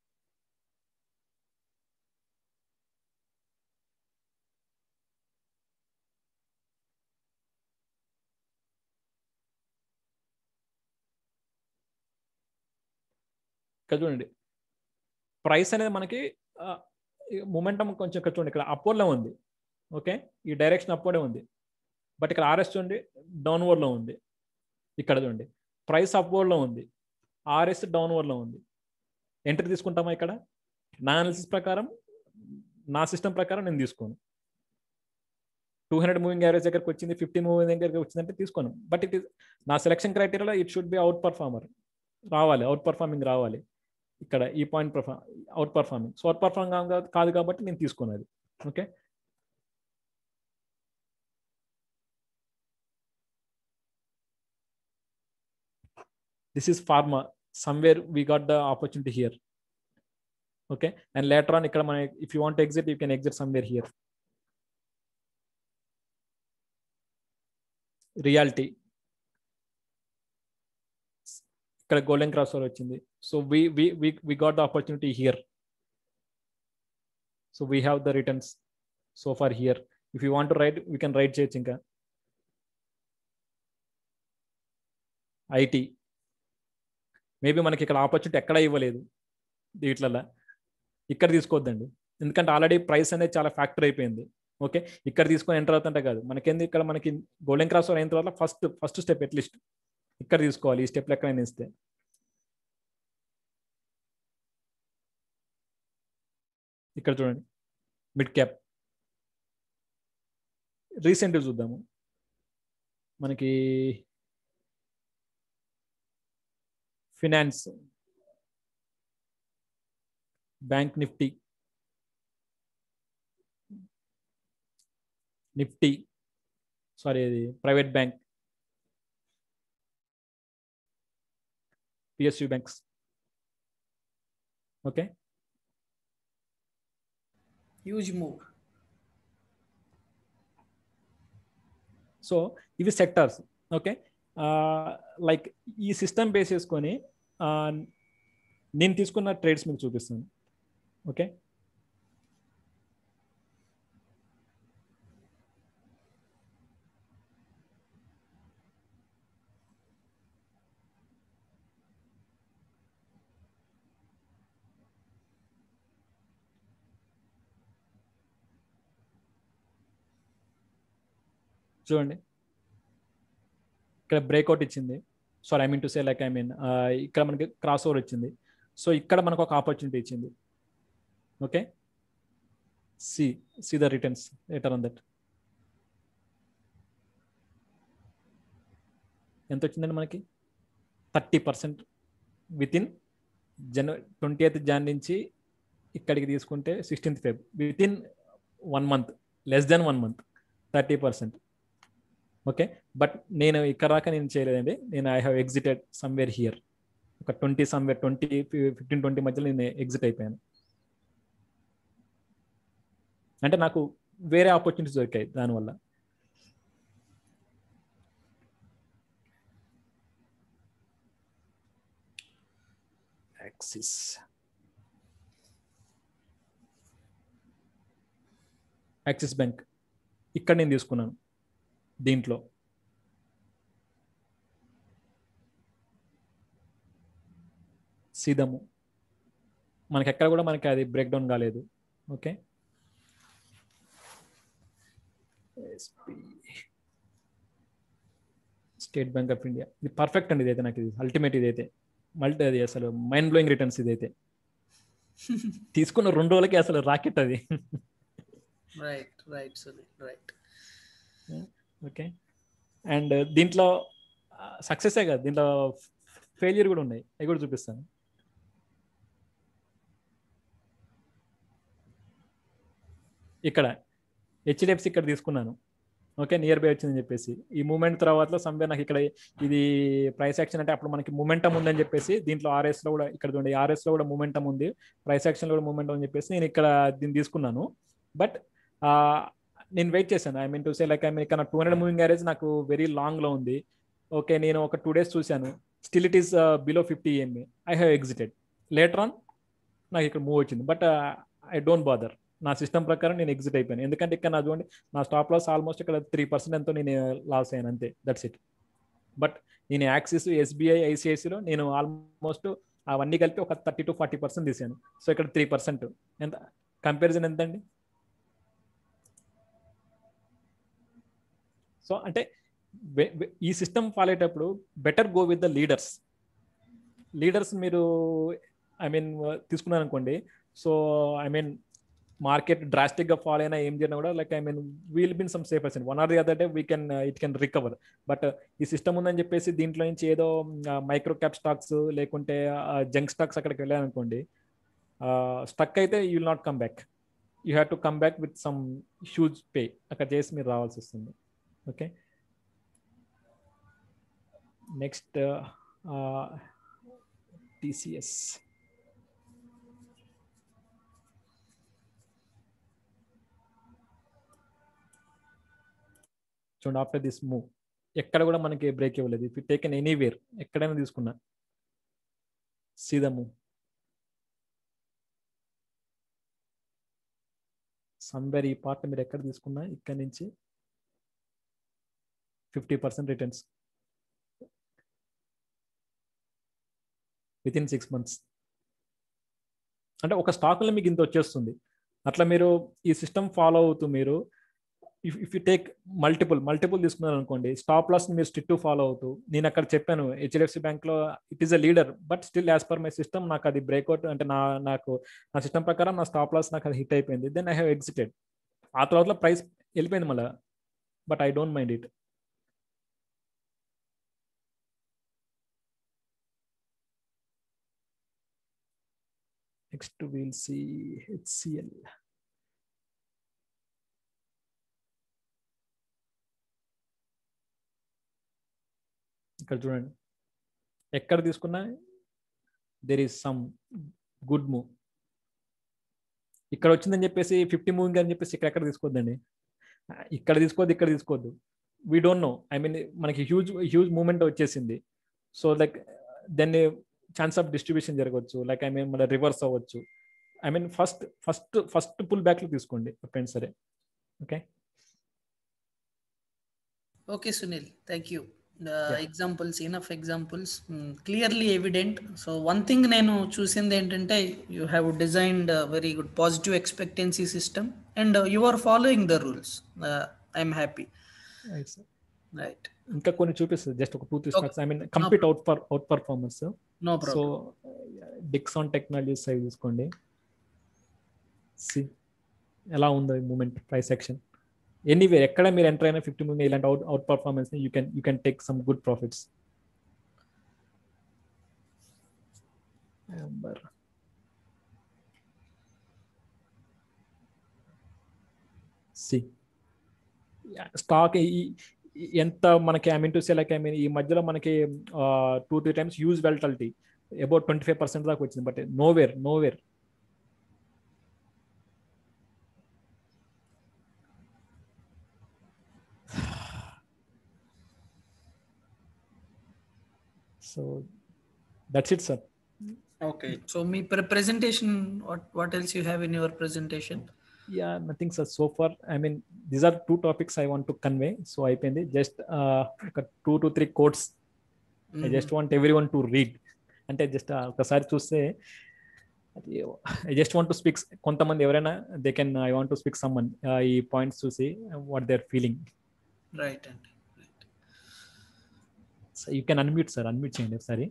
ఇక్కడ చూడండి ప్రైస్ అనేది మనకి మూమెంటం కొంచెం ఇక్కడ చూడండి ఇక్కడ అప్వర్డ్లో ఉంది ఓకే ఈ డైరెక్షన్ అప్వర్డే ఉంది బట్ ఇక్కడ ఆర్ఎస్ చూడండి డౌన్వర్డ్లో ఉంది ఇక్కడ చూడండి ప్రైస్ అప్వర్డ్లో ఉంది ఆర్ఎస్ డౌన్వర్డ్లో ఉంది ఎంట్రీ తీసుకుంటామా ఇక్కడ నా అనాలిసిస్ ప్రకారం నా సిస్టమ్ ప్రకారం నేను తీసుకోను టూ హండ్రెడ్ మూవింగ్ యావరేజ్ దగ్గరకు వచ్చింది ఫిఫ్టీ మూవింగ్ దగ్గరకు వచ్చిందంటే తీసుకోను బట్ ఇట్ ఇస్ నా సెలక్షన్ క్రైటీరియాలో it should be outperformer రావాలి అవుట్ పర్ఫార్మింగ్ రావాలి ఇక్కడ ఈ point perform outperforming so outperforming కాదు కాబట్టి నేను తీసుకున్నది okay this is pharma somewhere we got the opportunity here okay and later on ఇక్కడ మన if you want exit you can exit somewhere here realty ఇక్కడ golden cross over వచ్చింది so we we we got the opportunity here so we have the returns so far here if you want ride we can ride చేయొచ్చు ఇంకా IT maybe మనకి ఇక్కడ opportunity ఎక్కడ ఇవ్వలేదు వీటిలలో ఇక్కడ తీసుకోవద్దండి ఎందుకంటే ఆల్రెడీ ప్రైస్ అనేది చాలా ఫ్యాక్టర్ అయిపోయింది ఓకే ఇక్కడ తీసుకొని ఎంటర్ అవుతుంటే కాదు మనకేంది ఇక్కడ మనకి గోల్డెన్ క్రాస్ అయిన తర్వాత ఫస్ట్ ఫస్ట్ స్టెప్ అట్లీస్ట్ ఇక్కడ తీసుకోవాలి ఈ స్టెప్లు ఎక్కడైనా ఇస్తే ఇక్కడ చూడండి మిడ్ క్యాప్ రీసెంట్గా చూద్దాము మనకి finance bank Nifty Nifty sorry అది private bank PSU banks okay huge move so ఇవి సెక్టార్స్ ఓకే లైక్ ఈ సిస్టమ్ బేస్ చేసుకొని నేను తీసుకున్న ట్రేడ్స్ మీకు చూపిస్తాను ఓకే చూడండి ఇక్కడ బ్రేక్అవుట్ ఇచ్చింది sorry I mean to say like I mean ఇక్కడ మనకి క్రాస్ ఓవర్ వచ్చింది సో ఇక్కడ మనకు ఒక ఆపర్చునిటీ ఇచ్చింది okay see see the returns later on that ఎంత వచ్చిందండి మనకి thirty percent within January twenty eighth Jan నుంచి ఇక్కడికి తీసుకుంటే sixteenth Feb with in one month less than one month thirty percent okay but నేను ఇక్కడ దాకా నేను చేయలేదండి నేను I have exited somewhere here ఒక twenty somewhere twenty fifteen twenty మధ్యలో నేను ఎగ్జిట్ అయిపోయాను అంటే నాకు వేరే ఆపర్చునిటీస్ దొరికాయి దానివల్ల యాక్సిస్ యాక్సిస్ బ్యాంక్ ఇక్కడ నేను తీసుకున్నాను దీంట్లో సీదము మనకి ఎక్కడ కూడా మనకి అది బ్రేక్ డౌన్ కాలేదు okay State Bank of India ఇది పర్ఫెక్ట్ అండి ఇదైతే నాకు ఇది అల్టిమేట్ ఇదైతే మల్టీ అది అసలు మైండ్ బ్లోయింగ్ రిటర్న్స్ ఇదైతే తీసుకున్న రెండు రోజులకి అసలు రాకెట్ అది right right Sunil right okay and దీంట్లో సక్సెసే కాదు దీంట్లో ఫెయిల్యూర్ కూడా ఉన్నాయి అవి కూడా చూపిస్తాను ఇక్కడ హెచ్డిఎఫ్సి ఇక్కడ తీసుకున్నాను ఓకే నియర్ బై వచ్చిందని చెప్పేసి ఈ మూమెంట్ తర్వాత సంవే నాకు ఇక్కడ ఇది ప్రైస్ యాక్షన్ అంటే అప్పుడు మనకి మూమెంటం ఉందని చెప్పేసి దీంట్లో ఆర్ఎస్ లో కూడా ఇక్కడ చూడండి ఆర్ఎస్ లో కూడా మూమెంటం ఉంది ప్రైస్ యాక్షన్ లో కూడా మూమెంటం అని చెప్పేసి నేను ఇక్కడ దీన్ని తీసుకున్నాను బట్ నేను వెయిట్ చేశాను I mean to say like I mean ఇక్కడ టూ హండ్రెడ్ మూవింగ్ యారేజ్ నాకు వెరీ లాంగ్ లో ఉంది ఓకే నేను ఒక టూ డేస్ చూశాను still it is below fifty MA I have exited later on నాకు ఇక్కడ మూవ్ వచ్చింది బట్ ఐ డోంట్ బాదర్ నా సిస్టమ్ ప్రకారం నేను ఎగ్జిట్ అయిపోయాను ఎందుకంటే ఇక్కడ నా చూడండి నా స్టాప్ లాస్ ఆల్మోస్ట్ ఇక్కడ త్రీ పర్సెంట్ ఎంతో నేను లాస్ అయ్యాను అంతే దట్స్ ఇట్ బట్ నేను యాక్సిస్ ఎస్బీఐ ఐసిఐసిలో నేను ఆల్మోస్ట్ అవన్నీ కలిపి ఒక థర్టీ టు ఫార్టీ పర్సెంట్ తీసాను సో ఇక్కడ త్రీ పర్సెంట్ ఎంత కంపారిజన్ ఎంత అండి సో అంటే ఈ సిస్టమ్ ఫాలో అయ్యేటప్పుడు better go with the leaders leaders మీరు ఐ మీన్ తీసుకున్నారు అనుకోండి so I mean market drastic గా ఫాలో అయినా ఏం చేసినా కూడా like I mean we'll be in some safe percent one or the other day we can it can recover but ఈ system ఉందని చెప్పేసి దీంట్లో నుంచి ఏదో మైక్రో క్యాప్ స్టాక్స్ లేకుంటే జంక్ స్టాక్స్ అక్కడికి వెళ్ళాలనుకోండి స్టక్ అయితే you will not come back you have to come back with some huge pay అక్కడ చేసి మీరు రావాల్సి వస్తుంది ఓకే నెక్స్ట్ టీసీఎస్ చూడండి ఆఫ్టర్ దిస్ మూవ్ ఎక్కడ కూడా మనకి బ్రేక్ ఇవ్వలేదు ఇఫ్ టేకెన్ ఎనీవేర్ ఎక్కడైనా తీసుకున్నా సీదము సమ్వేర్ ఈ పార్ట్ మీరు ఎక్కడ తీసుకున్నా ఇక్కడ నుంచి fifty percent returns within six months అంటే ఒక స్టాక్లో మీకు ఇంత వచ్చేస్తుంది అట్లా మీరు ఈ సిస్టమ్ ఫాలో అవుతూ మీరు if if you take multiple multiple తీసుకున్నారు అనుకోండి స్టాప్ లాస్ మీరు స్ట్రిక్ట్ ఫాలో అవుతూ నేను అక్కడ చెప్పాను హెచ్డిఎఫ్సి బ్యాంక్లో it is a leader but still as per my system నాకు అది బ్రేక్అవుట్ అంటే నా నాకు నా సిస్టమ్ ప్రకారం నా స్టాప్ లాస్ నాకు అది హిట్ అయిపోయింది దెన్ ఐ హ్యావ్ ఎగ్జిటెడ్ ఆ తర్వాత ప్రైస్ వెళ్ళిపోయింది మళ్ళీ but I don't mind it next we'll see HCL ఇక్కడ చూడండి ఎక్కడ తీసుకున్నా there is some good move ఇక్కడ వచ్చిందని చెప్పేసి ఫిఫ్టీ మూవింగ్ అని చెప్పేసి ఇక్కడ ఎక్కడ తీసుకోవద్దండి ఇక్కడ తీసుకోవద్దు ఇక్కడ తీసుకోవద్దు we don't know I mean మనకి హ్యూజ్ హ్యూజ్ మూమెంట్ వచ్చేసింది సో లైక్ దాన్ని ఛాన్స్ ఆఫ్ డిస్ట్రిబ్యూషన్ జరగవచ్చు లైక్ ఐ మీన్ మన రివర్స్ అవ్వచ్చు I mean first first first pull బ్యాక్లో తీసుకోండి ఎప్పుడైనా సరే okay okay Sunil thank you examples enough examples clearly evident so one thing నేను చూసింది ఏంటంటే you have designed very good positive expectancy system and you are following the rules I'm happy right ఇంకా కొన్ని చూపిస్తుంది జస్ట్ ఒక two three stocks I mean complete out for outperformance no so problem Dixon Technologies size తీసుకోండి see ఎలా ఉందో moment price action anyway ఎక్కడ మీరు enter అయినా ఫిఫ్టీ మూవీ ఇలాంటి out outperformance you can you can take some good profits see stock ఎంత మనకి I mean to say like I mean ఈ మధ్యలో మనకి two three times huge volatility about twenty five percent దాకా వచ్చింది but nowhere nowhere so that's it sir okay so మీ presentation what what else you have in your presentation yeah nothing sir so far I mean these are two topics I want to convey so అయిపోయింది just ఒక two to three codes I just want everyone to read అంటే just ఒకసారి చూస్తే I just want to speak కొంతమంది ఎవరైనా they can I want to speak సమ్మన్ ఈ points చూసి what they are feeling right అండి so you can unmute sir unmute చేయండి ఒకసారి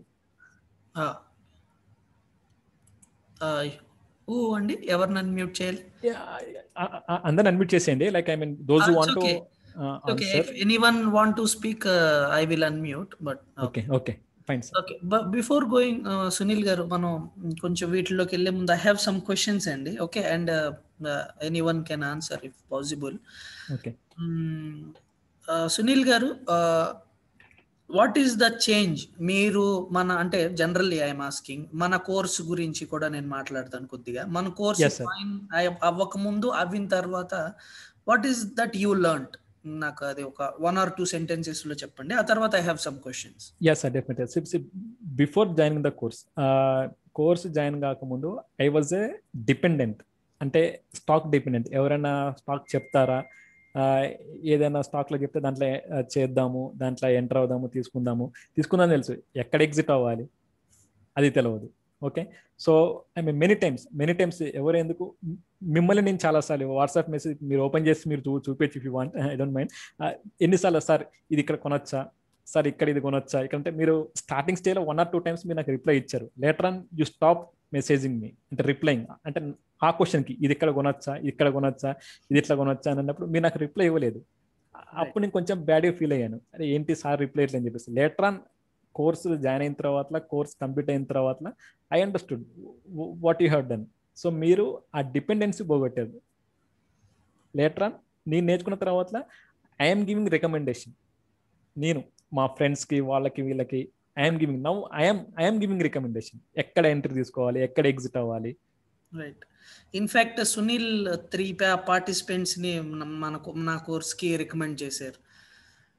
ఊ అండి ఎవరిని అన్మ్యూట్ చేయాలి అందరిని అన్మ్యూట్ చేసేయండి like I mean those want to okay if anyone want to speak I will unmute but okay okay fine sir okay before going Sunil garu మనం కొంచెం వీటిలోకి వెళ్ళే ముందు ఐ హ్యావ్ సమ్ క్వశ్చన్స్ అండి okay and anyone can answer if possible okay Sunil garu what is the change మీరు మన అంటే generally I'm asking మన కోర్స్ గురించి కూడా నేను మాట్లాడతాను కొద్దిగా మన కోర్స్ Yes, sir. అవ్వక ముందు అవిన తర్వాత what is that you learn నాకు అది ఒక వన్ ఆర్ టూ సెంటెన్సెస్ లో చెప్పండి ఆ తర్వాత I have some questions yes sir definitely SIP SIP before joining the course course join కాకముందు ఐ వాజ్ ఏ డిపెండెంట్ అంటే స్టాక్ డిపెండెంట్ ఎవరైనా స్టాక్ చెప్తారా Uh, ఏదైనా స్టాక్లో చెప్తే దాంట్లో uh, చేద్దాము దాంట్లో ఎంటర్ అవుదాము తీసుకుందాము తీసుకుందాం తెలుసు ఎక్కడ ఎగ్జిట్ అవ్వాలి అది తెలియదు okay so I mean many times many times ఎవరు ఎందుకు మిమ్మల్ని నేను చాలాసార్లు వాట్సాప్ మెసేజ్ మీరు ఓపెన్ చేసి మీరు చూ చూపించి if you want I don't mind ఎన్నిసార్లు సార్ ఇది ఇక్కడ కొనొచ్చా సార్ ఇక్కడ ఇది కొనొచ్చా ఇక్కడంటే మీరు స్టార్టింగ్ స్టేలో వన్ ఆర్ టూ టైమ్స్ మీరు నాకు రిప్లై ఇచ్చారు later on you stop messaging me అంటే రిప్లైయింగ్ అంటే ఆ క్వశ్చన్కి ఇది ఇక్కడ కొనొచ్చా ఇక్కడ కొనొచ్చా ఇది ఇట్లా కొనొచ్చా అని అన్నప్పుడు మీరు నాకు రిప్లై ఇవ్వలేదు అప్పుడు నేను కొంచెం బ్యాడ్గా ఫీల్ అయ్యాను అరే ఏంటి సార్ రిప్లై ఇట్లా అని చెప్పేసి లేటర్ ఆన్ కోర్సు జాయిన్ అయిన తర్వాత కోర్స్ కంప్లీట్ అయిన తర్వాత I understood what you have done so మీరు ఆ డిపెండెన్సీ పోగొట్టారు లేటర్ ఆన్ నేను నేర్చుకున్న తర్వాత ఐఎమ్ గివింగ్ రికమెండేషన్ నేను మా ఫ్రెండ్స్కి వాళ్ళకి వీళ్ళకి I'm giving now I'm I'm giving recommendation ఎక్కడ ఎంట్రీ తీసుకోవాలి ఎక్కడ ఎగ్జిట్ అవ్వాలి right in fact Sunil three participants ని మనకు నా కోర్స్ కి రికమెండ్ చేశారు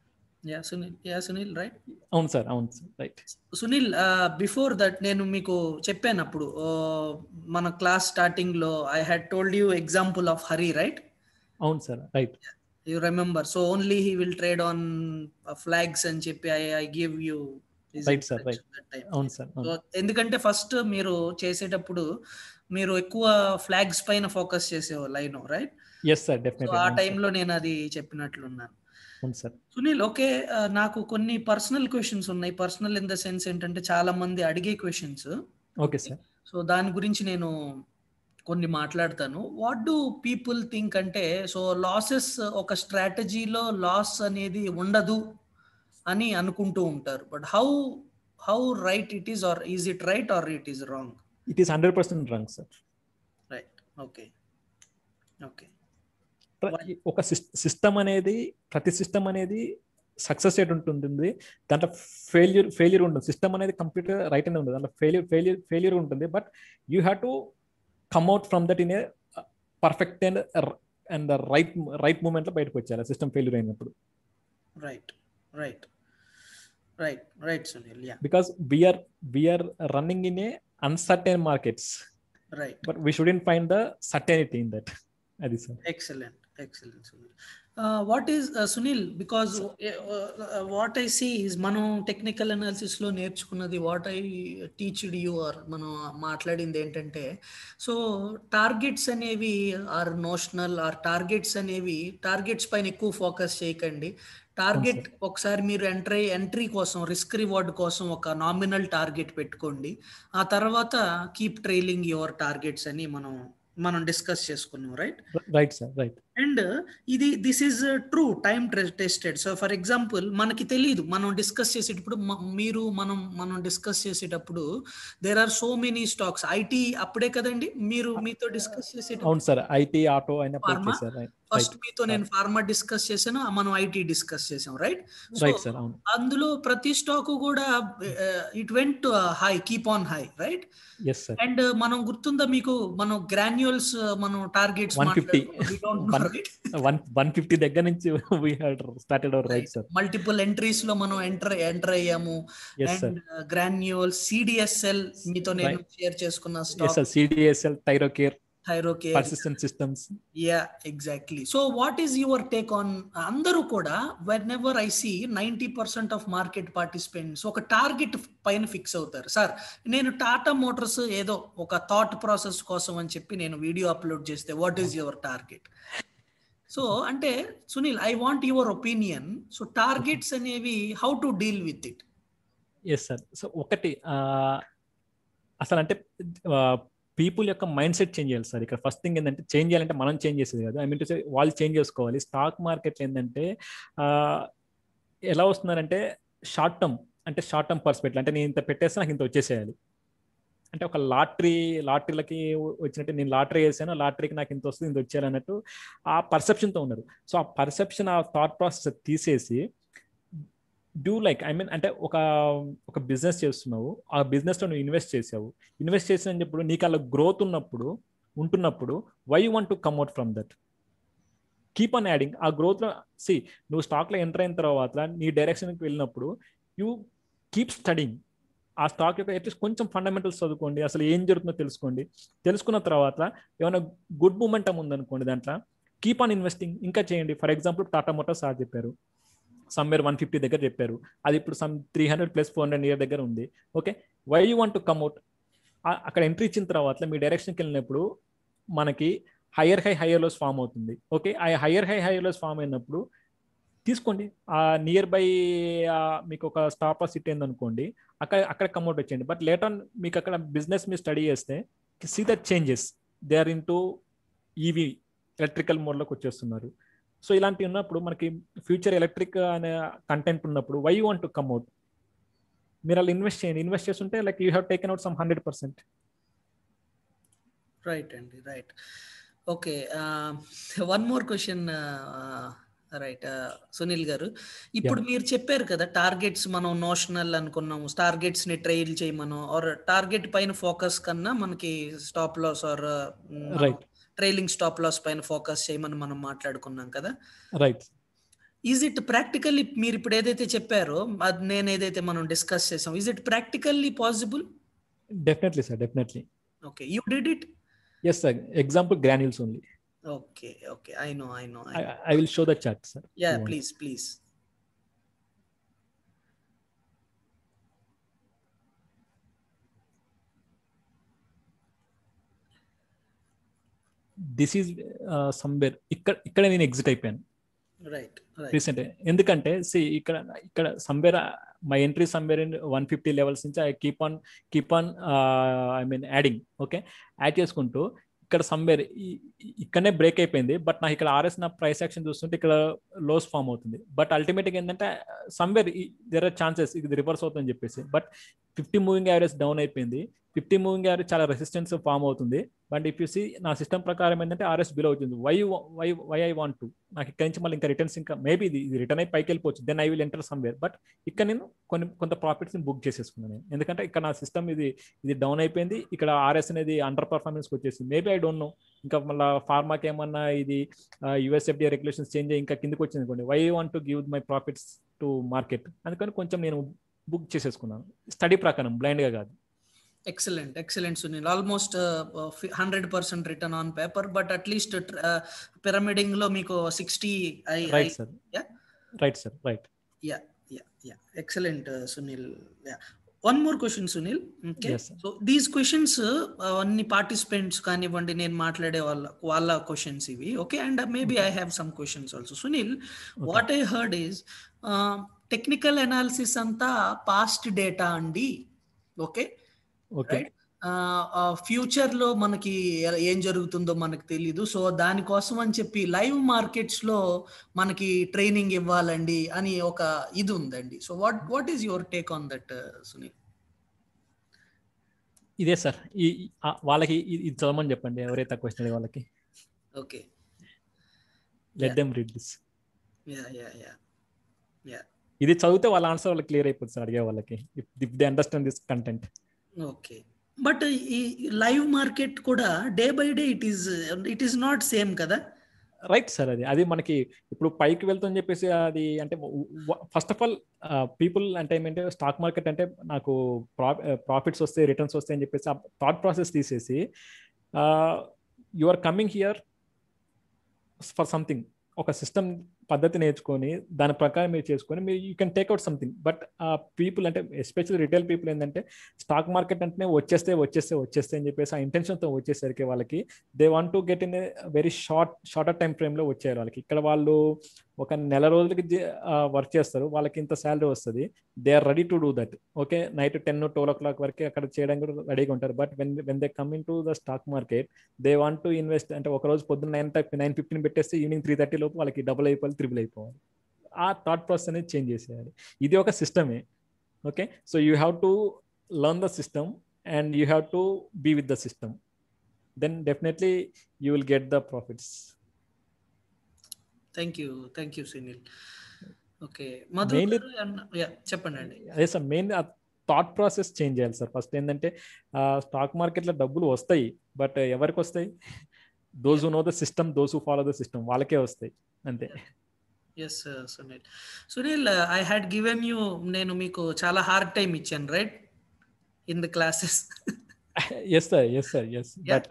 yeah Sunil yeah Sunil right అవును సార్ అవును sir right Sunil before that నేను మీకు చెప్పాను అప్పుడు మన క్లాస్ స్టార్టింగ్ లో I had told you example of Hari right అవును sir right you remember so only he will trade on flags అని చెప్పి I I give you Right, sir, right. అవును సార్ సో ఎందుకంటే ఫస్ట్ మీరు చేసేటప్పుడు మీరు ఎక్కువ ఫ్లాగ్స్ పైన ఫోకస్ చేసేవాళ్ళు I know right yes sir so definite ఆ టైంలో నేను అది చెప్పినట్లున్నాను అవును సార్ సునీల్ ఓకే ఆ, నాకు కొన్ని పర్సనల్ క్వశ్చన్స్ ఉన్నాయి పర్సనల్ ఇన్ ద సెన్స్ ఏంటంటే చాలా మంది అడిగే క్వశ్చన్స్ ఓకే సార్ సో దాని గురించి నేను కొన్ని మాట్లాడతాను వాట్ డు పీపుల్ థింక్ అంటే సో లాసెస్ ఒక స్ట్రాటజీలో లాస్ అనేది ఉండదు అని అనుకుంటూ ఉంటారు but how how right it is or is it right or it is wrong it is hundred percent wrong sir right okay okay ఒక సిస్టమ్ అనేది ప్రతి సిస్టమ్ అనేది సక్సెస్ రేట్ ఉంటుంది దాంట్లో ఫెయిల్యూర్ ఫెయిల్యూర్ ఉంటుంది సిస్టమ్ అనేది కంప్లీట్ రైట్ అనే ఉంటుంది దాంట్లో ఫెయిల్యూర్ ఫెయిల్యూర్ ఫెయిల్యూర్ ఉంటుంది but you have to come out from that in a perfect and and right right మూమెంట్లో బయటకు వచ్చారు సిస్టమ్ ఫెయిల్యూర్ అయినప్పుడు right right right right Sunil yeah because we're we're running in a uncertain markets right but we shouldn't find the certainty in that అది sir excellent excellent sunil uh, what is uh, sunil because uh, uh, what i see is మనం technical analysis లో నేర్చుకున్నది what I teached you or మనం మాట్లాడింది ఏంటంటే so targets అనేవి are notional or targets అనేవి targets పైన ఎక్కువ ఫోకస్ చేయకండి టార్గెట్ ఒకసారి మీరు ఎంట్రీ ఎంట్రీ కోసం రిస్క్ రివార్డ్ కోసం ఒక నామినల్ టార్గెట్ పెట్టుకోండి ఆ తర్వాత కీప్ ట్రైలింగ్ యువర్ టార్గెట్స్ అని మనం మనం డిస్కస్ చేసుకున్నాం right right sir right and ఇది this is true time tested so for example మనకి తెలియదు మనం డిస్కస్ చేసేటప్పుడు మ- మీరు మనం మనం డిస్కస్ చేసేటప్పుడు there are so many stocks IT అప్పుడే కదండి మీరు మీతో డిస్కస్ చేసేటప్పుడు అవును సార్ ఐటీ ఆటో అయినప్పుడు Pharma? సార్ ఫస్ట్ మీతో నేను ఫార్మా డిస్కస్ చేశాను మనం ఐటీ డిస్కస్ చేసాం రైట్ రైట్ సార్ అవును అందులో ప్రతి స్టాక్ కూడా it went high keep on high right yes sir and మనం గుర్తుందా మీకు మనం గ్రాన్యువల్స్ మనం టార్గెట్స్ 150. వన్ వన్ ఫిఫ్టీ దగ్గర నుంచి we had started our right sir multiple entries లో మనం ఎంటర్ ఎంటర్ అయ్యాము yes sir and Granules CDSL మీతో నేను షేర్ చేసుకున్న yes stock sir CDSL Thyrocare థైరోకే Persistent Systems yeah exactly so what is your take on అందరూ కూడా whenever I see ninety percent of market participants ఒక target పైన fix అవుతారు sir నేను టాటా మోటార్స్ ఏదో ఒక థాట్ ప్రాసెస్ కోసం అని చెప్పి నేను వీడియో అప్లోడ్ చేస్తే what is your target so అంటే Sunil I want your opinion so targets అనేవి how to deal with it yes sir so ఒకటి ఆ, అసలు అంటే పీపుల్ యొక్క మైండ్ సెట్ చేంజ్ చేయాలి సార్ ఇక్కడ ఫస్ట్ థింగ్ ఏంటంటే చేంజ్ చేయాలంటే మనం చేంజ్ చేసేది కాదు ఐ మీన్ టు సే వాళ్ళు చేంజ్ చేసుకోవాలి స్టాక్ మార్కెట్ ఏంటంటే ఆ, ఎలా వస్తున్నారంటే షార్ట్ టర్మ్ అంటే షార్ట్ టర్మ్ పర్స్పెక్టివ్ అంటే నేను ఇంత పెట్టేస్తే నాకు ఇంత వచ్చేసేయాలి అంటే ఒక లాటరీ లాటరీలకి వచ్చినట్టు నేను లాటరీ వేసాను లాటరీకి నాకు ఇంత వస్తుంది ఇంత వచ్చేయాలి అన్నట్టు ఆ పర్సెప్షన్తో ఉన్నారు సో ఆ పర్సెప్షన్ ఆ థాట్ ప్రాసెస్ తీసేసి డూ లైక్ ఐ మీన్ అంటే ఒక ఒక బిజినెస్ చేస్తున్నావు ఆ బిజినెస్లో నువ్వు ఇన్వెస్ట్ చేసావు ఇన్వెస్ట్ చేసినప్పుడు నీకు అలా గ్రోత్ ఉన్నప్పుడు ఉంటున్నప్పుడు why you want to come out from that keep on adding ఆ గ్రోత్లో సి నువ్వు స్టాక్లో ఎంటర్ అయిన తర్వాత నీ డైరెక్షన్కి వెళ్ళినప్పుడు యూ కీప్ స్టడింగ్ ఆ స్టాక్ యొక్క అట్లీస్ట్ కొంచెం ఫండమెంటల్స్ చదువుకోండి అసలు ఏం జరుగుతుందో తెలుసుకోండి తెలుసుకున్న తర్వాత ఏమైనా గుడ్ మూమెంటం ఉందనుకోండి దాంట్లో కీప్ ఆన్ ఇన్వెస్టింగ్ ఇంకా చేయండి for example Tata Motors sir చెప్పారు సమ్వేర్ వన్ ఫిఫ్టీ దగ్గర చెప్పారు అది ఇప్పుడు some three hundred plus four hundred year దగ్గర ఉంది okay why you want to come out అక్కడ ఎంట్రీ ఇచ్చిన తర్వాత మీ డైరెక్షన్కి వెళ్ళినప్పుడు మనకి higher high higher lows form అవుతుంది ఓకే ఆ higher high higher lows form అయినప్పుడు తీసుకోండి ఆ నియర్ బై మీకు ఒక స్టాప్ సిట్ అయిందనుకోండి అక్కడ అక్కడ కమ్అట్ వచ్చేయండి బట్ లేట్ ఆన్ మీకు అక్కడ బిజినెస్ మీరు స్టడీ చేస్తే see that changes they are into EV electrical మోడ్లోకి వచ్చేస్తున్నారు సో ఇలాంటివి ఉన్నప్పుడు మనకి ఫ్యూచర్ ఎలక్ట్రిక్ అనే కంటెంట్ ఉన్నప్పుడు వై వాంట్ టు కమ్అట్ మీరు అలా ఇన్వెస్ట్ చేయండి ఇన్వెస్ట్ చేస్తుంటే like you have taken out some hundred percent right అండి right okay one more question right Sunil garu ఇప్పుడు మీరు చెప్పారు కదా టార్గెట్స్ మనం నోషనల్ అనుకున్నాము టార్గెట్స్ ని ట్రైల్ చేయమను ఆర్ టార్గెట్ పైన ఫోకస్ కన్నా మనకి stop loss or right trailing stop loss పైన ఫోకస్ చేయమని మనం మాట్లాడుకున్నాం కదా రైట్ ఈజ్ ఇట్ ప్రాక్టికల్లీ మీరు ఇప్పుడు ఏదైతే చెప్పారో అది నేను ఏదైతే మనం డిస్కస్ చేసాం is it practically possible definitely sir definitely okay you did it yes sir example granules only okay okay I know I know I will show the chart sir yeah you want. Please please this is somewhere ఇక్కడ ఇక్కడ నేను exit అయిపోయాను right right recent ఎందుకంటే see ఇక్కడ ఇక్కడ somewhere my entry somewhere in one fifty levels నుంచి I keep on keep on I mean adding okay add చేసుకుంటూ ఇక్కడ సమ్వేర్ ఇక్కడనే బ్రేక్ అయిపోయింది బట్ నాకు ఇక్కడ ఆర్ఎస్ నా ప్రైస్ యాక్షన్ చూస్తుంటే ఇక్కడ లోస్ ఫామ్ అవుతుంది బట్ అల్టిమేట్గా ఏంటంటే సమ్వేర్ దేర్ ఆర్ ఛాన్సెస్ ఇది రివర్స్ అవుతుందని చెప్పేసి but fifty moving average down అయిపోయింది ఫిఫ్టీ మూవింగ్ యావరేజ్ చాలా రెసిస్టెన్స్ ఫామ్ అవుతుంది బట్ ఇఫ్ యూ సీ నా సిస్టమ్ ప్రకారం ఏంటంటే ఆర్ఎస్ బిలో అవుతుంది why why why I want to నాకు ఇక్కడ నుంచి మళ్ళీ ఇంకా రిటర్న్స్ ఇంకా మేబీ ఇది ఇది రిటర్న్ అయి పైకి వెళ్ళిపోవచ్చు then I will enter somewhere but ఇక్కడ నేను కొన్ని కొంత ప్రాఫిట్స్ బుక్ చేసేసుకున్నాను నేను ఎందుకంటే ఇక్కడ నా సిస్టమ్ ఇది ఇది డౌన్ అయిపోయింది ఇక్కడ ఆర్ఎస్ అనేది అండర్ పర్ఫార్మెన్స్ వచ్చేసింది మేబీ ఐ డోంట్ నో ఇంకా మళ్ళీ ఫార్మాకి ఏమన్నా ఇది యుఎస్ఎఫ్డిఏ రెగ్యులేషన్స్ చేంజ్ అయ్యి ఇంకా కిందకి వచ్చింది అనుకోండి why want to give my profits to market అందుకని కొంచెం నేను బుక్ చేసేసుకున్నాను స్టడీ ప్రకారం బ్లైండ్గా కాదు excellent excellent Sunil almost hundred percent return on paper but at least pyramiding లో మీకు sixty I right sir yeah. Right sir right yeah yeah yeah excellent Sunil yeah one more question Sunil okay Yes, sir. So these questions అన్ని participants కానివ్వండి నేను మాట్లాడే వాళ్ళ వాళ్ళ questions ఇవి okay and maybe I have some questions also Sunil what I heard is technical analysis అంతా past data అండి okay okay future లో మనకి ఎ- ఏం జరుగుతుందో మనకు తెలీదు సో దానికోసం అని చెప్పి లైవ్ మార్కెట్స్ లో మనకి ట్రైనింగ్ ఇవ్వాలండి అని ఒక ఇది ఉందండి so what what is your take on that Sunil ఇదే సార్ ఈ ఈ- ఆ, వాళ్ళకి ఇది ఇది చదవమని చెప్పండి ఎవరైతే క్వశ్చన్ అడిగే వాళ్ళకి okay let Yeah. Them read this yeah yeah yeah ఇది చదివితే వాళ్ళ ఆన్సర్ వాళ్ళకి క్లియర్ అయిపోతుంది సార్ అడిగే వాళ్ళకి if they understand this content okay but ఈ లైవ్ మార్కెట్ కూడా day by day it is it is not same కదా రైట్ సార్ అది అది మనకి ఇప్పుడు పైకి వెళ్తుందని చెప్పేసి అది అంటే ఫస్ట్ ఆఫ్ ఆల్ పీపుల్ అంటే ఏమంటే స్టాక్ మార్కెట్ అంటే నాకు ప్రాఫిట్స్ వస్తాయి రిటర్న్స్ వస్తాయి అని చెప్పేసి ఆ థాట్ ప్రాసెస్ తీసేసి you are coming here for something ఒక సిస్టమ్ పద్ధతి నేర్చుకొని దాని ప్రకారం మీరు చేసుకొని మీరు you can take out something but ఆ పీపుల్ అంటే ఎస్పెషల్లీ రిటైల్ పీపుల్ ఏంటంటే స్టాక్ మార్కెట్ అంటేనే వచ్చేస్తే వచ్చేస్తే వచ్చేస్తే అని చెప్పేసి ఆ ఇంటెన్షన్తో వచ్చేసరికి వాళ్ళకి they want to get in very short shorter time ఫ్రేమ్లో వచ్చేయాలి వాళ్ళకి ఇక్కడ వాళ్ళు ఒక నెల రోజులకి వర్క్ చేస్తారు వాళ్ళకి ఇంత శాలరీ వస్తుంది they are ready to do that okay night ten twelve o'clock వరకు అక్కడ చేయడానికి కూడా రెడీగా ఉంటారు but when when they come into the stock market they want to invest అంటే ఒక రోజు పొద్దున్న నైన్ థర్టీ నైన్ ఫిఫ్టీన్ పెట్టేస్తే ఈవినింగ్ త్రీ థర్టీ లోపు వాళ్ళకి డబుల్ అయిపోవాలి త్రిబుల్ అయిపోవాలి ఆ థాట్ ప్రాసెస్ అనేది చేంజ్ చేసేయాలి ఇది ఒక సిస్టమే okay so you have to learn the system and you have to be with the system then definitely you will get the profits thank you thank you Sunil okay Madhu Mainly- garu అన్న- yeah, చెప్పండి అండి అదే sir main thought process change చేయాలి sir first ఏంటంటే stock మార్కెట్లో డబ్బులు వస్తాయి but ఎవరికి వస్తాయి those who know the system those who follow the system వాళ్ళకే వస్తాయి అంతే yes Sunil Sunil I had given you నేను మీకు చాలా హార్డ్ టైం ఇచ్చాను right in the classes yes sir yes sir yes Yeah. But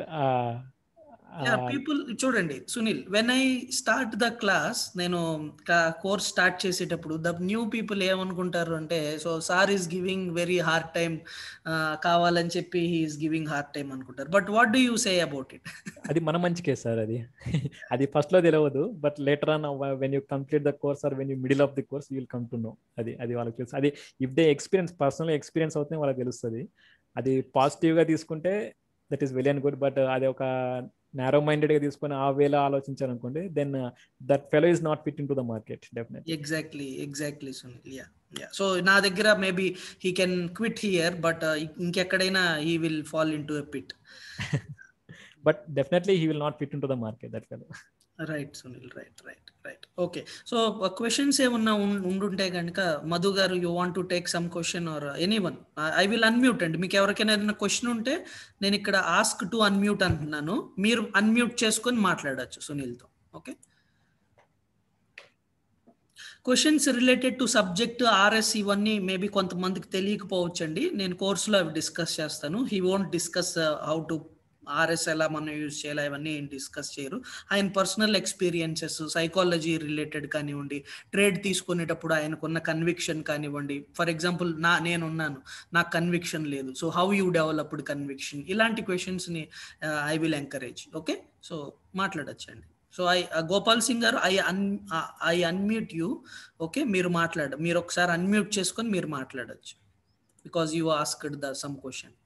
people చూడండి Sunil when I start the class నేను course start చేసేటప్పుడు ద న్యూ పీపుల్ ఏమనుకుంటారు అంటే so sir is giving very hard time కావాలని చెప్పి he is giving hard time అనుకుంటారు but what do you say about it అది మన మంచికే సార్ అది అది ఫస్ట్ లో తెలియదు but later on when you complete the course or when you middle of the course you will come to know అది అది వాళ్ళకి తెలుసు అది if they experience personal experience అవుతుంది వాళ్ళకి తెలుస్తుంది అది పాజిటివ్ గా తీసుకుంటే that is well and good but అది ఒక నారో మైండెడ్ గా తీసుకొని ఆ వేలో ఆలోచించారనుకోండి then that fellow is not fit into the market definite exactly exactly Sunil yeah yeah so నా దగ్గర maybe he can quit here but ఇంకెక్కడైనా he will fall into a pit but definitely he will not fit into the market that fellow right Sunil right right right okay so questions ఏమన్నా ఉం- ఉండుంటే కనుక Madhu garu you want to take some question or anyone I will unmute అండి మీకు ఎవరికైనా ఏదైనా question ఉంటే నేను ఇక్కడ ఆస్క్ టు అన్మ్యూట్ అంటున్నాను మీరు అన్మ్యూట్ చేసుకొని మాట్లాడచ్చు సునీల్తో okay questions related to subject RS ఇవన్నీ మేబీ కొంతమందికి తెలియకపోవచ్చు అండి నేను కోర్సులో అవి డిస్కస్ చేస్తాను he won't discuss how to RS ఎలా మనం యూజ్ చేయాలి అవన్నీ ఏం డిస్కస్ చేయరు ఆయన పర్సనల్ ఎక్స్పీరియన్సెస్ సైకాలజీ రిలేటెడ్ కానివ్వండి ట్రేడ్ తీసుకునేటప్పుడు ఆయనకున్న కన్విక్షన్ కానివ్వండి ఫర్ ఎగ్జాంపుల్ నా నేనున్నాను నాకు కన్విక్షన్ లేదు so how you developed conviction ఇలాంటి క్వశ్చన్స్ని I will encourage okay so మాట్లాడచ్చండి so I Gopal Singh garu I అన్ ఐ అన్మ్యూట్ యూ ఓకే మీరు మాట్లాడ మీరు ఒకసారి అన్మ్యూట్ చేసుకొని మీరు మాట్లాడచ్చు because you asked the some question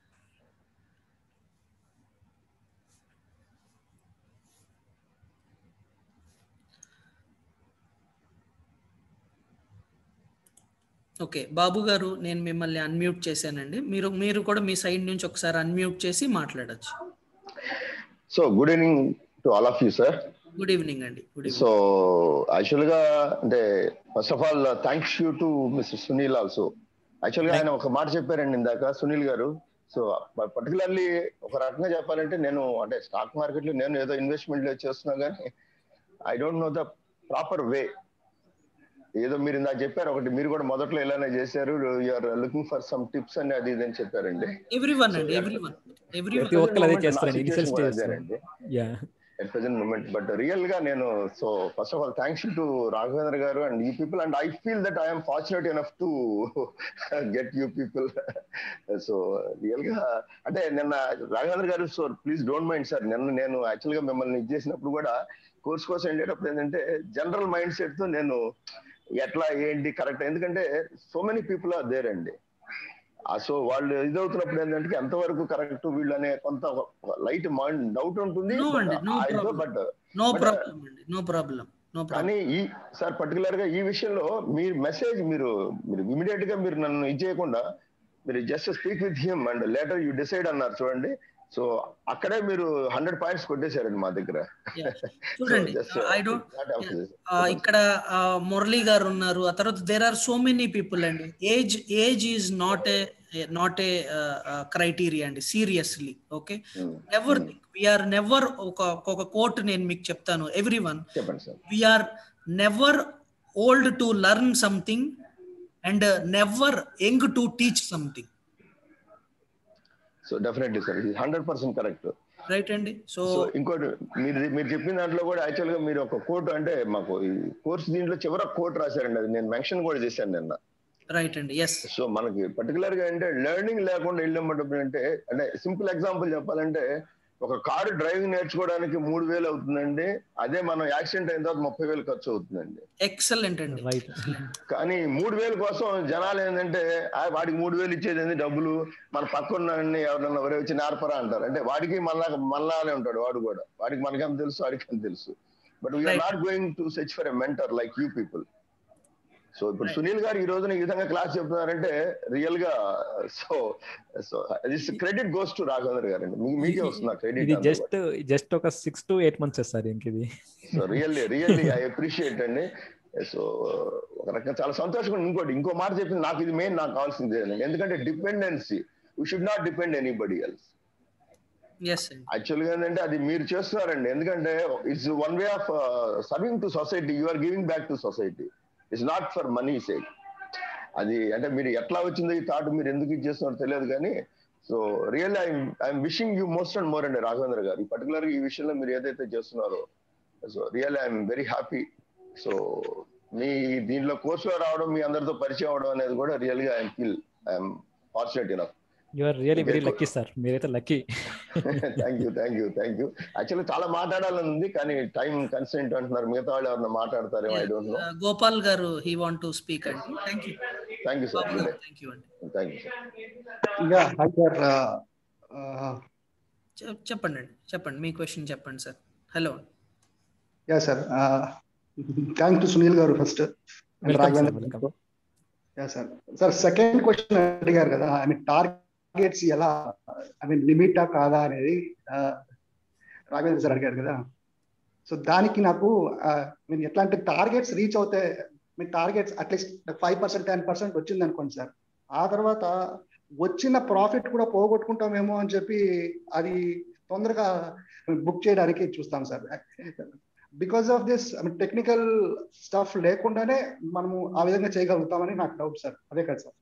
okay Babu garu నేను మిమ్మల్ని అన్మ్యూట్ చేశానండి మీరు మీరు కూడా మీ సైడ్ నుంచి ఒకసారి అన్మ్యూట్ చేసి మాట్లాడచ్చు so good evening to all of you sir good evening అండి గుడ్ సో ఈవినింగ్ యాక్చువల్ గా అంటే first of all thanks you to mister Sunil also actual గా ఆయన ఒక మాట చెప్పారండి ఇందాక సునీల్ గారు సో పర్టికులర్లీ ఒక రకంగా చెప్పాలంటే నేను అంటే స్టాక్ మార్కెట్ లో నేను ఏదో ఇన్వెస్ట్మెంట్ చేస్తున్నా కానీ I don't know the proper way ఏదో మీరు ఇందాక చెప్పారు ఒకటి మీరు కూడా మొదట్లో ఇలానే చేశారు you're looking for some tips అని అది ఇది అని చెప్పారండి ఎవ్రీ వన్ అండి ఎవ్రీ వన్ ఎవ్రీ ప్రతి ఒక్కరు అదే చేస్తారండి ఇనిషియల్ Situation కూడా స్టేజ్ అదేనండి. Yeah at present moment but real ga nenu so first of all thanks you to raghavendra garu and you people and i feel that i am fortunate enough to get you people so real గా అంటే నిన్న Raghavendra garu so please don't mind sir నిన్న నేను actual గా మిమ్మల్ని ఇది చేసినప్పుడు కూడా కోర్స్ కోసం వెళ్ళేటప్పుడు ఏంటంటే జనరల్ మైండ్ సెట్ తో నేను ఎట్లా ఏంటి కరెక్ట్ ఎందుకంటే so many people are there అండి సో వాళ్ళు ఇదవుతున్నప్పుడు ఏంటంటే ఎంతవరకు కరెక్ట్ వీళ్ళు అనే కొంత లైట్ మైండ్ డౌట్ ఉంటుంది No అండి, no problem. But no But, problem అండి నో ప్రాబ్లం నో ప్రాబ్లం కానీ ఈ సార్ పర్టికులర్ గా ఈ విషయంలో మీ మెసేజ్ మీరు మీరు ఇమీడియట్ గా మీరు నన్ను ఇది చేయకుండా మీరు just speak with him and later you decide అన్నారు చూడండి సో అక్కడే మీరు హండ్రెడ్ పాయింట్స్ కొట్టేశారండి మా దగ్గర చూడండి ఐ డోంట్ ఇక్కడ ఆ, మురళీ గారు ఉన్నారు ఆ తర్వాత there are so many people అండి age age is not a not a criteria అండి seriously okay never we're never ఒక ఒక కోట్ నేను మీకు చెప్తాను ఎవ్రీ వన్ చెప్పండి sir we're never old to learn something and never young to teach something so definitely sir ఇది hundred percent correct right అండి so so ఇంకోటి మీరు మీరు చెప్పిన దాంట్లో కూడా యాక్చువల్ గా మీరు ఒక కోట్ అంటే మాకు ఈ కోర్స్ దీంట్లో చివర కోట్ రాశారండి అది నేను మెన్షన్ కూడా చేశాను నిన్న రైట్ అండి ఎస్ సో మనకి పర్టికులర్ గా అంటే లెర్నింగ్ లేకుండా వెళ్ళేటప్పుడు అంటే అంటే సింపుల్ ఎగ్జాంపుల్ చెప్పాలంటే ఒక కారు డ్రైవింగ్ నేర్చుకోవడానికి మూడు వేలు అవుతుందండి అదే మనం యాక్సిడెంట్ అయిన తర్వాత ముప్పై వేలు ఖర్చు అవుతుందండి ఎక్సలెంట్ అండి రైట్ కానీ మూడు వేల కోసం జనాలు ఏంటంటే "ఆ, వాడికి మూడు వేలు ఇచ్చేది ఏంది డబ్బులు మన పక్కన ఎవరన్నా ఎవరే వచ్చి నేర్పరా అంటారు అంటే వాడికి మళ్ళా మళ్ళానే ఉంటాడు వాడు కూడా వాడికి మనకేం తెలుసు వాడికి ఏం తెలుసు but we're Right. Not going to search for a mentor like you people so ఇప్పుడు Right. సునీల్ గారు ఈ రోజున ఈ విధంగా క్లాస్ చెప్తున్నారంటే రియల్ గా so so this credit goes to Raghavendra garu అండి మీకే వస్తుంది ఇది క్రెడిట్ జస్ట్ జస్ట్ ఒక six to eight months sir ఇంక ఇది so really really I appreciate అండి సో ఒక రకంగా చాలా సంతోషంగా ఉంది. ఇంకోటి ఇంకో మాట చెప్పింది నాకు ఇది మెయిన్ నాకు కావాల్సింది ఇదే. ఎందుకంటే dependency we should not depend anybody else yes అండి యాక్చువల్ గా ఏంటంటే అది మీరు చేస్తున్నారండి ఎందుకంటే it's one way of serving to society you are giving back to society it's not for money sake అది అంటే మీరు ఎట్లా వచ్చిందో ఈ థాట్ మీరు ఎందుకు ఇచ్చేస్తున్నారో తెలియదు కానీ so real I'm wishing you most and more అండి రాఘవేంద్ర గారు పర్టికులర్ ఈ విషయంలో మీరు ఏదైతే చేస్తున్నారో so real I'm very happy so మీ దీంట్లో కోర్సులో రావడం మీ అందరితో పరిచయం అవడం అనేది కూడా రియల్ గా I'm feel I'm fortunate enough you are really very lucky sir మీరైతే lucky thank you thank you thank you actually చాలా మాట్లాడాలని ఉంది కానీ టైం కన్సెంట్ అంటున్నారు మిగతా వాళ్ళు ఎవరన్నా మాట్లాడతారేమో I don't know Gopal garu he want to speak అండి thank you thank you sir thank you అండి thank you sir Yeah, hi sir. Uh, uh, చెప్- చెప్పండి అండి చెప్పండి మీ క్వశ్చన్ చెప్పండి sir hello yeah, sir. Uh, thanks to Sunil garu first. and Welcome, sir. Raghavendra Welcome. Yeah, sir. Sir, second question అడిగారు కదా I mean targets ఎలా I mean లిమిటా కాదా అనేది రాఘవేంద్ర సార్ అడిగారు కదా సో దానికి నాకు మీన్ ఎట్లాంటి టార్గెట్స్ రీచ్ అవుతే మీ targets at least five percent ten percent వచ్చింది అనుకోండి సార్ ఆ తర్వాత వచ్చిన ప్రాఫిట్ కూడా పోగొట్టుకుంటామేమో అని చెప్పి అది తొందరగా బుక్ చేయడానికి చూస్తాం sir because of this technical stuff లేకుండానే మనము ఆ విధంగా చేయగలుగుతామని నాకు డౌట్ సార్ అదే కదా సార్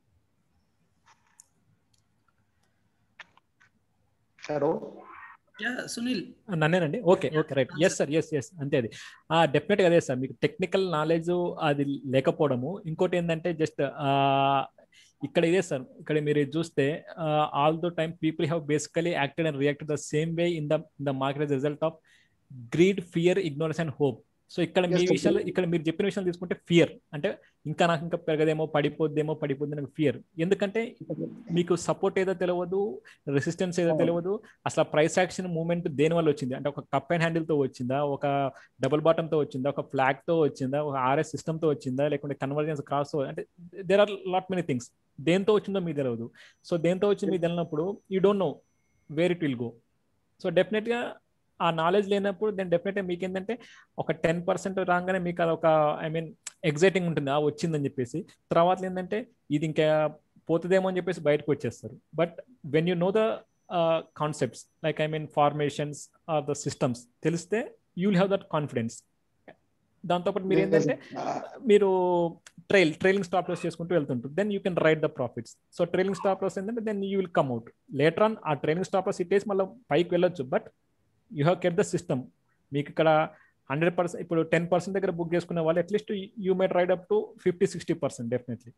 హలో యా సునీల్ నన్నేనండి okay okay right yes sir yes yes అంతే అది డెఫినెట్ గా అదే సార్ మీకు టెక్నికల్ నాలెడ్జ్ అది లేకపోవడము ఇంకోటి ఏంటంటే జస్ట్ ఇక్కడ ఇదే సార్ ఇక్కడ మీరు ఇది చూస్తే all the time people have basically acted and reacted the same way in the in the market result of greed fear ignorance and hope so ఇక్కడ మీ Yes, sir. విషయాలు ఇక్కడ మీరు చెప్పిన విషయాలు తీసుకుంటే ఫియర్ అంటే ఇంకా నాకు ఇంకా పెరగదేమో పడిపోద్దేమో పడిపోద్ది నాకు ఫియర్ ఎందుకంటే మీకు సపోర్ట్ ఏదో తెలియదు రెసిస్టెన్స్ ఏదో అవును. తెలియదు అసలు ప్రైస్ యాక్షన్ మూవ్మెంట్ దేని వల్ల వచ్చింది అంటే ఒక కప్ అండ్ హ్యాండిల్ తో వచ్చిందా ఒక డబుల్ బాటమ్ తో వచ్చిందా ఒక ఫ్లాగ్ తో వచ్చిందా ఒక ఆర్ఎస్ సిస్టమ్ తో వచ్చిందా లేకుంటే కన్వర్జెన్స్ క్రాస్ అంటే there are lot many things దేంతో వచ్చిందో మీకు తెలియదు సో దేంతో వచ్చిందో మీకు తెలియనప్పుడు you don't know where it will go so definite గా ఆ నాలెడ్జ్ లేనప్పుడు దెన్ డెఫినెట్ మీకు ఏంటంటే ఒక టెన్ పర్సెంట్ రాగానే మీకు అది ఒక ఐ మీన్ ఎగ్జైటింగ్ ఉంటుంది ఆ వచ్చిందని చెప్పేసి తర్వాత ఏంటంటే ఇది ఇంకా పోతుందేమో అని చెప్పేసి బయటకు వచ్చేస్తారు but when you know the concepts like I mean formations or the systems తెలిస్తే you will have that confidence దాంతోపాటు మీరు ఏంటంటే మీరు ట్రైల్ ట్రైలింగ్ స్టాప్ లాస్ చేసుకుంటూ వెళ్తుంటారు then you can ride the profits so trailing stop loss ఏంటంటే then you will come out later on ఆ trailing stop loss ఇట్టేసి మళ్ళీ పైకి వెళ్ళొచ్చు but you have get the system మీకు ఇక్కడ హండ్రెడ్ పర్సెంట్ ఇప్పుడు టెన్ పర్సెంట్ దగ్గర బుక్ చేసుకునే వాళ్ళు at least you might ride up to fifty sixty percent definitely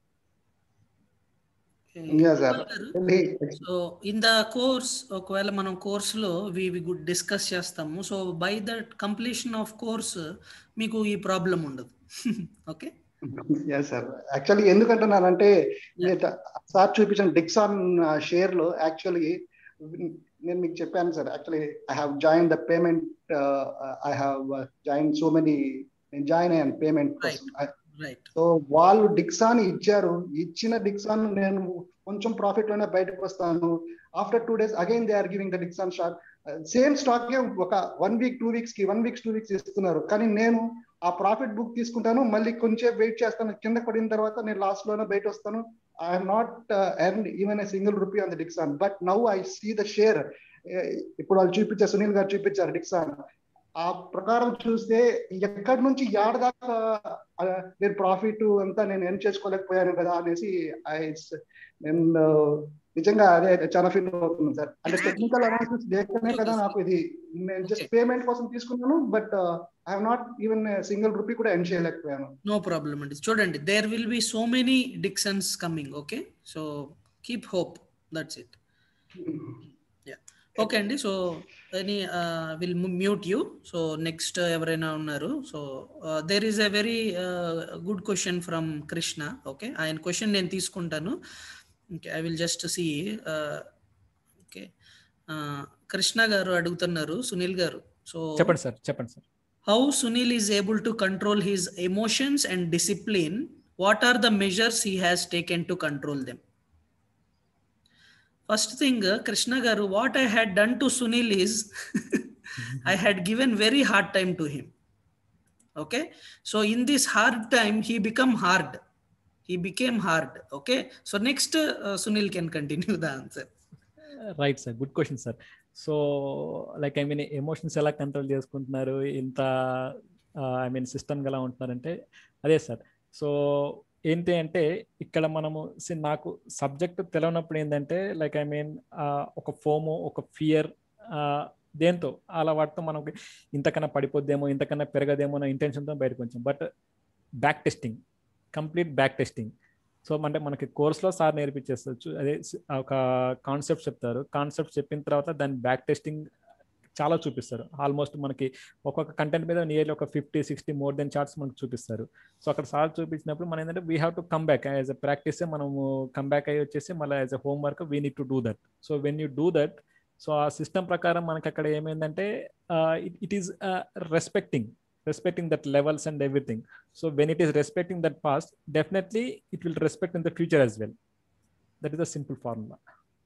Yeah, sir. So in the course ఒకవేళ మనం కోర్సులో వి వి గుడ్ డిస్కస్ చేస్తాము so by the completion of course మీకు ఈ ప్రాబ్లం ఉండదు ఓకే ఎస్ సార్ యాక్చువల్లీ ఎందుకంటున్నానంటే sir చూపించిన Dixon share లో యాక్చువల్లీ నేను మీకు చెప్పాను sir actually I have join the payment I have join so many నేను జాయిన్ అయ్యాను పేమెంట్ కోసం రైట్ సో వాళ్ళు డిక్సాన్ ఇచ్చారు ఇచ్చిన డిక్సాన్ నేను కొంచెం ప్రాఫిట్ లోనే బయటకు వస్తాను after two days again they are giving the Dixon shot same stock ఒక వన్ వీక్ టూ వీక్స్ కి వన్ వీక్స్ టూ వీక్స్ ఇస్తున్నారు కానీ నేను ఆ ప్రాఫిట్ బుక్ తీసుకుంటాను మళ్ళీ కొంచెం వెయిట్ చేస్తాను కింద పడిన తర్వాత నేను లాస్ట్ లోనే బయట వస్తాను I'm not earn even a single rupee on the Dixon but now I see the share ఇప్పుడు వాళ్ళు చూపించారు సునీల్ గారు చూపించారు డిక్సాన్ ఆ ప్రకారం చూస్తే ఎక్కడి నుంచి యాడ దాకా నేను ప్రాఫిట్ అంతా నేను ఎర్న్ చేసుకోలేకపోయాను కదా అనేసి నేను నిజంగా అదే చాలా ఫీల్ అవుతున్నాను సార్ అంటే టెక్నికల్ అనాలిసిస్ లేకనే కదా నాకు ఇది నేను జస్ట్ పేమెంట్ కోసం తీసుకున్నాను but I not even single rupee కూడా ఎర్న్ చేయలేకపోయాను నో ప్రాబ్లం అండి చూడండి there will be so many Dixons coming okay so keep hope that's it okay అండి so any will mute you so next ఎవరైనా ఉన్నారు so there is a very good question from Krishna okay ఆయన question నేను తీసుకుంటాను okay I will just see okay Krishna garu అడుగుతున్నారు Sunil garu so చెప్పండి sir చెప్పండి sir how Sunil is able to control his emotions and discipline what are the measures he has taken to control them first thing Krishna garu what I had done to Sunil is I had given very hard time to him okay so in this hard time he become hard he became hard okay so next Sunil can continue the answer right sir good question sir so like I mean emotions ఎలా control చేసుకుంటున్నారు ఇంత I mean system ఎలా ఉంటున్నారంటే అదే sir so ఏంటి అంటే ఇక్కడ మనము నాకు సబ్జెక్ట్ తెలియనప్పుడు ఏంటంటే లైక్ ఐ మీన్ ఒక ఫోమో ఒక ఫియర్ దేంతో అలా వాటితో మనకి ఇంతకన్నా పడిపోద్దేమో ఇంతకన్నా పెరగదేమో అన్న ఇంటెన్షన్తో బయటకు వచ్చాం but back testing complete back testing so అంటే మనకి కోర్స్లో సార్ నేర్పించేస్తారు అదే ఒక కాన్సెప్ట్ చెప్తారు కాన్సెప్ట్ చెప్పిన తర్వాత దాని బ్యాక్ టెస్టింగ్ చాలా చూపిస్తారు ఆల్మోస్ట్ మనకి ఒక్కొక్క కంటెంట్ మీద నియర్లీ ఒక fifty sixty more than charts మనకు చూపిస్తారు సో అక్కడ సార్ చూపించినప్పుడు మనం ఏంటంటే we have to come back as a practice మనము కమ్ బ్యాక్ అయ్యి వచ్చేసి మళ్ళీ as a homework we need to do that so when you do that so ఆ సిస్టమ్ ప్రకారం మనకి అక్కడ ఏమైందంటే it is respecting respecting that levels and everything so when it is respecting that past definitely it will respect in the future as well that is the simple formula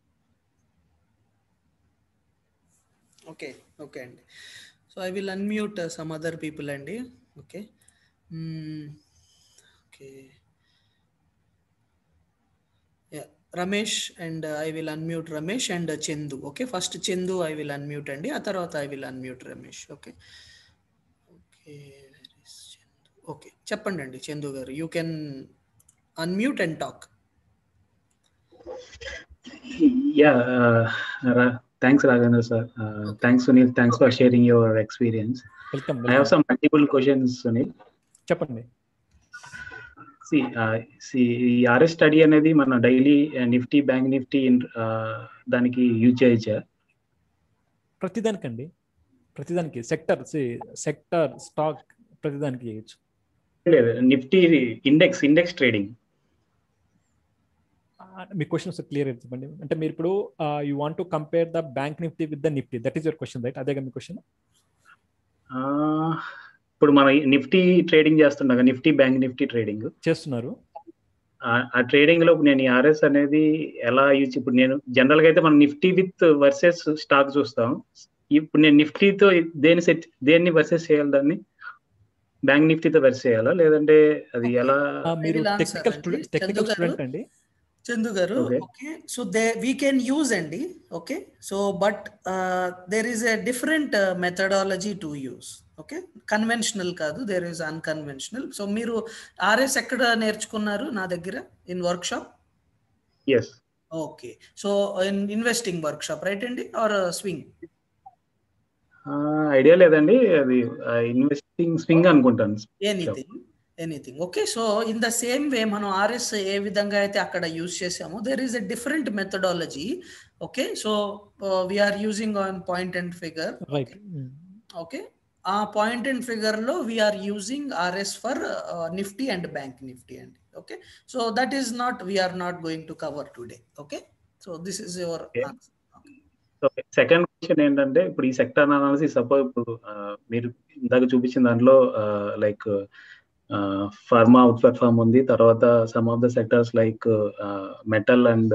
okay okay అండి so I will unmute some other people అండి okay okay Ramesh and I will unmute Ramesh and Chandu okay first Chandu I will unmute అండి ఆ తర్వాత I will unmute Ramesh okay okay okay చెప్పండి అండి Chandu garu you can unmute and talk Yeah, uh, Ra- thanks, Raghavendra sir. Uh, thanks, Sunil. Thanks for sharing your experience. Welcome I have some multiple questions, Sunil. చెప్పండి See, uh, see, ఈ RS study అనేది మన daily Nifty bank Nifty దానికి use చేయొచ్చా ప్రతిదానికండి ప్రతిదానికి sector sector stock ప్రతిదానికి చేయొచ్చు లేదు నిఫ్టీ ఇండెక్స్ ఇండెక్స్ ట్రేడింగ్ ఆ, మీ క్వశ్చన్ క్లియర్ చెప్పండి అంటే మీరు ఇప్పుడు you want to compare the bank Nifty with the Nifty that is your question right అదే మీ క్వశ్చన్ ఇప్పుడు మనం నిఫ్టీ ట్రేడింగ్ చేస్తుండగా నిఫ్టీ బ్యాంక్ నిఫ్టీ ట్రేడింగ్ చేస్తున్నారు ఆ ట్రేడింగ్ లో నేను ఆర్ఎస్ అనేది ఎలా యూజ్ ఇప్పుడు నేను జనరల్ గా అయితే మనం నిఫ్టీ విత్ వర్సెస్ స్టాక్ చూస్తాం ఇప్పుడు నేను నిఫ్టీతో దేని సెట్ దేన్ని వర్సెస్ చేయాలి దాన్ని బ్యాంక్ నిఫ్టీతో వర్సెస్ చేయాలా లేదంటే అది ఎలా ఆ, మీరు will answer టెక్నికల్ అండి. Student Chandu technical garu? Student అండి Chandu garu Okay. Okay so they we can use అండి okay so but there is a different methodology to use okay conventional కాదు దేర్ ఈస్ అన్కన్వెన్షనల్ సో మీరు ఆర్ఎస్ ఎక్కడ నేర్చుకున్నారు నా దగ్గర in workshop yes okay so in investing workshop right అండి or swing idea లేదండి అది investing swing అనుకుంటాను anything anything okay so in the same way మనం ఆర్ఎస్ ఏ విధంగా అయితే అక్కడ యూజ్ చేసామో there is a different methodology okay so we're using on point and figure right okay ఆ పాయింట్ అండ్ ఫిగర్ లో we're using RS for Nifty and bank Nifty అండి okay so that is not we're not going to cover today okay so this is your Okay. Second question ఏంటంటే ఇప్పుడు ఈ sector analysis suppose ఇప్పుడు ఆ, మీరు ఇందాక చూపించిన దాంట్లో లైక్ ఫార్మా అవుట్ పెర్ఫార్మ్ ఉంది తర్వాత some of the sectors like metal and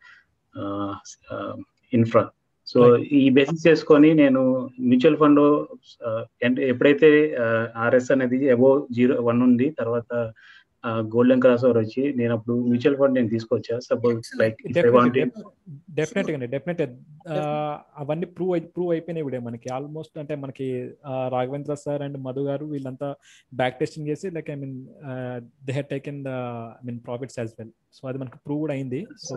infra so ఈ బేసిస్ చేసుకొని నేను మ్యూచువల్ ఫండ్ ఎప్పుడైతే ఆర్ఎస్ అనేది అబో జీరో వన్ ఉంది తర్వాత గోల్డెన్ క్రాస్ ఓవర్ వచ్చి నేను అప్పుడు మ్యూచువల్ ఫండ్ నేను తీసుకోవచ్చా సపోజ్ లైక్ డెఫినెట్ గా డెఫినెట్ అవన్నీ ప్రూవ్ ప్రూవ్ అయిపోయినాయి ఇవిడే మనకి ఆల్మోస్ట్ అంటే మనకి ఆ, రాఘవేంద్ర సార్ అండ్ మధు గారు వీళ్ళంతా బ్యాక్ టెస్టింగ్ చేసి like I mean they had taken the I mean profits as well so అది మనకి ప్రూవ్ కూడా అయింది సో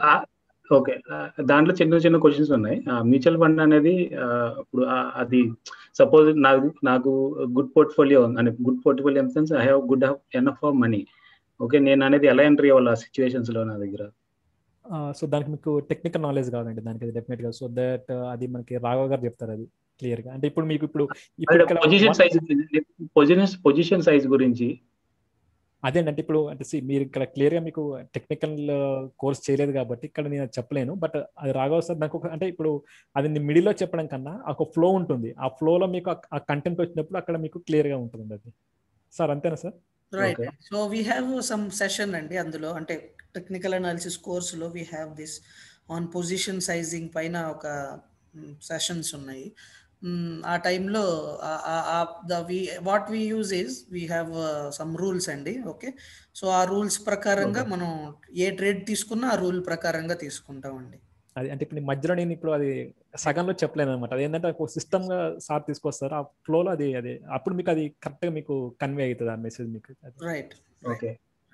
ఓకే దాంట్లో చిన్న చిన్న క్వశ్చన్స్ ఉన్నాయి మ్యూచువల్ ఫండ్ అనేది ఆ, ఇప్పుడు ఆ- అది సపోజ్ నాకు నాకు గుడ్ పోర్ట్ఫోలియో అంటే good portfolio in sense I have good enough of money okay నేను అనేది ఎలా ఎంట్రీ అవ్వాలి ఆ సిచ్యువేషన్స్ లో నా దగ్గర సో దానికి మీకు టెక్నికల్ నాలెడ్జ్ కావాలండి దానికి డెఫినెట్ గా సో దట్ అది మనకి రాఘవ గారు చెప్తారు అది క్లియర్ గా అంటే ఇప్పుడు మీకు ఇప్పుడు ఇప్పుడు ఇక్కడ position one- size position position size గురించి అదేంటంటే ఇప్పుడు అంటే see, మీరు ఇక్కడ క్లియర్ గా మీకు టెక్నికల్ కోర్స్ చేయలేదు కాబట్టి ఇక్కడ నేను అది చెప్పలేను బట్ అది రాఘవ సార్ నాకు ఒక- అంటే ఇప్పుడు అది మిడిల్ లో చెప్పడం కన్నా ఒక ఫ్లో ఉంటుంది ఆ flow లో మీకు ఆ- ఆ కంటెంట్ వచ్చినప్పుడు అక్కడ మీకు క్లియర్ గా ఉంటుంది అది సార్ అంతేనా sir right Okay. So we have some session అండి అందులో అంటే టెక్నికల్ అనాలిసిస్ కోర్సులో we have this on position sizing పైన ఒక సెషన్స్ ఉన్నాయి Mm, ఆ టైంలో the we what we use is we have some rules అండి ఓకే సో ఆ రూల్స్ ప్రకారంగా Okay. మనం ఏ ట్రేడ్ తీసుకున్నా ఆ రూల్ ప్రకారంగా తీసుకుంటామండి అది అంటే ఇప్పుడు నేను మధ్యలో నేను ఇప్పుడు అది సగంలో చెప్పలేను అనమాట అది ఏంటంటే ఒక సిస్టమ్ గా సార్ తీసుకొస్తారు ఆ flow లో అది అది అప్పుడు మీకు అది కరెక్ట్ గా మీకు కన్వే అవుతుంది ఆ మెసేజ్ మీకు అది. Right okay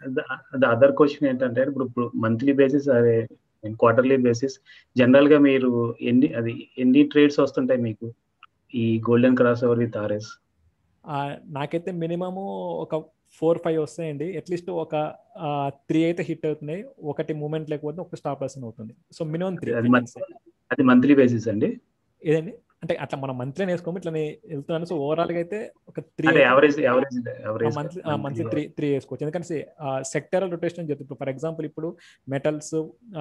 the other question ఏంటంటే ఇప్పుడు ఇప్పుడు మంత్లీ బేసిస్ అదే క్వార్టర్లీ బేసిస్ జనరల్ గా మీరు ఎన్ని అది ఎన్ని ట్రేడ్స్ వస్తుంటాయి మీకు ఈ golden cross over with RS ఆ, నాకైతే మినిమము ఒక ఫోర్ ఫైవ్ వస్తాయండి అట్లీస్ట్ ఒక త్రీ అయితే హిట్ అవుతున్నాయి ఒకటి మూమెంట్ లేకపోతే ఒక స్టాప్ లాస్ అవుతుంది సో మినిమం త్రీ అది మన- అది మంత్లీ బేసిస్ అండి ఏదండి అంటే అట్లా మనం మంత్లీ వేసుకోము ఇట్లా వెళ్తున్నాను సో ఓవరాల్ గా అయితే ఒక త్రీ అంటే average average average monthly monthly three three వేసుకోవచ్చు ఎందుకంటే సెక్టరల్ రొటేషన్ జరుగుతుంది ఫర్ ఎగ్జాంపుల్ ఇప్పుడు metals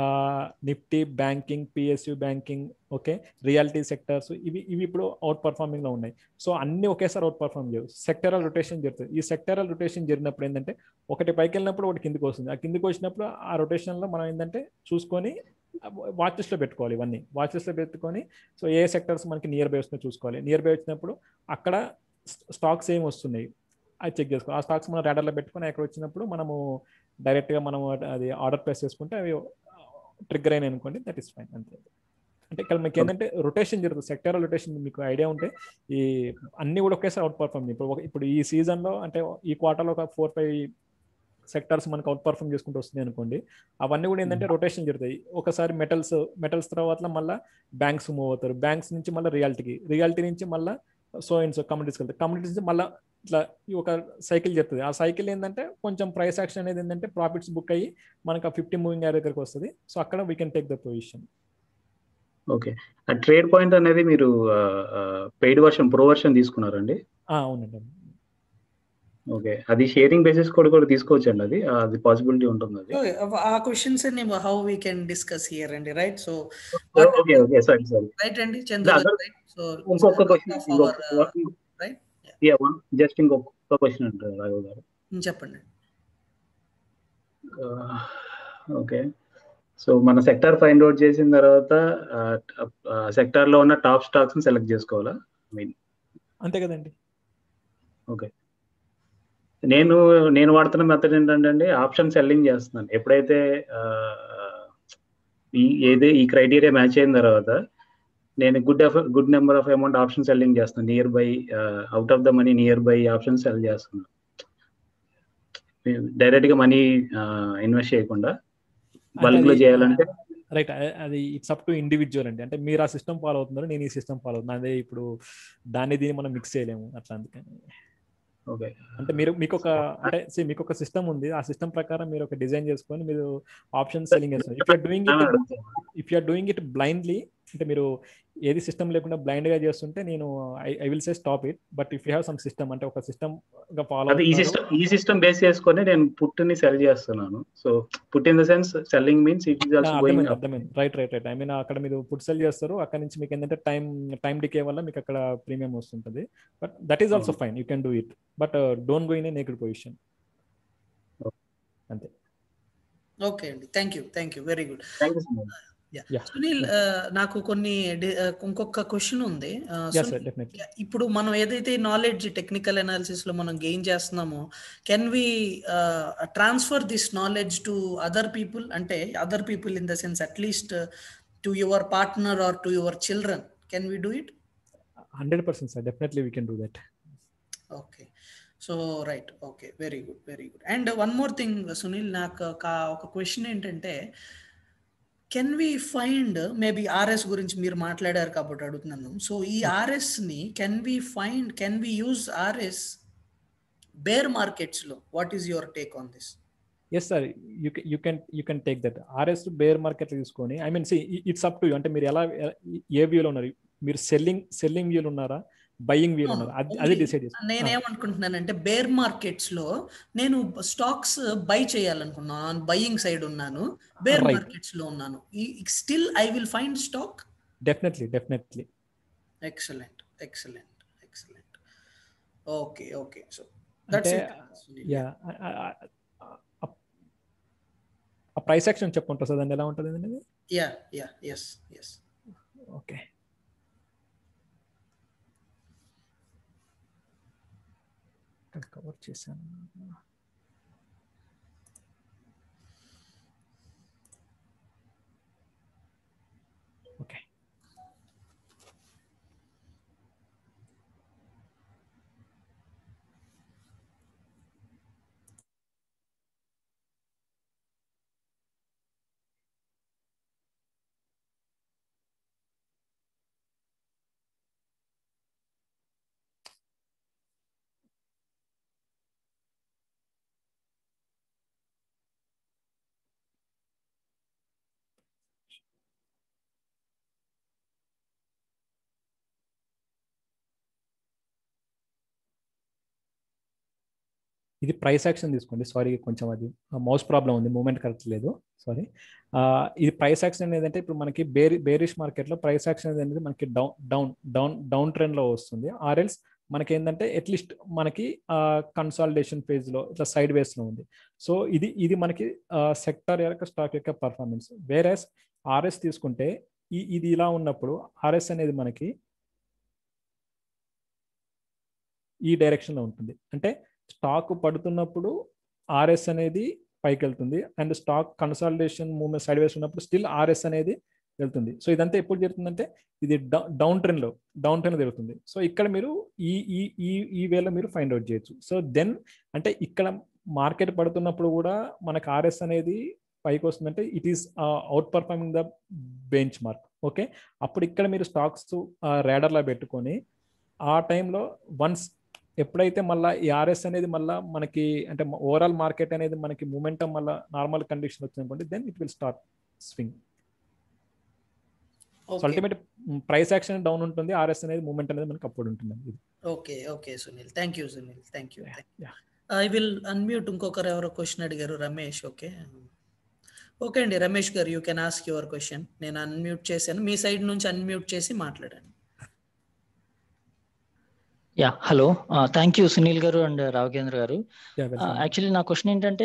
Nifty banking PSU banking okay reality sectors ఇవి ఇవి ఇప్పుడు అవుట్ పర్ఫార్మింగ్ లో ఉన్నాయి సో అన్ని ఒకేసారి అవుట్ పర్ఫార్మ్ చేయవు సెక్టరల్ రొటేషన్ జరుగుతుంది ఈ సెక్టరల్ రొటేషన్ జరిగినప్పుడు ఏంటంటే ఒకటి పైకి వెళ్ళినప్పుడు ఒకటి కిందికి వస్తుంది ఆ కిందికి వచ్చినప్పుడు ఆ రొటేషన్ లో మనం ఏంటంటే చూసుకొని వాచ్ లిస్ట్ లో పెట్టుకోవాలి ఇవన్నీ వాచ్ లిస్ట్ లో పెట్టుకొని సో ఏ సెక్టర్స్ మనకి నియర్ బై వస్తుందో చూసుకోవాలి నియర్ బై వచ్చినప్పుడు అక్కడ స్టాక్స్ ఏం వస్తున్నాయి అది చెక్ చేసుకోవాలి ఆ స్టాక్స్ మనం radar లో పెట్టుకొని అక్కడ వచ్చినప్పుడు మనము డైరెక్ట్ గా మనం అది ఆర్డర్ ప్లేస్ చేసుకుంటే అవి ట్రిగ్గర్ అయినాయి అనుకోండి దట్ ఈస్ ఫైన్ అంతే అంటే ఇక్కడ మీకు ఏంటంటే రొటేషన్ జరుగుతుంది సెక్టర్ రొటేషన్ మీకు ఐడియా ఉంటే ఈ అన్ని కూడా ఒకేసారి అవుట్ పర్ఫామ్ ఇప్పుడు ఒక- ఇప్పుడు ఈ సీజన్ లో అంటే ఈ క్వార్టర్లో ఒక ఫోర్ ఫైవ్ సెక్టర్స్ మనకు అవుట్ పర్ఫామ్ చేసుకుంటూ వస్తుంది అనుకోండి అవన్నీ కూడా ఏంటంటే రొటేషన్ జరుగుతాయి ఒకసారి మెటల్స్ మెటల్స్ తర్వాత మళ్ళీ బ్యాంక్స్ మూవ్ అవుతారు బ్యాంక్స్ నుంచి మళ్ళీ రియాలిటీకి రియాలిటీ నుంచి మళ్ళీ సో అండ్ సో కమ్యూనిటీస్కి వెళ్తారు కమ్యూనిటీస్ నుంచి మళ్ళీ ఇట్లా ఈ ఒక సైకిల్ జరుగుతుంది ఆ సైకిల్ ఏంటంటే కొంచెం ప్రైస్ యాక్షన్ అనేది ఏంటంటే ప్రాఫిట్స్ బుక్ అయ్యి మనకు ఆ ఫిఫ్టీ మూవింగ్ యార్ దగ్గరకు వస్తుంది సో అక్కడ we can take the position okay ఆ ట్రేడ్ పాయింట్ అనేది మీరు పెయిడ్ వర్షన్ ప్రో వర్షన్ తీసుకున్నారండి అవునండి ఓకే అది షేరింగ్ బేసిస్ కూడా కూడా తీసుకోవచ్చండి అది అది పాసిబిలిటీ ఉంటుంది అది Okay, ఆ questions how we can discuss here అండి right so okay okay sorry sorry right అండి చంద్ర other- రైట్ సో ఇంకొక question right? Yeah one just ఇంకొక క్వశ్చన్ అంటారు రాఘవ్ గారు చెప్పండి ఓకే సో మన సెక్టార్ ఫైండ్ అవుట్ చేసిన తర్వాత సెక్టార్ లో ఉన్న టాప్ స్టాక్స్ సెలెక్ట్ చేసుకోవాలా మీన్ అంతే కదండి ఓకే నేను నేను వాడుతున్న మెథడ్ ఏంటంటే అండి ఆప్షన్ సెల్లింగ్ చేస్తున్నాను ఎప్పుడైతే ఆ, ఈ ఏదే ఈ క్రైటీరియా మ్యాచ్ అయిన తర్వాత నేను good good number of amount option selling చేస్తున్నాను nearby out of the money nearby option sell చేస్తున్నాను డైరెక్ట్ గా మనీ ఇన్వెస్ట్ చేయకుండా బల్క్ లో చేయాలంటే రైట్ అది ఇట్స్ అప్ టు ఇండివిజువల్ అండి అంటే మీరు ఆ సిస్టమ్ ఫాలో అవుతున్నారు నేను ఈ సిస్టమ్ ఫాలో అవుతున్నాను అదే ఇప్పుడు దాన్ని దీన్ని మనం మిక్స్ చేయలేము అట్లా అందుకని ఓకే అంటే మీరు మీకు ఒక అంటే see, మీకు ఒక సిస్టమ్ ఉంది ఆ సిస్టమ్ ప్రకారం మీరు ఒక డిజైన్ చేసుకొని మీరు ఆప్షన్ సెల్లింగ్ చేస్తారు if you're doing it if you're doing it blindly అంటే మీరు ఏది సిస్టమ్ లేకుండా బ్లైండ్ గా చేస్తుంటే నేను I will say stop it but if you have some system అంటే ఒక సిస్టమ్ గా ఫాలో అదే ఈ సిస్టమ్ ఈ సిస్టమ్ బేస్ చేసుకొని నేను పుట్టుని సెల్ చేస్తున్నాను so put in the sense selling means it is also going అర్థమైంది అర్థమైంది right right right I mean అక్కడ మీరు ఫుడ్ సెల్ చేస్తారు అక్కడ నుంచి మీకు ఏంటంటే టైం టైం డికే వల్ల మీకు అక్కడ ప్రీమియం వస్తుంటది but that is also fine you can do it but don't go in a naked position అంతే ఓకే అండి thank you thank you very good thank you so much Yeah. Sunil ఆ, నాకు కొన్ని D- ఆ, ఇంకొక క్వశ్చన్ ఉంది ఆ, యా సునీల్, సార్ డెఫినెట్లీ ఇప్పుడు మనం ఏదైతే నాలెడ్జ్ టెక్నికల్ అనాలిసిస్ లో మనం గెయిన్ చేస్తున్నామో can we transfer this knowledge to other people అంటే other people in the sense at least to your partner or to your children can we do it hundred percent sir definitely we can do that okay so right okay very good very good and one more thing Sunil నాకు ఒక- ఒక question ఏంటంటే can we find maybe RS గురించి మీరు మాట్లాడారు కాబట్టి అడుగుతున్నాను so ఈ ఆర్ఎస్ ని can we find can we use RS bear markets లో what is your take on this yes sir you you can you can take that RS bear market తీసుకొని I mean see it's up to you అంటే మీరు ఎలా ఏ వ్యూలో ఉన్నారు మీరు selling selling వ్యూలు ఉన్నారా buying వ్యూలు ఉన్నారు అది అది డిసైడ్ చేసి నేనేమనుకుంటున్నానంటే బేర్ మార్కెట్స్ లో నేను స్టాక్స్ బై చేయాలనుకున్నాను బయింగ్ సైడ్ ఉన్నాను బేర్ Right. మార్కెట్స్ లో ఉన్నాను still I will find stock definitely definitely excellent excellent excellent okay okay so that's అంటే యా ఆ ప్రైస్ యాక్షన్ చెప్పుకుంటారు సార్ దాన్ని ఎలా ఉంటుంది అనేది yeah yeah yes yes okay cover చేశాను ఓకే ఇది ప్రైస్ యాక్షన్ తీసుకోండి సారీ కొంచెం అది మౌస్ ప్రాబ్లం ఉంది మూమెంట్ కరెక్ట్ లేదు సారీ ఇది ప్రైస్ యాక్షన్ ఏంటంటే ఇప్పుడు మనకి బేరి బేరిష్ మార్కెట్లో ప్రైస్ యాక్షన్ అనేది మనకి డౌన్ డౌన్ డౌన్ డౌన్ ట్రెండ్లో వస్తుంది ఆర్ఎల్స్ మనకి ఏంటంటే అట్లీస్ట్ మనకి కన్సాలిడేషన్ ఫేజ్లో ఇట్లా సైడ్ వేస్లో ఉంది సో ఇది ఇది మనకి సెక్టర్ యొక్క స్టాక్ యొక్క పర్ఫార్మెన్స్ వేరేస్ ఆర్ఎస్ తీసుకుంటే ఈ ఇది ఇలా ఉన్నప్పుడు ఆర్ఎస్ అనేది మనకి ఈ డైరెక్షన్లో ఉంటుంది అంటే స్టాక్ పడుతున్నప్పుడు ఆర్ఎస్ అనేది పైకి వెళ్తుంది and stock consolidation moment sideways ఉన్నప్పుడు స్టిల్ ఆర్ఎస్ అనేది వెళ్తుంది సో ఇదంతా ఎప్పుడు జరుగుతుందంటే ఇది డౌన్ ట్రెండ్ లో డౌన్ ట్రెండ్ జరుగుతుంది సో ఇక్కడ మీరు ఈ ఈ ఈ ఈ వేలో మీరు ఫైండ్ అవుట్ చేయొచ్చు సో దెన్ అంటే ఇక్కడ మార్కెట్ పడుతున్నప్పుడు కూడా మనకు ఆర్ఎస్ అనేది పైకి వస్తుందంటే it is outperforming the benchmark okay అప్పుడు ఇక్కడ మీరు స్టాక్స్ రేడర్లా పెట్టుకొని ఆ టైంలో వన్స్ ఎప్పుడైతే మళ్ళీ ఈ ఆర్ఎస్ అనేది మళ్ళీ మనకి అంటే ఓవరాల్ మార్కెట్ అనేది మనకి మూమెంటం మళ్ళీ నార్మల్ కండిషన్ వచ్చింది అనుకోండి then it will start swing so ultimate price action down ఉంటుంది ఆర్ఎస్ అనేది మూమెంట్ అనేది మనకి అప్పుడు ఉంటుంది okay okay Sunil thank you Sunil thank you I will unmute ఇంకొకరు ఎవరో క్వశ్చన్ అడిగారు రమేష్ ఓకే ఓకే అండి రమేష్ గారు you can ask your question నేను అన్మ్యూట్ చేశాను మీ సైడ్ నుంచి అన్మ్యూట్ చేసి మాట్లాడండి yeah hello thank you Sunil గారు అండ్ రాఘవేంద్ర గారు యాక్చువల్లీ నా క్వశ్చన్ ఏంటంటే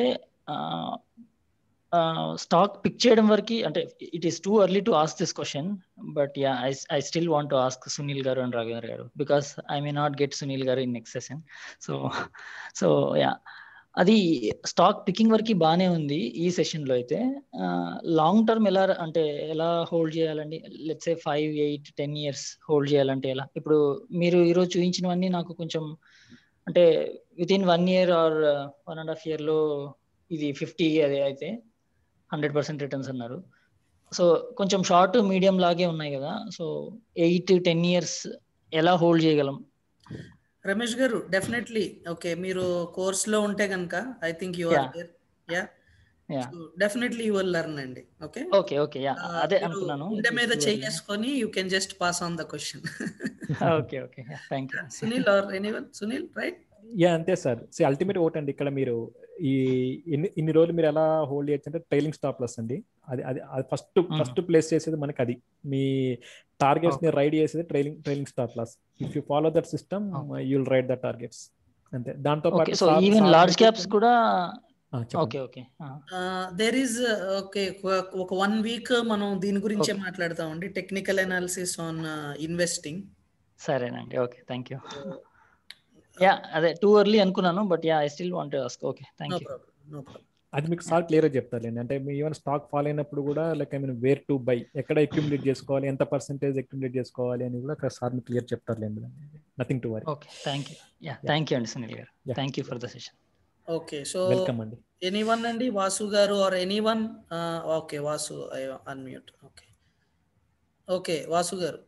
స్టాక్ పిక్ చేయడం వరకు అంటే it is too early to ask this question but yeah I I still want to ask Sunil గారు అండ్ రాఘవేంద్ర గారు because I may not get Sunil గారు in next session so so yeah అది stock picking వరకు బాగానే ఉంది ఈ సెషన్లో అయితే లాంగ్ టర్మ్ ఎలా అంటే ఎలా హోల్డ్ చేయాలండి let's a five eight ten years hold చేయాలంటే ఎలా ఇప్పుడు మీరు ఈరోజు చూపించినవన్నీ నాకు కొంచెం అంటే with in one year or one and half ఇయర్లో ఇది ఫిఫ్టీ అదే అయితే హండ్రెడ్ పర్సెంట్ రిటర్న్స్ అన్నారు సో కొంచెం షార్ట్ మీడియం లాగే ఉన్నాయి కదా సో ఎయిట్ టెన్ ఇయర్స్ ఎలా హోల్డ్ చేయగలం రమేష్ గారు డెఫినెట్లీ ఓకే మీరు కోర్స్ లో ఉంటే కనుక I think you are there yeah definitely you will learn అండి ఓకే ఓకే ఓకే యా అదే అనుకున్నాను గుండె మీద చేసుకొని you can just pass on the question okay okay thank you Sunil or anyone Sunil right yeah అంతే సార్ సో అల్టిమేట్ ఓట్ అండి ఇక్కడ మీరు ఈ ఇన్ని ఇన్ని రోజులు మీరు ఎలా హోల్డ్ చేయొచ్చు అంటే ట్రైలింగ్ స్టాప్ లెస్ అండి అది అది అది ఫస్ట్ ఫస్ట్ ప్లేస్ చేసేది మనకి అది మీ టార్గెట్స్ ని రైడ్ చేసేది trailing trailing stop loss if you follow that system you will ride the targets అంతే దాంతో పాటు సో ఈవెన్ లార్జ్ క్యాప్స్ కూడా okay okay there is okay ఒక వన్ వీక్ మనం దీని గురించే మాట్లాడతామండి టెక్నికల్ అనాలిసిస్ ఆన్ ఇన్వెస్టింగ్ సరేనండి ఓకే థ్యాంక్ యూ యా అదే టూ ఎర్లీ అనుకున్నాను but yeah I still want ask okay thank you అది మీకు సార్ క్లియర్ చెప్తారులేండి అంటే మీ ఈవెన్ స్టాక్ ఫాల్ అయినప్పుడు కూడా like I mean where to buy ఎక్కడ accumulate చేసుకోవాలి ఎంత పర్సెంటేజ్ అక్యుములేట్ చేసుకోవాలి అని కూడా అక్కడ సార్ మీకు క్లియర్ చెప్తారులేండి nothing to worry okay thank you yeah thank you అండి సునీల్ గారు thank you for the session okay so welcome అండి ఎనీవన్ అండి వాసు గారు or anyone okay Vasu unmute okay okay Vasu గారు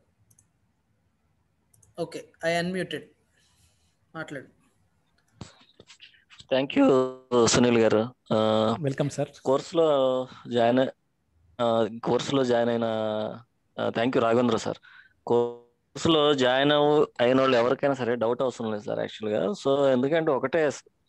ఓకే ఐ అన్మ్యూటెడ్ మాట్లాడు థ్యాంక్ యూ సునీల్ గారు వెల్కమ్ సార్ కోర్సులో join కోర్సులో జాయిన్ అయిన థ్యాంక్ యూ రాఘవేంద్ర సార్ కోర్సులో జాయిన్ అయిన వాళ్ళు ఎవరికైనా సరే డౌట్ అవసరం లేదు సార్ యాక్చువల్గా సో ఎందుకంటే ఒకటే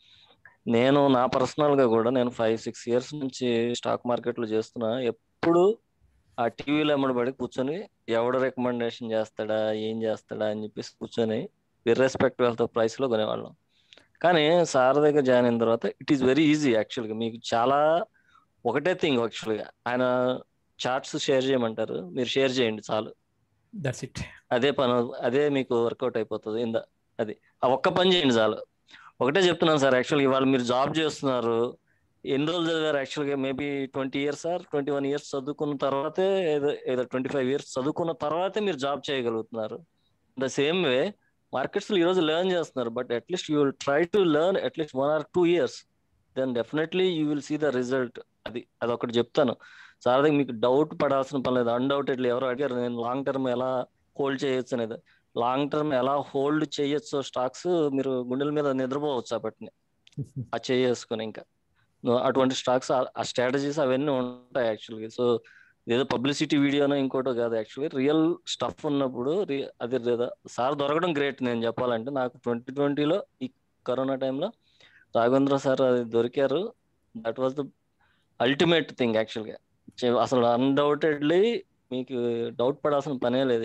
నేను నా పర్సనల్గా కూడా నేను ఫైవ్ సిక్స్ ఇయర్స్ నుంచి స్టాక్ మార్కెట్లో చేస్తున్నా ఎప్పుడు ఆ టీవీలో ఎమ్మడబడి కూర్చొని ఎవడు రికమెండేషన్ చేస్తాడా ఏం చేస్తాడా అని చెప్పేసి కూర్చొని ఇర్రెస్పెక్టివ్ ఆఫ్ ద ప్రైస్లో కొనేవాళ్ళం కానీ సార్ దగ్గర జాయిన్ అయిన తర్వాత ఇట్ ఈస్ వెరీ ఈజీ యాక్చువల్గా మీకు చాలా ఒకటే థింగ్ యాక్చువల్గా ఆయన చార్ట్స్ షేర్ చేయమంటారు మీరు షేర్ చేయండి చాలు దట్స్ ఇట్ అదే పని అదే మీకు వర్కౌట్ అయిపోతుంది ఇంద అది ఆ ఒక్క పని చేయండి చాలు ఒకటే చెప్తున్నాను సార్ యాక్చువల్గా ఇవాళ మీరు జాబ్ చేస్తున్నారు ఎన్ని రోజులు చదివారు యాక్చువల్గా maybe twenty years or twenty one years చదువుకున్న తర్వాతే ఏదో ఏదో ట్వంటీ ఫైవ్ ఇయర్స్ చదువుకున్న తర్వాతే మీరు జాబ్ చేయగలుగుతున్నారు ద సేమ్ వే మార్కెట్స్ ఈ రోజు లెర్న్ చేస్తున్నారు but at least you will try to learn at least one or two years then definitely you will see the result అది అది ఒకటి చెప్తాను సార్ దగ్గర మీకు డౌట్ పడాల్సిన పని లేదు అన్డౌటెడ్లీ ఎవరు అడిగారు నేను లాంగ్ టర్మ్ ఎలా హోల్డ్ చేయొచ్చు అనేది లాంగ్ టర్మ్ ఎలా హోల్డ్ చేయొచ్చు స్టాక్స్ మీరు గుండెల మీద నిద్రపోవచ్చు అప్పటిని ఆ చేసుకుని ఇంకా అటువంటి స్టాక్స్ ఆ స్ట్రాటజీస్ అవన్నీ ఉంటాయి యాక్చువల్గా సో ఏదో పబ్లిసిటీ వీడియోనో ఇంకోటో కాదు యాక్చువల్లీ రియల్ స్టఫ్ ఉన్నప్పుడు అది సార్ దొరకడం గ్రేట్ నేను చెప్పాలంటే నాకు ట్వంటీ ట్వంటీలో ఈ కరోనా టైంలో రాఘవేంద్ర సార్ అది దొరికారు that was the ultimate thing యాక్చువల్గా అసలు అన్డౌటెడ్లీ మీకు డౌట్ పడాల్సిన పనే లేదు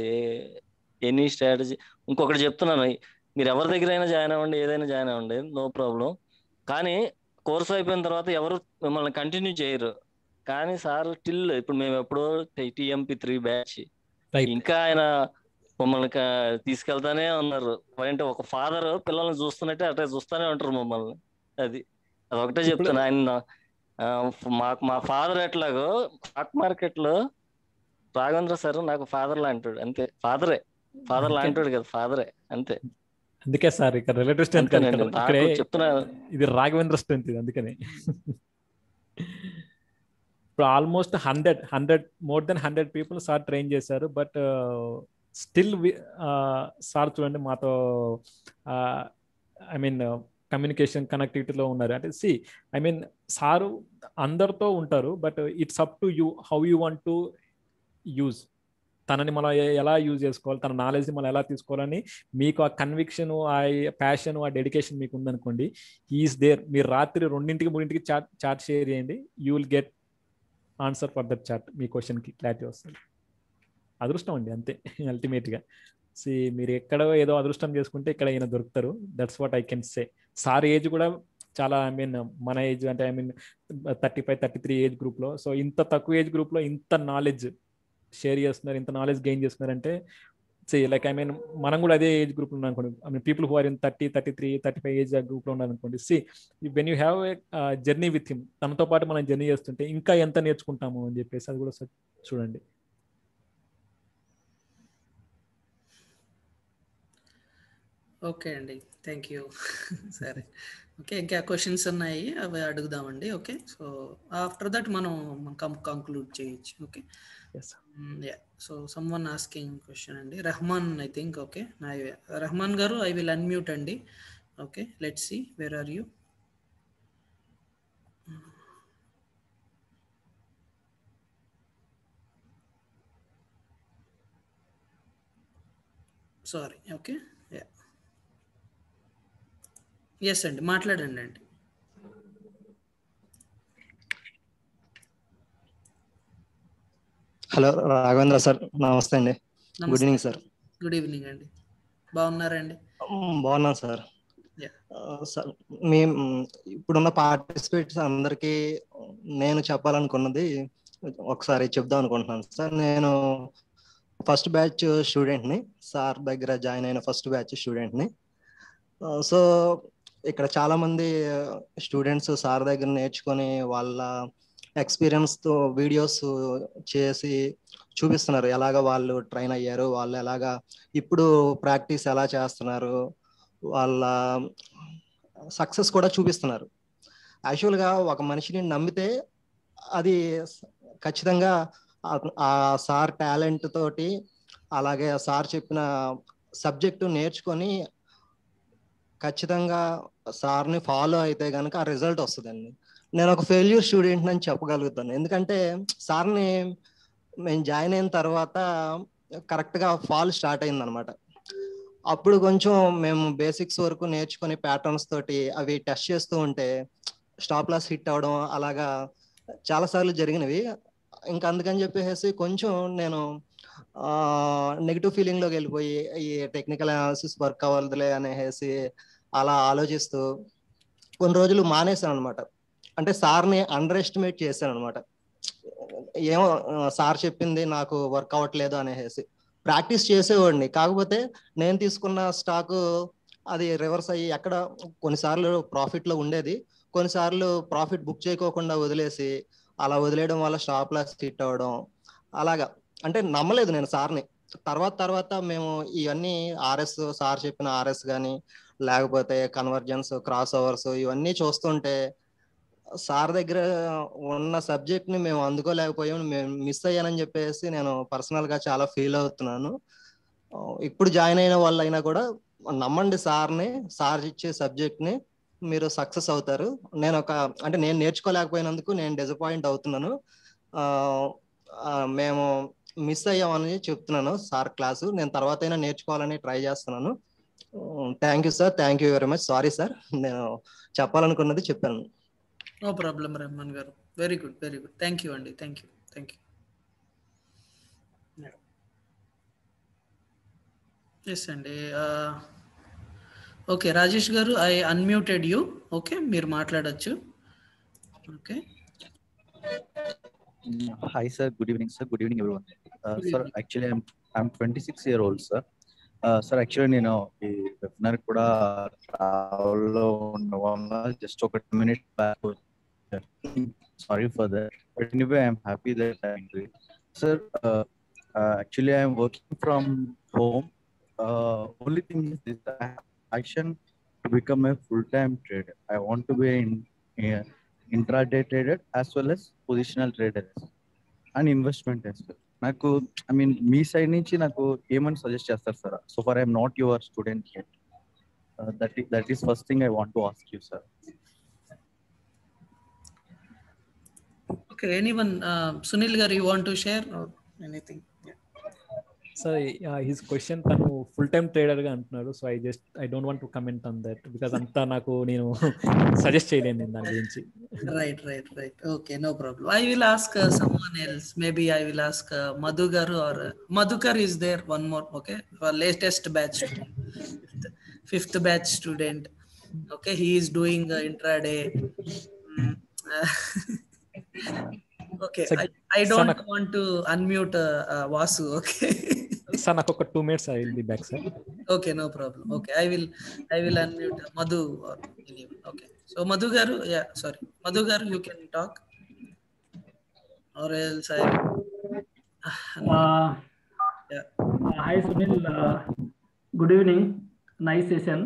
ఎనీ స్ట్రాటజీ ఇంకొకటి చెప్తున్నాను మీరు ఎవరి దగ్గర అయినా జాయిన్ అవ్వండి ఏదైనా జాయిన్ అవ్వండి నో ప్రాబ్లం కానీ కోర్స్ అయిపోయిన తర్వాత ఎవరు మిమ్మల్ని కంటిన్యూ చేయరు కానీ సార్ టిల్ ఇప్పుడు మేము ఎప్పుడో టిఎంపి త్రీ బ్యాచ్ ఇంకా ఆయన మమ్మల్ని తీసుకెళ్తానే ఉన్నారు అంటే ఒక ఫాదర్ పిల్లల్ని చూస్తున్నట్టే అట్లా చూస్తూనే ఉంటారు మమ్మల్ని అది అది ఒకటే చెప్తాను ఆయన మాకు మా ఫాదర్ ఎట్లాగో స్టాక్ మార్కెట్ లో రాఘవేంద్ర సార్ నాకు ఫాదర్ లాంటాడు అంతే ఫాదరే ఫాదర్ అంతే. లాంటాడు కదా ఫాదరే అంతే అందుకే సార్ ఇక్కడ రిలేటివ్ స్ట్రెంత్ అంతేనండి ఇక్కడే నాకు చెప్తున్నా ఇది రాఘవేంద్ర స్ట్రెంత్ ఇది అందుకని ఇప్పుడు almost hundred hundred more then hundred people sir train చేశారు బట్ స్టిల్ సార్ చూడండి మాతో ఐ మీన్ కమ్యూనికేషన్ కనెక్టివిటీలో ఉన్నారు అంటే సి ఐ మీన్ సారు అందరితో ఉంటారు but it's up to you how you want to use తనని మనం ఎ- ఎలా యూజ్ చేసుకోవాలి తన నాలెడ్జ్ని మనం ఎలా తీసుకోవాలని మీకు ఆ కన్విక్షన్ ఆ ప్యాషన్ ఆ డెడికేషన్ మీకు ఉందనుకోండి ఈజ్ దేర్ మీరు రాత్రి రెండింటికి మూడింటికి చాట్ చాట్ షేర్ చేయండి you will get answer for that chat మీ క్వశ్చన్కి క్లారిటీ వస్తుంది అదృష్టం అండి అంతే అల్టిమేట్గా సి మీరు ఎక్కడ ఏదో అదృష్టం చేసుకుంటే ఇక్కడ ఈయన దొరుకుతారు that's what I can say sir age కూడా చాలా ఐ మీన్ మన ఏజ్ అంటే I mean thirty five thirty three age గ్రూప్లో సో ఇంత తక్కువ ఏజ్ గ్రూప్లో ఇంత నాలెడ్జ్ షేర్ చేస్తున్నారు ఇంత నాలెడ్జ్ గెయిన్ చేస్తున్నారంటే సే లైక్ ఐ మీన్ మనం కూడా అదే ఏజ్ గ్రూప్ ఉన్నాం అనుకోండి I mean people who are in thirty thirty three thirty five age గ్రూప్లో ఉన్నారనుకోండి see when you have a journey with him తనతో పాటు మనం జర్నీ చేస్తుంటే ఇంకా ఎంత నేర్చుకుంటాము అని చెప్పేసి అది కూడా ఒకసారి చూడండి ఓకే అండి థ్యాంక్ యూ సరే ఓకే ఇంకా క్వశ్చన్స్ ఉన్నాయి అవి అడుగుదామండి ఓకే సో ఆఫ్టర్ దట్ మనం కంక్లూడ్ చేయొచ్చు okay yeah so some one asking question అండి Rahman I think okay Rahman గారు ఐ విల్ అన్మ్యూట్ అండి okay let see where are you sorry okay yeah yes అండి మాట్లాడండి అండి హలో రాఘవేంద్ర సార్ నమస్తే అండి good evening sir good evening అండి బాగున్నారండి బాగున్నాను సార్ Yeah. సార్ మీ ఇప్పుడున్న పార్టిసిపేట్స్ అందరికీ నేను చెప్పాలనుకున్నది ఒకసారి చెప్దాం అనుకుంటున్నాను సార్ నేను ఫస్ట్ బ్యాచ్ స్టూడెంట్ని సార్ దగ్గర జాయిన్ అయిన ఫస్ట్ బ్యాచ్ స్టూడెంట్ని సో ఇక్కడ చాలా మంది స్టూడెంట్స్ సార్ దగ్గర నేర్చుకొని వాళ్ళ ఎక్స్పీరియన్స్తో వీడియోస్ చేసి చూపిస్తున్నారు ఎలాగ వాళ్ళు ట్రైన్ అయ్యారు వాళ్ళు ఎలాగా ఇప్పుడు ప్రాక్టీస్ ఎలా చేస్తున్నారు వాళ్ళ సక్సెస్ కూడా చూపిస్తున్నారు యాక్చువల్గా ఒక మనిషిని నమ్మితే అది ఖచ్చితంగా ఆ సార్ టాలెంట్ తోటి అలాగే సార్ చెప్పిన సబ్జెక్టు నేర్చుకొని ఖచ్చితంగా సార్ని ఫాలో అయితే కనుక ఆ రిజల్ట్ వస్తుందండి నేను ఒక ఫెయిల్యూర్ స్టూడెంట్ అని చెప్పగలుగుతాను ఎందుకంటే సార్ని మేము జాయిన్ అయిన తర్వాత కరెక్ట్గా ఫాల్ స్టార్ట్ అయింది అనమాట అప్పుడు కొంచెం మేము బేసిక్స్ వరకు నేర్చుకుని ప్యాటర్న్స్ తోటి అవి టెస్ట్ చేస్తూ ఉంటే స్టాప్ లాస్ హిట్ అవడం అలాగా చాలా సార్లు జరిగినవి ఇంకా అందుకని చెప్పేసి కొంచెం నేను నెగిటివ్ ఫీలింగ్ లోకి వెళ్ళిపోయి ఈ టెక్నికల్ అనాలిసిస్ వర్క్ అవ్వదులే అనేసి అలా ఆలోచిస్తూ కొన్ని రోజులు మానేశాను అనమాట అంటే సార్ని అండర్ ఎస్టిమేట్ చేశాను అనమాట ఏమో సార్ చెప్పింది నాకు వర్క్ అవ్వట్లేదు అనేసి ప్రాక్టీస్ చేసేవాడిని కాకపోతే నేను తీసుకున్న స్టాక్ అది రివర్స్ అయ్యి ఎక్కడ కొన్నిసార్లు ప్రాఫిట్ లో ఉండేది కొన్నిసార్లు ప్రాఫిట్ బుక్ చేయకోకుండా వదిలేసి అలా వదిలేయడం వల్ల స్టాప్ లాస్ హిట్ అవ్వడం అలాగా అంటే నమ్మలేదు నేను సార్ని తర్వాత తర్వాత మేము ఇవన్నీ ఆర్ఎస్ సార్ చెప్పిన ఆర్ఎస్ కానీ లేకపోతే కన్వర్జెన్స్ క్రాస్ ఓవర్స్ ఇవన్నీ చూస్తుంటే సార్ దగ్గర ఉన్న సబ్జెక్ట్ ని మేము అందుకోలేకపోయాం మేము మిస్ అయ్యానని చెప్పేసి నేను పర్సనల్ గా చాలా ఫీల్ అవుతున్నాను ఇప్పుడు జాయిన్ అయిన వాళ్ళు అయినా కూడా నమ్మండి సార్ని సార్ ఇచ్చే సబ్జెక్ట్ ని మీరు సక్సెస్ అవుతారు నేను ఒక అంటే నేను నేర్చుకోలేకపోయినందుకు నేను డిసప్పాయింట్ అవుతున్నాను మేము మిస్ అయ్యామని చెప్తున్నాను సార్ క్లాసు నేను తర్వాత అయినా నేర్చుకోవాలని ట్రై చేస్తున్నాను thank you sir thank you very much sorry sir నేను చెప్పాలనుకున్నది చెప్పాను నో ప్రాబ్లం రెహమాన్ గారు very good very good thank you అండి thank you thank you yes అండి ఓకే రాజేష్ గారు ఐ అన్మ్యూటెడ్ యూ ఓకే మీరు మాట్లాడచ్చు okay Hi, sir. Good evening, sir. Good evening, everyone. Uh, Good sir, evening. actually, I'm I'm 26 year old, sir. Uh, sir, actually, నేను ఈ webinar కూడా ట్రావెల్లో ఉండడం just ఒక minute back sorry for that but anyway I'm happy that sir Uh, actually, I am working from home. Uh, only thing is this: I have action to become a full-time trader. I want to be in, in intraday trader as well as positional trader and investment as well. నాకు I mean మీ side నుంచి నాకు ఏమని suggest చేస్తారు sir so for I'm not your student yet that that is first thing I want to ask you sir Okay, anyone, uh, Sunil Gar, you want to share or anything? Yeah. Sir his question తను full time trader గా అంటున్నాడు so I just I don't want to comment on that because అంతా నాకు నేను suggest చేయలేను నేను దాని గురించి Right, right, right. Okay, no problem. I will ask uh, someone else. Maybe I will ask uh, Madhugar or uh, Madhukar is there. One more. Okay, for latest batch student, fifth, fifth batch student. Okay, he is doing uh, intraday. Mm, uh, okay, Sir, I, I don't sir, want to unmute uh, uh, Vasu. Okay. Sir నాకు ఒక two minutes I will be back sir okay, no problem. Okay, I will I will unmute uh, Madhu or anyone. Okay. So Madhu Garu, yeah, sorry. Madhu Garu, you can talk. Or else I Uh, yeah. uh, hi Sunil, uh, good evening. Nice session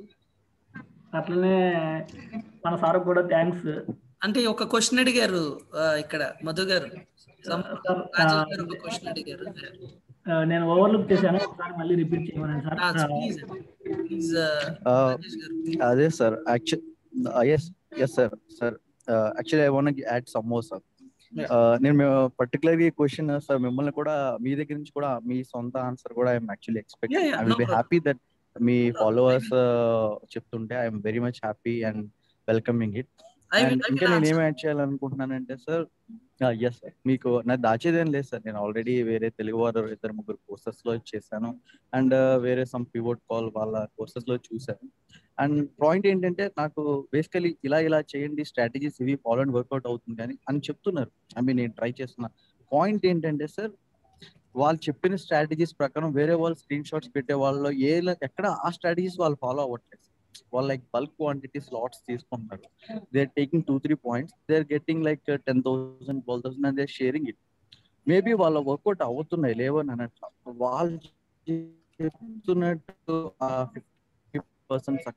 అట్లనే మన sir కూడా thanks అంటే ఒక question అడిగారు ఆ, ఇక్కడ మధు గారు Some- Sir, Rajesh uh, గారు ఒక క్వశ్చన్ అడిగారు నేను ఓవర్లుక్ చేశాను ఒకసారి మళ్ళీ రిపీట్ చేయమని sir please please Uh, Rajesh గారు అదే sir actual yes yes sir sir actually I want add some more sir నేను పర్టికులర్లీ క్వశ్చన్ సార్ మిమ్మల్ని కూడా మీ దగ్గర నుంచి కూడా మీ సొంత ఆన్సర్ కూడా I'm actually expect Yeah, yeah, I no will be problem. Happy that మీ ఫాలోవర్స్ చెప్తుంటే I'm very much happy and welcoming it I will- and I will ఇంకా నేను answer. ఏం యాడ్ చేయాలనుకుంటున్నానంటే సార్ ఎస్ సార్ మీకు నాకు దాచేదేం లేదు సార్ నేను ఆల్రెడీ వేరే తెలుగు వారు ఇద్దరు ముగ్గురు కోర్సెస్ లో చేశాను అండ్ వేరే సమ్ పివోట్ కాల్ వాళ్ళ కోర్సెస్ లో చూశాను అండ్ పాయింట్ ఏంటంటే నాకు బేసికలీ ఇలా ఇలా చేయండి స్ట్రాటజీస్ ఇవి ఫాలో అండ్ వర్కౌట్ అవుతుంది అని అని చెప్తున్నారు ఐ మీన్ నేను ట్రై చేస్తున్నా పాయింట్ ఏంటంటే సార్ వాళ్ళు చెప్పిన స్ట్రాటజీస్ ప్రకారం వేరే వాళ్ళు స్క్రీన్ షాట్స్ పెట్టే వాళ్ళు ఏ ఎక్కడ ఆ స్ట్రాటజీస్ వాళ్ళు ఫాలో అవ్వట్లేదు వాళ్ళు లైక్ బల్క్ క్వాంటిటీ స్లాట్స్ తీసుకుంటున్నారు they are taking two three points they are getting like ten thousand twelve thousand and they sharing it maybe వాళ్ళ వర్కౌట్ అవుతున్నాయి లేవని అన్నట్లు వాళ్ళు చెప్తున్నట్టు ఆ ఫిఫ్టీ పర్సెంట్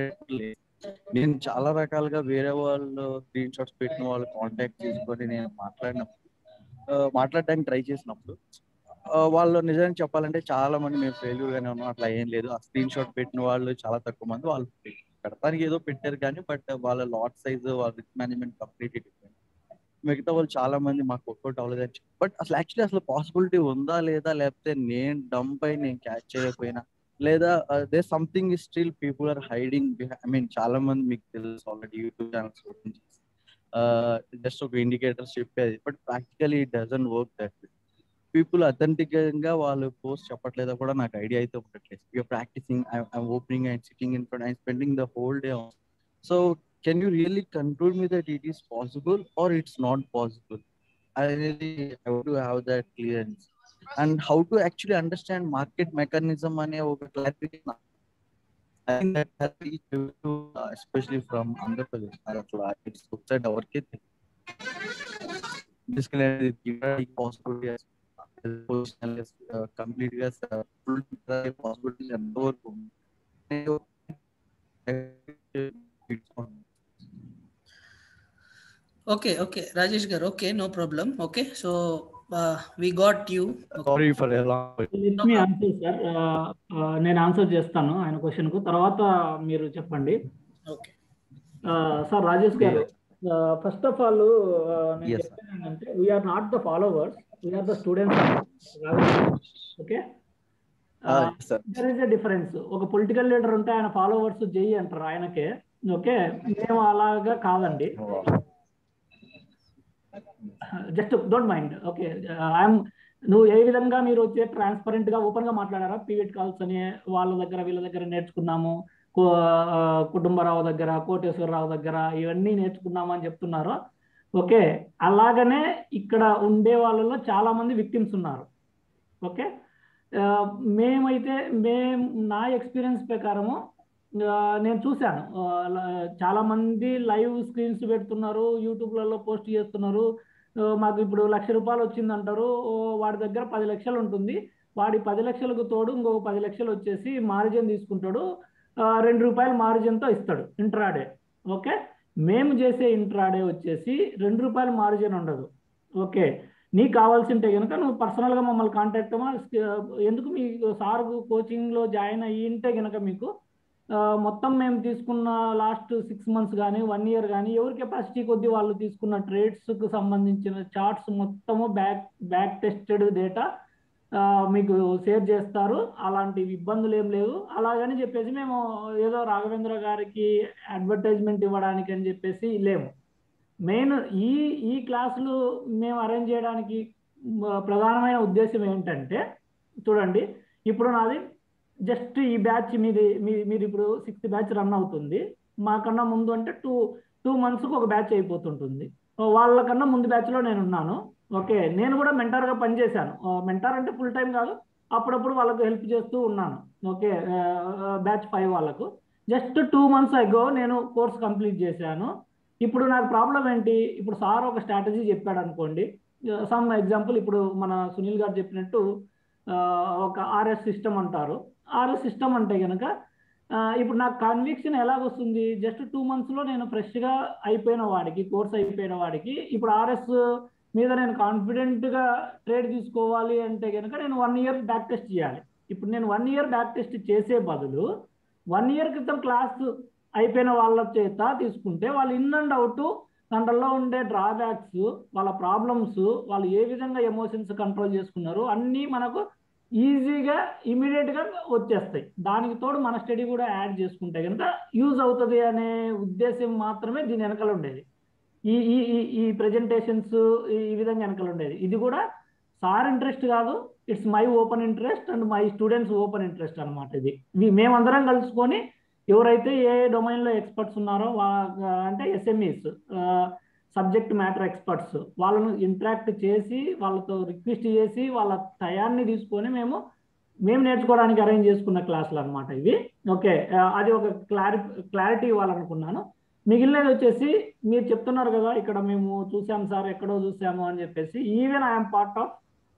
నేను చాలా రకాలుగా వేరే వాళ్ళు స్క్రీన్ షాట్స్ పెట్టిన వాళ్ళు కాంటాక్ట్ చేసుకొని నేను మాట్లాడినప్పుడు ఆ, మాట్లాడడానికి ట్రై చేసినప్పుడు ఆ, వాళ్ళు నిజానికి చెప్పాలంటే చాలా మంది మేము ఫెయిల్యూర్ గానే ఉన్నాం అట్లా ఏం లేదు ఆ స్క్రీన్ షాట్ పెట్టిన వాళ్ళు చాలా తక్కువ మంది వాళ్ళు పెడతానికి ఏదో పెట్టారు కానీ బట్ వాళ్ళ లాట్ సైజ్ వాళ్ళ రిస్క్ మేనేజ్మెంట్ కంప్లీట్ డిఫరెంట్ మిగతా వాళ్ళు చాలా మంది మాకు వర్కౌట్ అవ్వలేదు అని బట్ అసలు యాక్చువల్లీ అసలు పాసిబిలిటీ ఉందా లేదా లేకపోతే నేను డంప్ అయి నేను క్యాచ్ చేయకపోయినా లేదా they something still people are hiding I mean చాలా మంది మీకు తెలుసు ఆల్రెడీ యూట్యూబ్ ఛానల్స్ ఓపెన్ చేసి జస్ట్ ఒక ఇండికేటర్స్ చెప్పేది but practically it doesn't work that people అథెంటికంగా వాళ్ళు పోస్ట్ చెప్పట్లేదో కూడా నాకు ఐడియా అయితే ఉండట్లేదు you're practicing I'm opening and sitting in front I'm spending the whole day so can you really control me that it is possible or it's not possible I really how to have that clearance and how to actually understand market mechanism అనే ఒక clarification I think that has reached to, uh, especially from Andhra Pradesh, Aratla, it's outside our kit. Basically, the possibility as position is uh, completely as uh, full possibility and lower. Okay okay Rajesh గారు okay no problem okay so we got you Sorry for a long. Let me answer sir నేను answer చేస్తాను ఆయన question కు తర్వాత మీరు చెప్పండి okay sir Rajesh గారు first of all నేను Yes, sir. చెప్పేది ఏంటంటే we're not the followers we're the students okay Uh, sir. There is a difference ఒక పొలిటికల్ లీడర్ ఉంటే ఆయన ఫాలోవర్స్ జై అంటారు ఆయనకే ఓకే మేము అలాగా కాదండి just don't mind okay I'm నువ్వు ఏ విధంగా మీరు వచ్చే ట్రాన్స్పరెంట్ గా ఓపెన్ గా మాట్లాడారా పీవీట్ కాల్స్ అని వాళ్ళ దగ్గర వీళ్ళ దగ్గర నేర్చుకున్నాము కో- ఆ, కుటుంబరావు దగ్గర కోటేశ్వరరావు దగ్గర ఇవన్నీ నేర్చుకున్నాము అని చెప్తున్నారు ఓకే అలాగనే ఇక్కడ ఉండే వాళ్ళలో చాలా మంది విక్టిమ్స్ ఉన్నారు ఓకే ఆ, మేమైతే మేము నా ఎక్స్పీరియన్స్ ప్రకారము ఆ, నేను చూశాను ఆ, ల- చాలా మంది లైవ్ స్క్రీన్స్ పెడుతున్నారు యూట్యూబ్లలో పోస్ట్ చేస్తున్నారు ఆ, మాకు ఇప్పుడు లక్ష రూపాయలు వచ్చింది అంటారు ఓ, వాడి దగ్గర పది లక్షలు ఉంటుంది వాడి పది లక్షలకు తోడు ఇంకో పది లక్షలు వచ్చేసి మార్జిన్ తీసుకుంటాడు ఆ, రెండు రూపాయలు మార్జిన్తో ఇస్తాడు ఇంట్రాడే ఓకే మేము చేసే ఇంట్రాడే వచ్చేసి రెండు రూపాయల మార్జిన్ ఉండదు ఓకే నీకు కావాల్సింటే కనుక నువ్వు పర్సనల్గా మమ్మల్ని కాంటాక్ట్ అవ్వమా ఎందుకు మీ సార్ కోచింగ్లో జాయిన్ అయ్యింటే కనుక మీకు ఆ, మొత్తం మేము తీసుకున్న లాస్ట్ సిక్స్ మంత్స్ కానీ వన్ ఇయర్ కానీ ఎవరి కెపాసిటీ కొద్దీ వాళ్ళు తీసుకున్న ట్రేడ్స్కు సంబంధించిన చార్ట్స్ మొత్తము బ్యాక్ బ్యాక్ టెస్టెడ్ డేటా మీకు షేర్ చేస్తారు అలాంటి ఇబ్బందులు ఏం లేవు అలాగని చెప్పేసి మేము ఏదో రాఘవేంద్ర గారికి అడ్వర్టైజ్మెంట్ ఇవ్వడానికి అని చెప్పేసి లేము మెయిన్ ఈ ఈ క్లాసులు మేము అరేంజ్ చేయడానికి మ, ప్రధానమైన ఉద్దేశం ఏంటంటే చూడండి ఇప్పుడు నాది జస్ట్ ఈ బ్యాచ్ మీది మీ- మీరు ఇప్పుడు సిక్స్త్ బ్యాచ్ రన్ అవుతుంది మాకన్నా ముందు అంటే టూ టూ మంత్స్కి ఒక బ్యాచ్ అయిపోతుంటుంది వాళ్ళకన్నా ముందు బ్యాచ్లో నేను ఉన్నాను ఓకే నేను కూడా మెంటార్గా పనిచేశాను మెంటార్ అంటే ఫుల్ టైం కాదు అప్పుడప్పుడు వాళ్ళకు హెల్ప్ చేస్తూ ఉన్నాను ఓకే బ్యాచ్ ఫైవ్ వాళ్ళకు జస్ట్ టూ మంత్స్ అగో నేను కోర్స్ కంప్లీట్ చేశాను ఇప్పుడు నాకు ప్రాబ్లం ఏంటి ఇప్పుడు సార్ ఒక స్ట్రాటజీ చెప్పాడు అనుకోండి సమ్ ఎగ్జాంపుల్ ఇప్పుడు మన సునీల్ గారు చెప్పినట్టు ఆ, ఒక ఆర్ఎస్ సిస్టమ్ అంటారు ఆర్ఎస్ సిస్టమ్ అంటే కనుక ఆ, ఇప్పుడు నాకు కన్విక్షన్ ఎలాగొస్తుంది జస్ట్ టూ మంత్స్లో నేను ఫ్రెష్గా అయిపోయిన వాడికి కోర్స్ అయిపోయిన వాడికి ఇప్పుడు ఆర్ఎస్ మీద నేను కాన్ఫిడెంట్గా ట్రేడ్ తీసుకోవాలి అంటే కనుక నేను వన్ ఇయర్ బ్యాక్ టెస్ట్ చేయాలి ఇప్పుడు నేను వన్ ఇయర్ బ్యాక్ టెస్ట్ చేసే బదులు వన్ ఇయర్ క్రితం క్లాస్ అయిపోయిన వాళ్ళ చేత తీసుకుంటే వాళ్ళు ఇన్ అండ్ అవుట్ దాంట్లో ఉండే డ్రాబ్యాక్స్ వాళ్ళ ప్రాబ్లమ్స్ వాళ్ళు ఏ విధంగా ఎమోషన్స్ కంట్రోల్ చేసుకున్నారు అన్నీ మనకు ఈజీగా ఇమీడియట్గా వచ్చేస్తాయి దానికి తోడు మన స్టడీ కూడా యాడ్ చేసుకుంటే కనుక యూజ్ అవుతుంది అనే ఉద్దేశం మాత్రమే దీని వెనకాల ఉండేది ఈ ఈ ఈ- ఈ ప్రజెంటేషన్స్ ఈ విధంగా వెనకాల ఉండేది ఇది కూడా సార్ ఇంట్రెస్ట్ కాదు it's my open interest and my students open interest అనమాట ఇది ఇవి మేమందరం కలుసుకొని ఎవరైతే ఏ డొమైన్లో ఎక్స్పర్ట్స్ ఉన్నారో వా అంటే ఎస్ఎంఈస్ సబ్జెక్ట్ మ్యాటర్ ఎక్స్పర్ట్స్ వాళ్ళను ఇంటరాక్ట్ చేసి వాళ్ళతో రిక్వెస్ట్ చేసి వాళ్ళ టయాన్ని తీసుకొని మేము మేము నేర్చుకోవడానికి అరేంజ్ చేసుకున్న క్లాసులు అనమాట ఇవి ఓకే అది ఒక క్లారి క్లారిటీ ఇవ్వాలనుకున్నాను మిగిలినది వచ్చేసి మీరు చెప్తున్నారు కదా ఇక్కడ మేము చూసాం సార్ ఎక్కడో చూసాము అని చెప్పేసి even I'm part of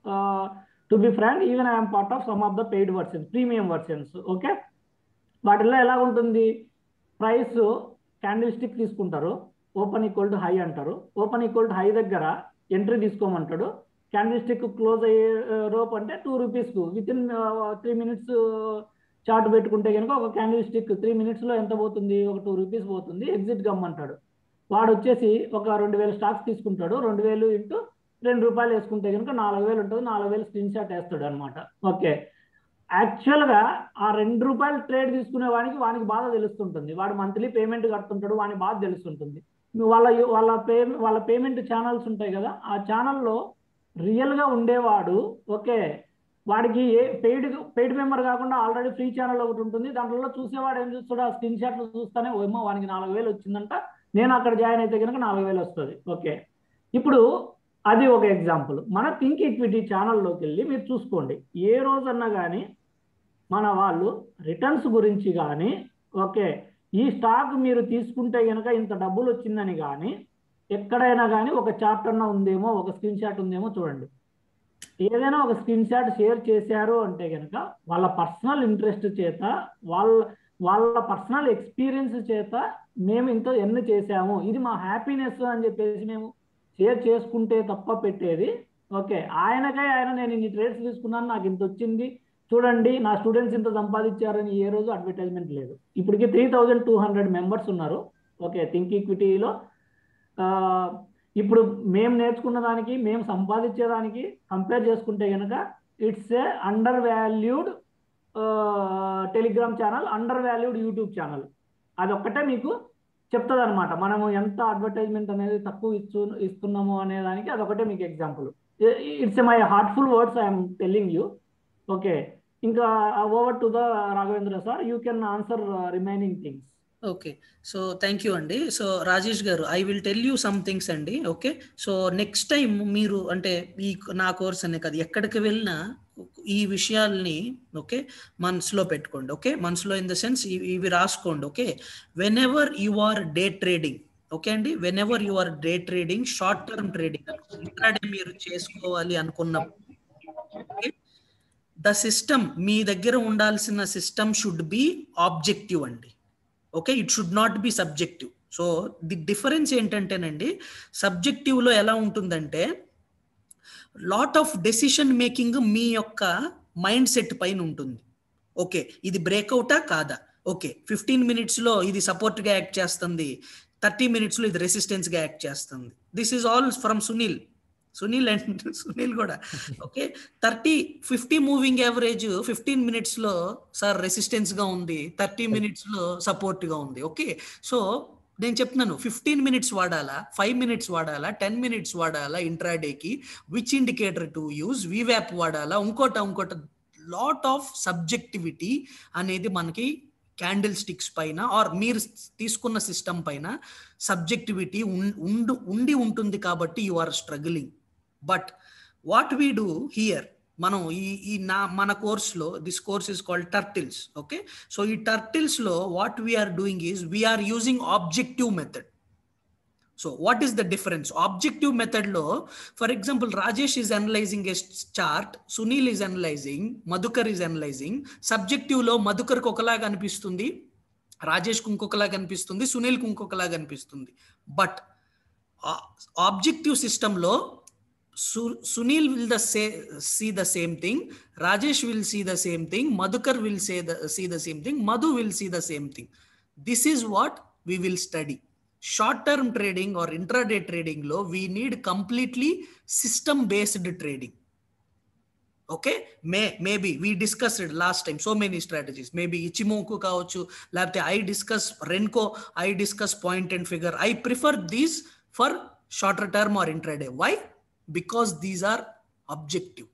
to be frank even I'm part of some of the paid versions premium versions okay వాటిల్లో ఎలా ఉంటుంది ప్రైస్ క్యాండిల్ స్టిక్ తీసుకుంటారు ఓపెన్ ఈక్వల్ టు హై అంటారు ఓపెన్ ఈక్వల్ టు హై దగ్గర ఎంట్రీ తీసుకోమంటాడు candlestick close అయ్యే రోప్ అంటే టూ రూపీస్కు with in three minutes chart పెట్టుకుంటే కనుక ఒక క్యాండిల్ స్టిక్ త్రీ మినిట్స్లో ఎంత పోతుంది ఒక టూ రూపీస్ పోతుంది ఎగ్జిట్ గమ్మంటాడు వాడు వచ్చేసి ఒక రెండు వేలు స్టాక్స్ తీసుకుంటాడు రెండు వేలు ఇంటూ రెండు రూపాయలు వేసుకుంటే కనుక నాలుగు వేలు ఉంటుంది నాలుగు వేలు స్క్రీన్ షాట్ వేస్తాడు అనమాట ఓకే యాక్చువల్గా ఆ రెండు రూపాయలు ట్రేడ్ తీసుకునే వాడికి వానికి బాధ తెలుస్తుంటుంది వాడు మంత్లీ పేమెంట్ కడుతుంటాడు వానికి బాధ తెలుస్తుంటుంది వాళ్ళ వాళ్ళ పే వాళ్ళ పేమెంట్ ఛానల్స్ ఉంటాయి కదా ఆ ఛానల్లో రియల్గా ఉండేవాడు ఓకే వాడికి ఏ పెయిడ్ పెయిడ్ మెంబర్ కాకుండా ఆల్రెడీ ఫ్రీ ఛానల్ ఒకటి ఉంటుంది దాంట్లో చూసేవాడు ఏం చూస్తాడు ఆ స్క్రీన్ షాట్లు చూస్తానే ఏమో వానికి నాలుగు వేలు వచ్చిందంట నేను అక్కడ జాయిన్ అయితే కనుక నాలుగు వేలు వస్తుంది ఓకే ఇప్పుడు అది ఒక ఎగ్జాంపుల్ మన థింక్ ఈక్విటీ ఛానల్లోకి వెళ్ళి మీరు చూసుకోండి ఏ రోజన్నా కానీ మన వాళ్ళు రిటర్న్స్ గురించి కానీ ఓకే ఈ స్టాక్ మీరు తీసుకుంటే కనుక ఇంత డబ్బులు వచ్చిందని కానీ ఎక్కడైనా కానీ ఒక చార్ట్ అన్న ఉందేమో ఒక స్క్రీన్ షాట్ ఉందేమో చూడండి ఏదైనా ఒక స్క్రీన్ షాట్ షేర్ చేశారు అంటే కనుక వాళ్ళ పర్సనల్ ఇంట్రెస్ట్ చేత వాళ్ళ వాళ్ళ పర్సనల్ ఎక్స్పీరియన్స్ చేత మేము ఇంత ఎన్ని చేశాము ఇది మా హ్యాపీనెస్ అని చెప్పేసి మేము షేర్ చేసుకుంటే తప్ప పెట్టేది ఓకే ఆయనకై ఆయన నేను ఇన్ని ట్రేడ్స్ తీసుకున్నాను నాకు ఇంత వచ్చింది చూడండి నా స్టూడెంట్స్ ఇంత సంపాదించారని ఏ రోజు అడ్వర్టైజ్మెంట్ లేదు ఇప్పటికి three thousand two hundred members ఉన్నారు ఓకే థింక్ ఈక్విటీలో ఇప్పుడు మేము నేర్చుకున్న దానికి మేము సంపాదించేదానికి కంపేర్ చేసుకుంటే కనుక it's a undervalued Telegram channel undervalued YouTube channel అది ఒక్కటే మీకు చెప్తుంది అనమాట మనము ఎంత అడ్వర్టైజ్మెంట్ అనేది తక్కువ ఇచ్చు ఇస్తున్నాము అనే దానికి అదొకటే మీకు example it's my heartful words I'm telling you okay ఇంకా over to the Raghavendra sir you can answer remaining things okay so thank you అండి సో రాజేష్ గారు I will tell you some things అండి ఓకే సో నెక్స్ట్ టైం మీరు అంటే ఈ నా course అనే కాదు ఎక్కడికి వెళ్ళినా ఈ విషయాల్ని ఓకే మనసులో పెట్టుకోండి ఓకే మనసులో ఇన్ ద సెన్స్ ఇవి రాసుకోండి okay whenever you are day trading okay అండి whenever you are day trading short term trading intraday మీరు చేసుకోవాలి అనుకున్నప్పుడు ద సిస్టమ్ మీ దగ్గర ఉండాల్సిన సిస్టమ్ షుడ్ బి ఆబ్జెక్టివ్ అండి okay it should not be subjective so the difference ఏంటంటేనండి సబ్జెక్టివ్లో ఎలా ఉంటుందంటే లాట్ ఆఫ్ డెసిషన్ మేకింగ్ మీ యొక్క మైండ్ సెట్ పైన ఉంటుంది ఓకే ఇది బ్రేక్అవుటా కాదా ఓకే ఫిఫ్టీన్ మినిట్స్లో ఇది సపోర్ట్గా యాక్ట్ చేస్తుంది థర్టీ మినిట్స్లో ఇది రెసిస్టెన్స్గా యాక్ట్ చేస్తుంది this is all from Sunil Sunil and Sunil కూడా okay thirty fifty moving average fifteen మినిట్స్లో సార్ రెసిస్టెన్స్గా ఉంది థర్టీ మినిట్స్లో సపోర్ట్గా ఉంది ఓకే సో నేను చెప్తున్నాను ఫిఫ్టీన్ మినిట్స్ వాడాలా ఫైవ్ మినిట్స్ వాడాలా టెన్ మినిట్స్ వాడాలా ఇంట్రాడేకి విచ్ ఇండికేటర్ టు యూజ్ వివ్యాప్ వాడాలా ఇంకోట ఇంకోట లాట్ ఆఫ్ సబ్జెక్టివిటీ అనేది మనకి క్యాండిల్ స్టిక్స్ పైన ఆర్ మీరు తీసుకున్న సిస్టమ్ పైన సబ్జెక్టివిటీ ఉండు ఉండి ఉంటుంది కాబట్టి you are struggling but what we do here మనం ఈ ఈ నా మన కోర్స్లో this course is called turtles okay so ఈ టర్టిల్స్లో what we're doing is we're using objective method so what is the difference objective మెథడ్లో for example Rajesh is analysing a chart Sunil is analysing Madhukar is analysing సబ్జెక్టివ్లో మధుకర్కి ఒకలాగా అనిపిస్తుంది రాజేష్కి ఇంకొకలాగా అనిపిస్తుంది సునీల్కి ఇంకొకలాగా అనిపిస్తుంది బట్ ఆబ్జెక్టివ్ సిస్టంలో Sunil will the say see the same thing Rajesh will see the same thing Madhukar will say the see the same thing Madhu will see the same thing this is what we will study short term trading or intraday trading లో we need completely system based trading okay may maybe we discussed last time so many strategies maybe Ichimoku కావచ్చు లేకపోతే I discuss Renko I discuss point and figure I prefer these for shorter term or intraday why because these are objective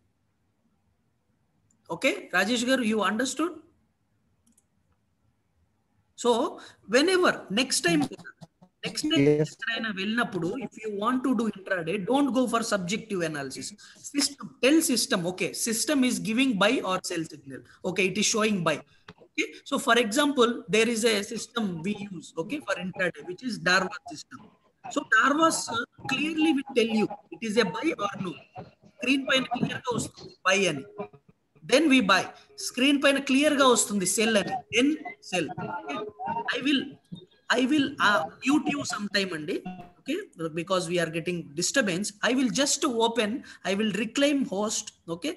okay Rajesh గారు you understood so whenever next time next time ఎక్కడైనా వెళ్ళినప్పుడు if you want to do intraday don't go for subjective analysis system tell system okay system is giving buy or sell signal okay it is showing buy okay so for example there is a system we use okay for intraday which is darvas system so darvas uh, clearly will tell you it is a buy or no screen పైన clear గా వస్తుంది buy అని then we buy screen పైన clear గా వస్తుంది sell అని then sell I will I will mute you some time అండి okay because we're getting disturbance I will just open I will reclaim host okay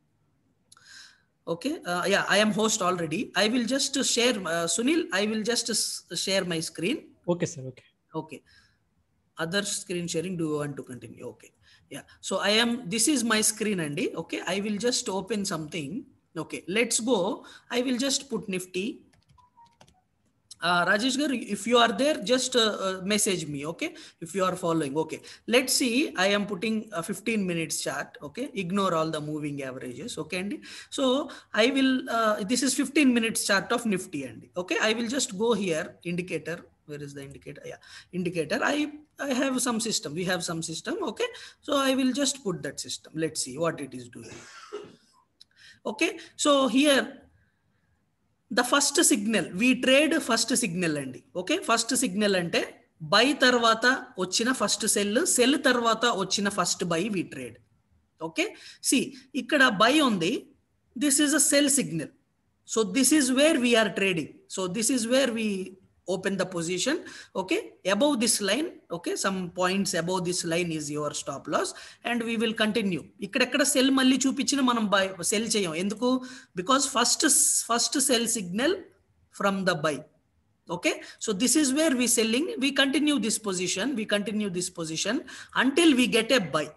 okay uh, yeah i am host already i will just share uh, sunil i will just share my screen okay sir okay okay other screen sharing do you want to continue okay yeah so i am this is my screen andy okay i will just open something okay let's go i will just put nifty uh, Rajesh Garu, if you are there, just uh, uh, message me, okay? If you are following, okay. Let's see, I am putting a 15 minutes chart, okay? Ignore all the moving averages, okay? Andy? So I will, uh, this is 15 minutes chart of Nifty, Andy, okay? I will just go here, indicator, where is the indicator? Yeah, indicator. I, I have some system, we have some system, okay? So I will just put that system. Let's see what it is doing. Okay, so here the first signal we trade first signal అండి okay first signal అంటే buy తర్వాత వచ్చిన first sell sell తర్వాత వచ్చిన first buy we trade okay see ఇక్కడ buy ఉంది this is a sell signal so this is where we're trading so this is where we open the position okay above this line okay some points above this line is your stop loss and we will continue ఇక్కడెక్కడ sell మళ్ళీ చూపించిన మనం buy sell చేయం ఎందుకు because first first sell signal from the buy okay so this is where we selling we continue this position we continue this position until we get a buy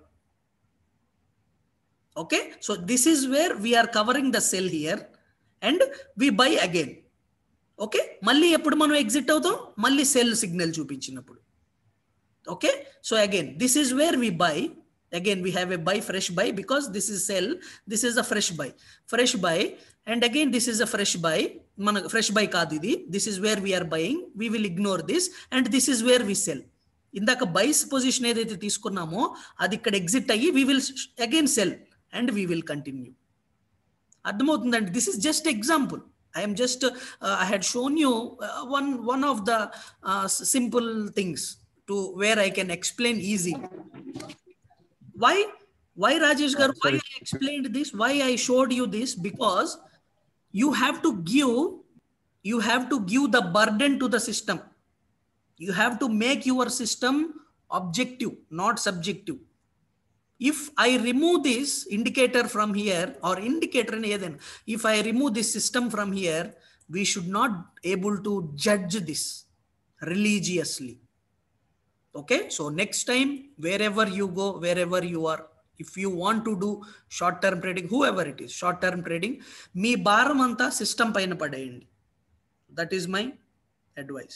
okay so this is where we are covering the sell here and we buy again okay మళ్ళీ ఎప్పుడు మనం exit అవుతాం మళ్ళీ sell signal చూపించినప్పుడు okay so again this is where we buy again we have a buy fresh buy because this is sell this is a fresh buy fresh buy and again this is a fresh buy మన fresh buy కాదు ఇది this is where we are buying we will ignore this and this is where we sell ఇందాక buys position ఏదైతే తీసుకున్నామో అది ఇక్కడ exit అయ్యి we will again sell and we will continue అర్థమవుతుందండి this is just example I am just, uh, I had shown you uh, one, one of the uh, simple things. to where I can explain easily. Why? Why Rajesh Garu? Why I explained this? Why I showed you this? Because you have to give, you have to give the burden to the system. You have to make your system objective, not subjective. If I remove this indicator from here or indicator in Eden, if I remove this system from here, we should not able to judge this religiously. Okay, so next time, wherever you go, wherever you are, if you want to do short term trading, whoever it is, short term trading, మీ భారం అంతా system పైన పడేయండి that is my advice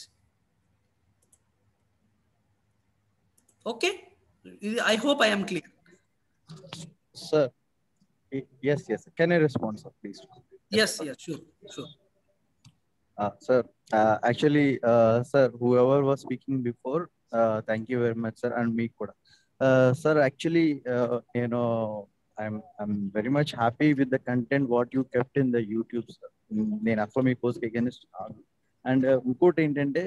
okay I hope I am clear Sir, y- yes, yes. Can I respond, sir, please? Yes yes sure sure Uh, sir, uh, actually, uh, sir, whoever was speaking before, uh, thank you very much, sir, and me kuda. Uh, sir, actually, uh, you know, I'm I'm very much happy with the content what you kept in the YouTube, sir. నేను అక్కడ మీ post against కాదు and ఇంకోటి ఏంటంటే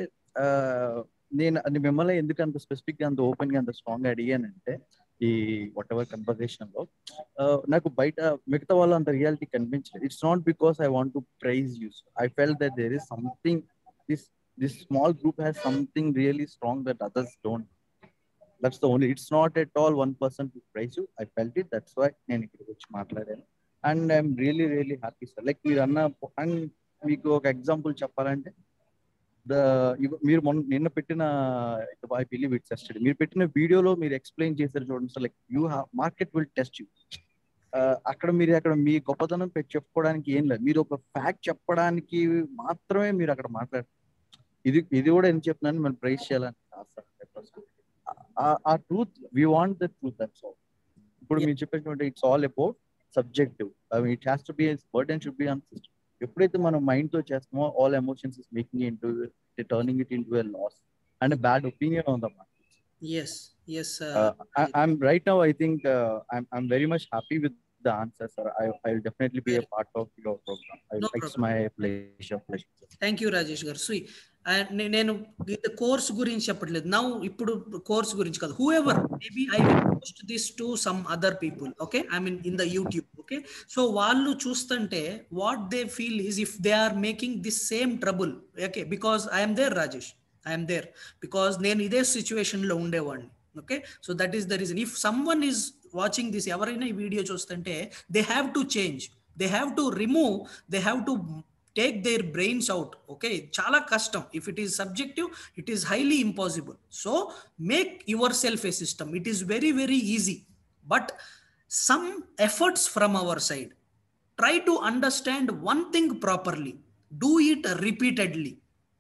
నేను అది మిమ్మల్ని ఎందుకు అంత స్పెసిఫిక్ గా అంత ఓపెన్ గా అంత స్ట్రాంగ్ గా అడిగానంటే ఈ వాట్ ఎవర్ కన్వర్సేషన్ లో నాకు బయట మిగతా వాళ్ళు అంత రియాలిటీ కనిపించలేదు it's not because I want to praise use I fell that there is something this this small group has something really strong that others don't that's the only it's not at all one person to praise you I felt it that's why నేను ఇక్కడికి వచ్చి మాట్లాడాను and I'm really really happy sir like మీరు అన్న and మీకు ఒక example చెప్పాలంటే the మీరు మొన్న నిన్న పెట్టిన ఐ బిలీవ్ ఇట్స్ టెస్టెడ్ మీరు పెట్టిన వీడియోలో మీరు ఎక్స్ప్లెయిన్ చేశారు చూడండి sir like you have market will test you అక్కడ మీరు అక్కడ మీ గొప్పతనం పెట్టి చెప్పుకోవడానికి ఏం లేదు మీరు ఒక ఫ్యాక్ట్ చెప్పడానికి మాత్రమే మీరు అక్కడ మాట్లాడారు ఇది ఇది కూడా ఎందుకు చెప్తున్నాను మనం ప్రైజ్ చేయాలని కాదు సార్. ఆ- ఆ truth we want the truth that's all ఇప్పుడు మీరు చెప్పేటువంటి it's all about subjective it has to be burden should be on system ఎప్పుడైతే మనం మైండ్ తో చేస్తామో all emotions is making into turning it into loss and bad opinion on the yes yes uh, I, I'm right now. I think uh, I'm I'm very much happy with the answer, sir. I I'll definitely be a part of your program. I, No it's problem. my pleasure. pleasure. Thank you Rajesh garu Sri నేను course గురించి చెప్పట్లేదు నా ఇప్పుడు course గురించి కాదు whoever maybe I post this to some other people okay I mean in the YouTube okay so వాళ్ళు చూస్తుంటే what they feel is if they are making this same trouble okay because I'm there Rajesh I'm there because నేను ఇదే situation లో ఉండేవాడిని okay so that is the reason if someone is watching this ఎవరైనా ఈ video చూస్తుంటే they have to change they have to remove they have to take their brains out okay చాలా కష్టం if it is subjective it is highly impossible so make yourself a system it is very very easy but some efforts from our side try to understand one thing properly do it repeatedly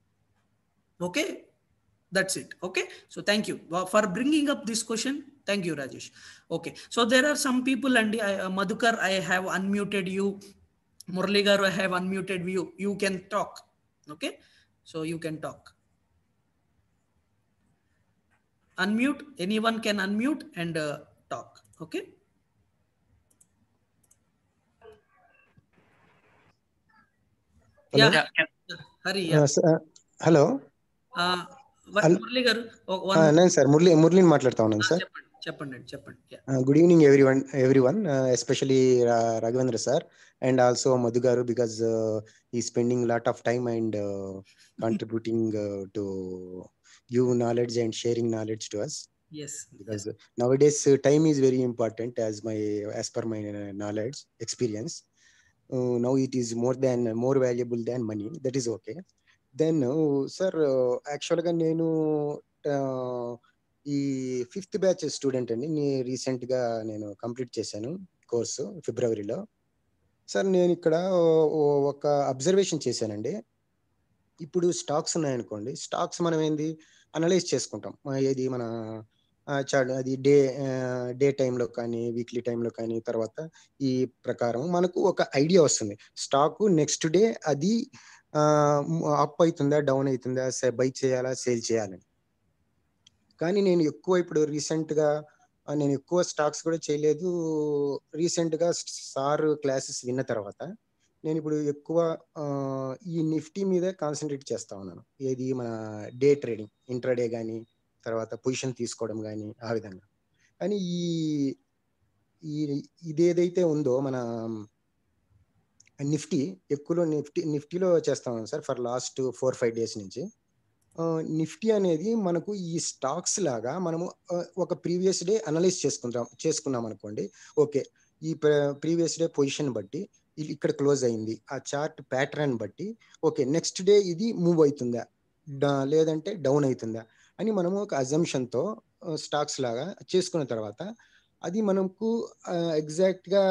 okay that's it okay so thank you uh, for bringing up this question thank you rajesh okay so there are some people and I, uh, madhukar i have unmuted you murli garu i have unmuted you you can talk okay so you can talk unmute anyone can unmute and uh, talk okay Hello? yeah, hari yeah. Hello uh, వ- Hello? Murali garu ఒక- one నేను sir Murali మురళిని మాట్లాడుతా ఉన్నాను sir చెప్పండి చెప్పండి అండి, చెప్పండి Yeah. Good evening everyone everyone especially Raghavendra sir and also Madhu garu because ఈ spending lot of time and contributing to give knowledge and sharing knowledge to us yes because nowadays uh, time is very important as my as per my uh, knowledge experience uh, now it is more than more valuable than money that is okay then uh, sir uh, actually గా నేను uh, ఈ fifth batch student అండి నీ recent గా నేను complete చేశాను course ఫిబ్రవరిలో sir నేను ఇక్కడ ఓ- ఒక అబ్జర్వేషన్ చేశానండి ఇప్పుడు స్టాక్స్ ఉన్నాయనుకోండి స్టాక్స్ మనం ఏంది అనలైజ్ చేసుకుంటాం ఆ, ఏది మన ఆ, చాలు అది డే డే టైంలో కానీ వీక్లీ టైంలో కానీ తర్వాత ఈ ప్రకారం మనకు ఒక ఐడియా వస్తుంది స్టాక్ నెక్స్ట్ డే అది అప్ అవుతుందా డౌన్ అవుతుందా బై చేయాలా సేల్ చేయాలని కానీ నేను ఎక్కువ ఇప్పుడు రీసెంట్ గా ఆ, నేను ఎక్కువ స్టాక్స్ కూడా చేయలేదు రీసెంట్ గా సార్ క్లాసెస్ విన్న తర్వాత నేను ఇప్పుడు ఎక్కువ ఆ, ఈ నిఫ్టీ మీదే కాన్సన్ట్రేట్ చేస్తా ఉన్నాను ఏది మన డే ట్రేడింగ్ ఇంట్రాడే కానీ తర్వాత పొజిషన్ తీసుకోవడం కానీ ఆ విధంగా కానీ ఈ ఈ ఇదేదైతే ఉందో మన నిఫ్టీ ఎక్కువలో నిఫ్టీ నిఫ్టీలో చేస్తాం sir for last four five days నుంచి నిఫ్టీ అనేది మనకు ఈ స్టాక్స్ లాగా మనము ఒక ప్రీవియస్ డే అనలైజ్ చేసుకుంటాం చేసుకున్నాం అనుకోండి ఓకే ఈ ప్రీవియస్ డే పొజిషన్ బట్టి ఇక్కడ క్లోజ్ అయింది ఆ చార్ట్ ప్యాటర్న్ బట్టి ఓకే నెక్స్ట్ డే ఇది మూవ్ అవుతుందా లేదంటే డౌన్ అవుతుందా అని మనము ఒక అజంప్షన్తో స్టాక్స్ లాగా చేసుకున్న తర్వాత అది మనకు ఎగ్జాక్ట్గా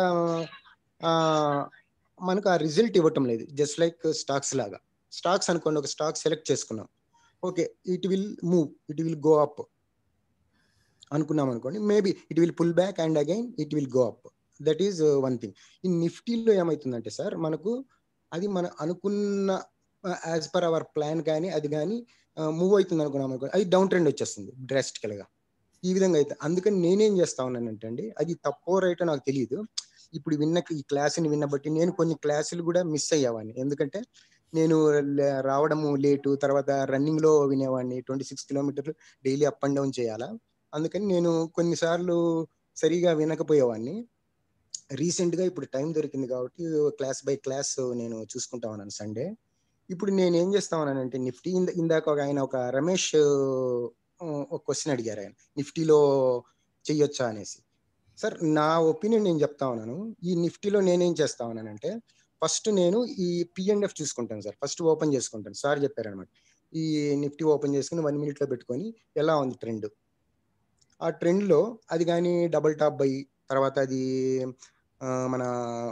మనకు ఆ రిజల్ట్ ఇవ్వటం లేదు జస్ట్ లైక్ స్టాక్స్ లాగా స్టాక్స్ అనుకోండి ఒక స్టాక్ సెలెక్ట్ చేసుకున్నాం okay it will move it will go up అనుకున్నాం అనుకోండి maybe it will pull back and again it will go up that is one thing ఈ నిఫ్టీలో ఏమవుతుందంటే సార్ మనకు అది మన అనుకున్న యాజ్ పర్ అవర్ ప్లాన్ కానీ అది కానీ మూవ్ అవుతుంది అనుకున్నాం అనుకో అది డౌన్ ట్రెండ్ వచ్చేస్తుంది డ్రాస్టికల్ గా ఈ విధంగా అయితే అందుకని నేనేం చేస్తా ఉన్నానంటే అండి అది తప్పో రైటో నాకు తెలియదు ఇప్పుడు విన్న ఈ క్లాసుని విన్న బట్టి నేను కొన్ని క్లాసులు కూడా మిస్ అయ్యేవాడిని ఎందుకంటే నేను రావడము లేటు తర్వాత రన్నింగ్ లో వినేవాడిని ట్వంటీ సిక్స్ కిలోమీటర్లు డైలీ అప్ అండ్ డౌన్ చేయాలా అందుకని నేను కొన్నిసార్లు సరిగా వినకపోయేవాడిని రీసెంట్ గా ఇప్పుడు టైం దొరికింది కాబట్టి క్లాస్ బై క్లాస్ నేను చూసుకుంటా ఉన్నాను సండే ఇప్పుడు నేను ఏం చేస్తా ఉన్నానంటే నిఫ్టీ ఇందాక ఒక ఆయన ఒక రమేష్ ఒక క్వశ్చన్ అడిగారు ఆయన నిఫ్టీలో చెయ్యొచ్చా అనేసి సార్ నా ఒపీనియన్ నేను చెప్తా ఉన్నాను ఈ నిఫ్టీలో నేనేం చేస్తా ఉన్నానంటే ఫస్ట్ నేను ఈ పిఎండ్ఎఫ్ చూసుకుంటాను సార్ ఫస్ట్ ఓపెన్ చేసుకుంటాను సార్ చెప్పారనమాట ఈ నిఫ్టీ ఓపెన్ చేసుకుని వన్ మినిట్లో పెట్టుకొని ఎలా ఉంది ట్రెండ్ ఆ ట్రెండ్లో అది కానీ డబుల్ టాప్ బై తర్వాత అది మన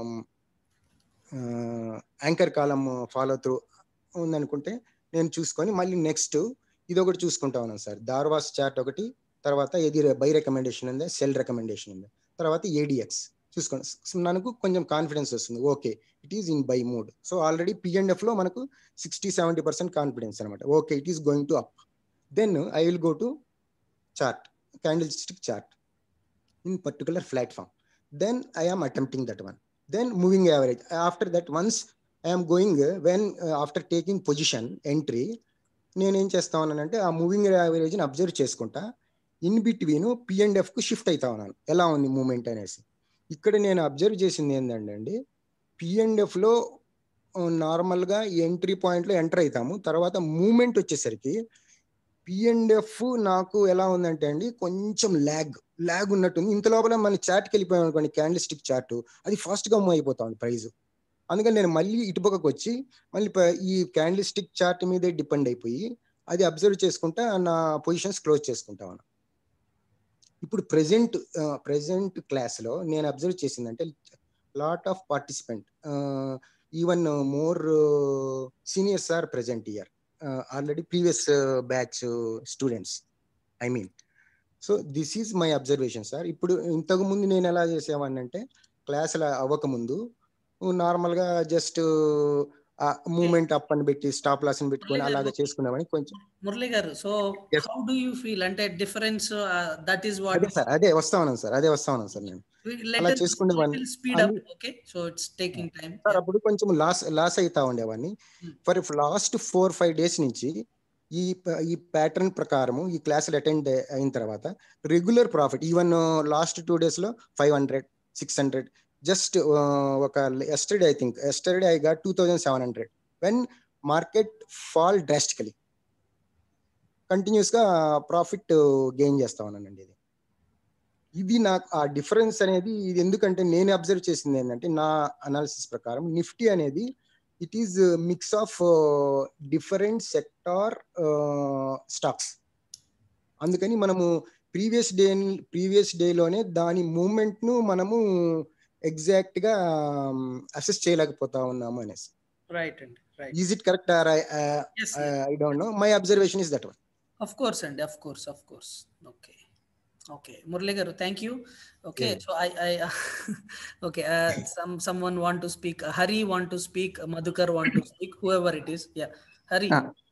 యాంకర్ కాలం ఫాలో త్రూ ఉందనుకుంటే నేను చూసుకొని మళ్ళీ నెక్స్ట్ ఇది ఒకటి చూసుకుంటా ఉన్నాను సార్ దార్వాస్ చార్ట్ ఒకటి తర్వాత ఇది బై రికమెండేషన్ ఉంది సెల్ రికమెండేషన్ ఉంది తర్వాత ఏడిఎక్స్ చూసుకోండి మనకు కొంచెం కాన్ఫిడెన్స్ వస్తుంది okay it is in buy mood so already P and F లో మనకు సిక్స్టీ సెవెంటీ పర్సెంట్ కాన్ఫిడెన్స్ అనమాట okay it is going to up then I will go to chart candlestick chart in particular platform then I am attempting that one then moving average after that once I'm going when after taking position entry నేనేం చేస్తా ఉన్నానంటే ఆ moving యావరేజ్ని observe చేసుకుంటా in between పిఎండ్ఎఫ్కు shift అవుతా ఉన్నాను ఎలా ఉంది మూమెంట్ అనేసి ఇక్కడ నేను అబ్జర్వ్ చేసింది ఏంటంటే అండి పిఎండ్ఎఫ్లో నార్మల్గా ఎంట్రీ పాయింట్లో ఎంటర్ అవుతాము తర్వాత మూమెంట్ వచ్చేసరికి పిఎండ్ఎఫ్ నాకు ఎలా ఉందంటే అండి కొంచెం ల్యాగ్ ల్యాగ్ ఉన్నట్టుంది ఇంత లోపల మన చార్ట్కి వెళ్ళిపోయాం అనుకోండి క్యాండిల్ స్టిక్ చార్ట్ అది ఫాస్ట్గా మూవ్ అయిపోతా ఉంది ప్రైజ్ అందుకని నేను మళ్ళీ ఇటుపక్కకు వచ్చి మళ్ళీ ఈ క్యాండిల్ స్టిక్ చార్ట్ మీదే డిపెండ్ అయిపోయి అది అబ్జర్వ్ చేసుకుంటా నా పొజిషన్స్ క్లోజ్ చేసుకుంటా ఉన్నా ఇప్పుడు ప్రెసెంట్ ప్రెసెంట్ క్లాస్లో నేను అబ్జర్వ్ చేసిందంటే lot of participant even more seniors are present year already previous batch students I mean so this is my observation sir ఇప్పుడు ఇంతకు ముందు నేను ఎలా చేసేవాడిని అంటే క్లాసులు అవ్వకముందు నార్మల్గా జస్ట్ మూమెంట్ అప్ అని పెట్టి స్టాప్ లాస్ అని పెట్టుకొని అలాగా చేసుకున్నామని కొంచెం Murali garu so how do you feel అంటే డిఫరెన్స్ దట్ ఈస్ వాట్ అదే సార్ అదే వస్తా ఉన్నాను సార్ అదే వస్తా ఉన్నాను సార్ నేను అలా చేసుకునేవాడిని speed up okay so it's taking time sir అప్పుడు కొంచెం లాస్ లాస్ అవుతా ఉండేవాడిని for last four five days నుంచి ఈ ఈ ప్యాటర్న్ ప్రకారము ఈ క్లాసులు అటెండ్ అయిన తర్వాత regular profit even last two days లో five hundred six hundred just ఒక yesterday I think yesterday I got two thousand seven hundred when market fall drastically continuous గా ప్రాఫిట్ గెయిన్ చేస్తా ఉన్నానండి ఇది ఇది నాకు ఆ డిఫరెన్స్ అనేది ఇది ఎందుకంటే నేను అబ్జర్వ్ చేసింది ఏంటంటే నా అనాలిసిస్ ప్రకారం నిఫ్టీ అనేది it is mix of different sector stocks అందుకని మనము ప్రీవియస్ డే ప్రీవియస్ డేలోనే దాని మూమెంట్ ను మనము ఎగ్జాక్ట్ గా అసెస్ చేయలేకపోతా ఉన్నాము అనేసి రైట్ అండి right is it correct or I I don't know my observation is that one of course అండి of course of course okay okay Murali garu thank you okay so I I okay some someone want to speak Hari want to speak Madhukar want to speak whoever it is yeah Hari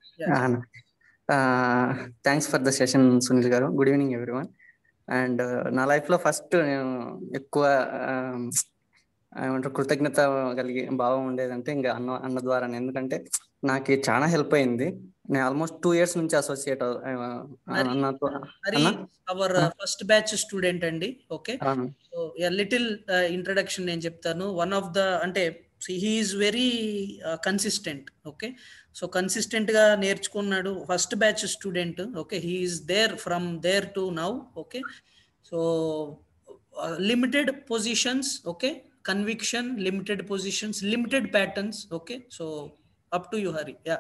thanks for the session Sunil garu good evening everyone and నా లైఫ్లో first నేను ఎక్కువ ఏమంటారు కృతజ్ఞత కలిగి భావం ఉండేదంటే ఇంకా అన్న అన్న ద్వారా ఎందుకంటే నాకు చాలా హెల్ప్ అయింది నేను ఆల్మోస్ట్ టూ ఇయర్స్ నుంచి అసోసియేట్ నాతో హరి అన్న అవర్ అన్న? ఫస్ట్ బ్యాచ్ స్టూడెంట్ అండి ఓకే అవును. సో లిటిల్ ఇంట్రడక్షన్ నేను చెప్తాను వన్ ఆఫ్ ద అంటే he's very consistent okay so consistent గా నేర్చుకున్నాడు first batch student okay he's there from there to now okay so limited positions okay conviction limited positions limited patterns okay so up to you Hari yeah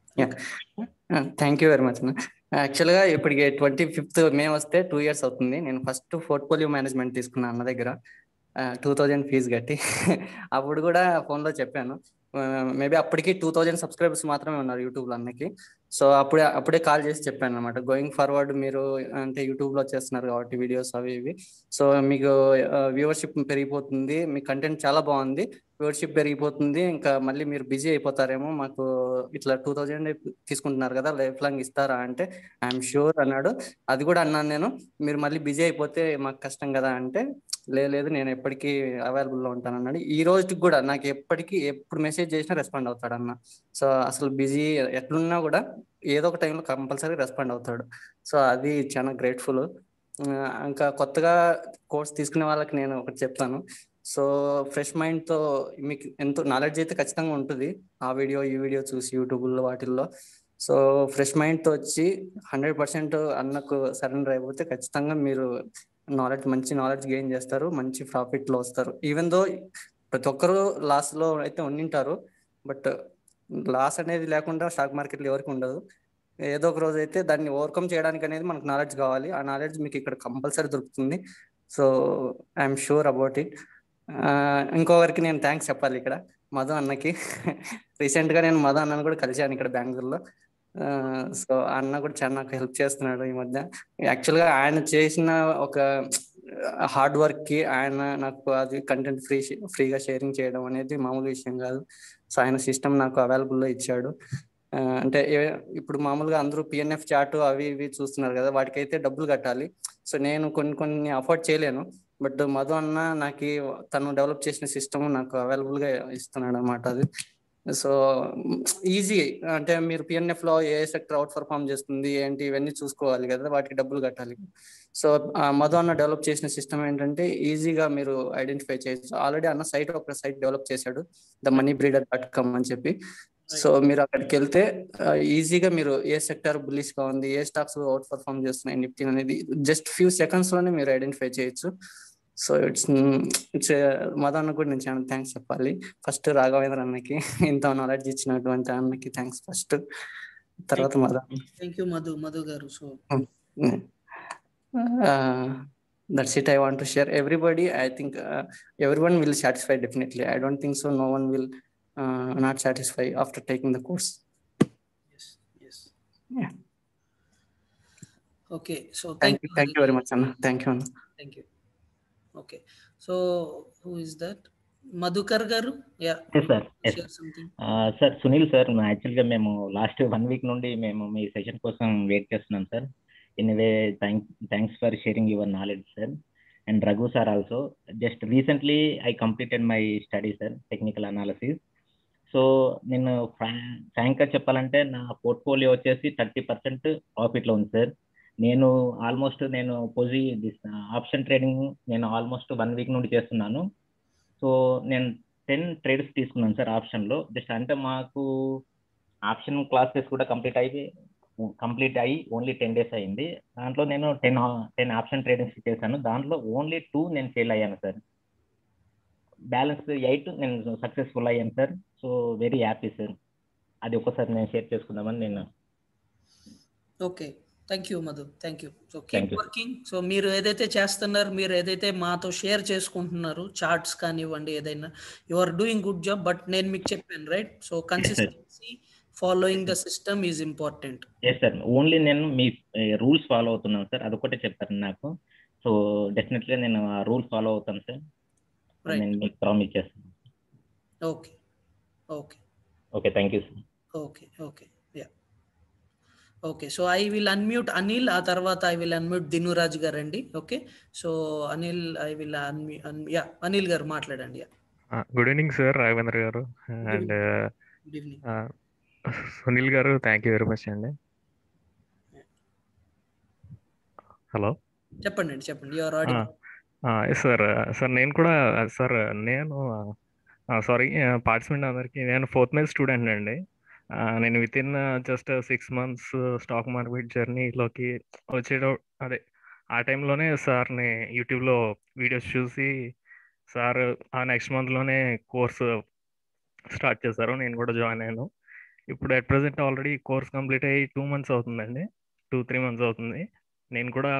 thank you very much అన్న యాక్చువల్గా ఇప్పటికి twenty fifth మే వస్తే two years అవుతుంది నేను first portfolio management తీసుకున్నాను అన్న దగ్గర two thousand fee కట్టి అప్పుడు కూడా ఫోన్లో చెప్పాను మేబీ అప్పటికి టూ థౌజండ్ సబ్స్క్రైబర్స్ మాత్రమే ఉన్నారు యూట్యూబ్లో అన్నకి సో అప్పుడే అప్పుడే కాల్ చేసి చెప్పాను అనమాట గోయింగ్ ఫార్వర్డ్ మీరు అంటే యూట్యూబ్లో చేస్తున్నారు కాబట్టి వీడియోస్ అవి ఇవి సో మీకు వ్యూవర్షిప్ పెరిగిపోతుంది మీ కంటెంట్ చాలా బాగుంది వ్యూవర్షిప్ పెరిగిపోతుంది ఇంకా మళ్ళీ మీరు బిజీ అయిపోతారేమో మాకు ఇట్లా టూ థౌజండ్ తీసుకుంటున్నారు కదా లైఫ్ లాంగ్ ఇస్తారా అంటే ఐఎమ్ షూర్ అన్నాడు అది కూడా అన్నాను నేను మీరు మళ్ళీ బిజీ అయిపోతే మాకు కష్టం కదా అంటే "లే- లేదు నేను ఎప్పటికీ అవైలబుల్లో ఉంటాను అన్నాడు ఈ రోజుకి కూడా నాకు ఎప్పటికీ ఎప్పుడు మెసేజ్ చేసినా రెస్పాండ్ అవుతాడు అన్న సో అసలు బిజీ ఎట్లున్నా కూడా ఏదో ఒక టైంలో కంపల్సరీ రెస్పాండ్ అవుతాడు సో అది చాలా గ్రేట్ఫుల్ ఇంకా కొత్తగా కోర్స్ తీసుకునే వాళ్ళకి నేను ఒకటి చెప్తాను సో ఫ్రెష్ మైండ్తో మీకు ఎంతో నాలెడ్జ్ అయితే ఖచ్చితంగా ఉంటుంది ఆ వీడియో ఈ వీడియో చూసి యూట్యూబ్లో వాటిల్లో సో ఫ్రెష్ మైండ్తో వచ్చి హండ్రెడ్ పర్సెంట్ అన్నకు సరెండర్ అయిపోతే ఖచ్చితంగా మీరు నాలెడ్జ్ మంచి నాలెడ్జ్ గెయిన్ చేస్తారు మంచి ప్రాఫిట్లో వస్తారు ఈవెన్ దో ప్రతి ఒక్కరు లాస్లో అయితే ఉండింటారు బట్ లాస్ అనేది లేకుండా స్టాక్ మార్కెట్లో ఎవరికి ఉండదు ఏదో ఒక రోజు అయితే దాన్ని ఓవర్కమ్ చేయడానికి అనేది మనకు నాలెడ్జ్ కావాలి ఆ నాలెడ్జ్ మీకు ఇక్కడ కంపల్సరీ దొరుకుతుంది so I'm sure about it ఇంకొకరికి నేను థ్యాంక్స్ చెప్పాలి ఇక్కడ మధు అన్నకి రీసెంట్గా నేను మధు అన్నను కూడా కలిశాను ఇక్కడ బెంగళూరులో సో అన్న కూడా చాలా నాకు హెల్ప్ చేస్తున్నాడు ఈ మధ్య యాక్చువల్గా ఆయన చేసిన ఒక హార్డ్ వర్క్ కి ఆయన నాకు అది కంటెంట్ ఫ్రీ ఫ్రీగా షేరింగ్ చేయడం అనేది మామూలు విషయం కాదు సో ఆయన సిస్టమ్ నాకు అవైలబుల్ లో ఇచ్చాడు ఆ, అంటే ఏ- ఇప్పుడు మామూలుగా అందరూ పిఎన్ఎఫ్ చార్ట్ అవి ఇవి చూస్తున్నారు కదా వాటికైతే డబ్బులు కట్టాలి సో నేను కొన్ని కొన్ని అఫోర్డ్ చేయలేను బట్ మధు అన్న నాకు తను డెవలప్ చేసిన సిస్టమ్ నాకు అవైలబుల్ గా ఇస్తున్నాడు అనమాట అది సో ఈజీ అంటే మీరు పిఎన్ఎఫ్ లో ఏ సెక్టర్ అవుట్ పర్ఫామ్ చేస్తుంది ఏంటి ఇవన్నీ చూసుకోవాలి కదా వాటికి డబ్బులు కట్టాలి సో ఆ మధు అన్న డెవలప్ చేసిన సిస్టమ్ ఏంటంటే ఈజీగా మీరు ఐడెంటిఫై చేయొచ్చు ఆల్రెడీ అన్న సైట్ ఒక సైట్ డెవలప్ చేశాడు the money breeder dot com అని చెప్పి సో మీరు అక్కడికి వెళ్తే ఈజీగా మీరు ఏ సెక్టర్ బుల్లిష్ గా ఉంది ఏ స్టాక్స్ అవుట్ పర్ఫామ్ చేస్తున్నాయి నిఫ్టీ అనేది జస్ట్ ఫ్యూ సెకండ్స్ లోనే మీరు ఐడెంటిఫై చేయొచ్చు సో ఇట్స్ ఇట్స్ మదన్ కూడా నేను చాలా థ్యాంక్స్ చెప్పాలి ఫస్ట్ రాఘవేంద్ర అన్నకి ఇంత నాలెడ్జ్ ఇచ్చినటువంటి అన్నకి థ్యాంక్స్ ఫస్ట్ తర్వాత Madan thank you Madhu Madhu garu so that's it I want to share everybody I think everyone will satisfy definitely I don't think so no one will not satisfy after taking the course okay so thank you thank you very much అన్న thank you అన్న thank you okay so who is that Madhukar garu yeah yes sir yes something sir Sunil sir యాక్చువల్గా మేము last one week నుండి మేము మీ session కోసం wait చేస్తున్నాం sir anyway thank thanks for sharing your knowledge sir and Raghu sir also just recently I completed my study sir technical analysis so నేను ఫ్రాంక్గా చెప్పాలంటే నా పోర్ట్ఫోలియో వచ్చేసి థర్టీ పర్సెంట్ ప్రాఫిట్లో ఉంది సార్ నేను ఆల్మోస్ట్ నేను పొజి ఆప్షన్ ట్రేడింగ్ నేను ఆల్మోస్ట్ వన్ వీక్ నుండి చేస్తున్నాను సో నేను టెన్ ట్రేడ్స్ తీసుకున్నాను సార్ ఆప్షన్లో జస్ట్ అంటే మాకు ఆప్షన్ క్లాసెస్ కూడా కంప్లీట్ అయ్యి కంప్లీట్ అయ్యి ఓన్లీ టెన్ డేస్ అయింది దాంట్లో నేను టెన్ టెన్ ఆప్షన్ ట్రేడింగ్స్ చేశాను దాంట్లో ఓన్లీ టూ నేను ఫెయిల్ అయ్యాను సార్ బ్యాలెన్స్ ఎయిట్ నేను సక్సెస్ఫుల్ అయ్యాను sir so very happy sir అది ఒక్కసారి నేను షేర్ చేసుకుందామని నేను okay thank you Madhu thank you so Thank keep you. Working so మీరు ఏదైతే చేస్తున్నారు మీరు ఏదైతే మాతో షేర్ చేసుకుంటున్నారు చార్ట్స్ కానివ్వండి ఏదైనా you are doing good job but నేను మీకు చెప్పాను right so consistency following the system is important yes sir only నేను మీ రూల్స్ ఫాలో అవుతున్నాను సార్ అదొకటే చెప్పారు నాకు సో డెఫినెట్గా నేను ఆ రూల్స్ ఫాలో అవుతాను సార్ Right. నేను మీకు ప్రామిస్ చేస్తాను okay okay okay thank you sir okay okay yeah okay so I will unmute Anil ఆ తర్వాత I will unmute Dinuraj garu అండి okay so Anil I will yeah Anil garu మాట్లాడండి yeah good evening sir Raghavendra garu and good evening Sunil గారు thank you very much అండి hello చెప్పండి అండి చెప్పండి your Audi sir sir నేను కూడా సార్ నేను సారీ పార్టిసిపెంట్ అందరికి నేను ఫోర్త్ మేల్ స్టూడెంట్ అండి ఆ, నేను with in just six months stock market జర్నీలోకి వచ్చేట అదే ఆ టైంలోనే సార్ని యూట్యూబ్లో వీడియోస్ చూసి సార్ ఆ నెక్స్ట్ మంత్లోనే కోర్స్ స్టార్ట్ చేశారు నేను కూడా జాయిన్ అయ్యాను ఇప్పుడు at present already course complete అయ్యి టూ మంత్స్ అవుతుందండి టూ త్రీ మంత్స్ అవుతుంది నేను కూడా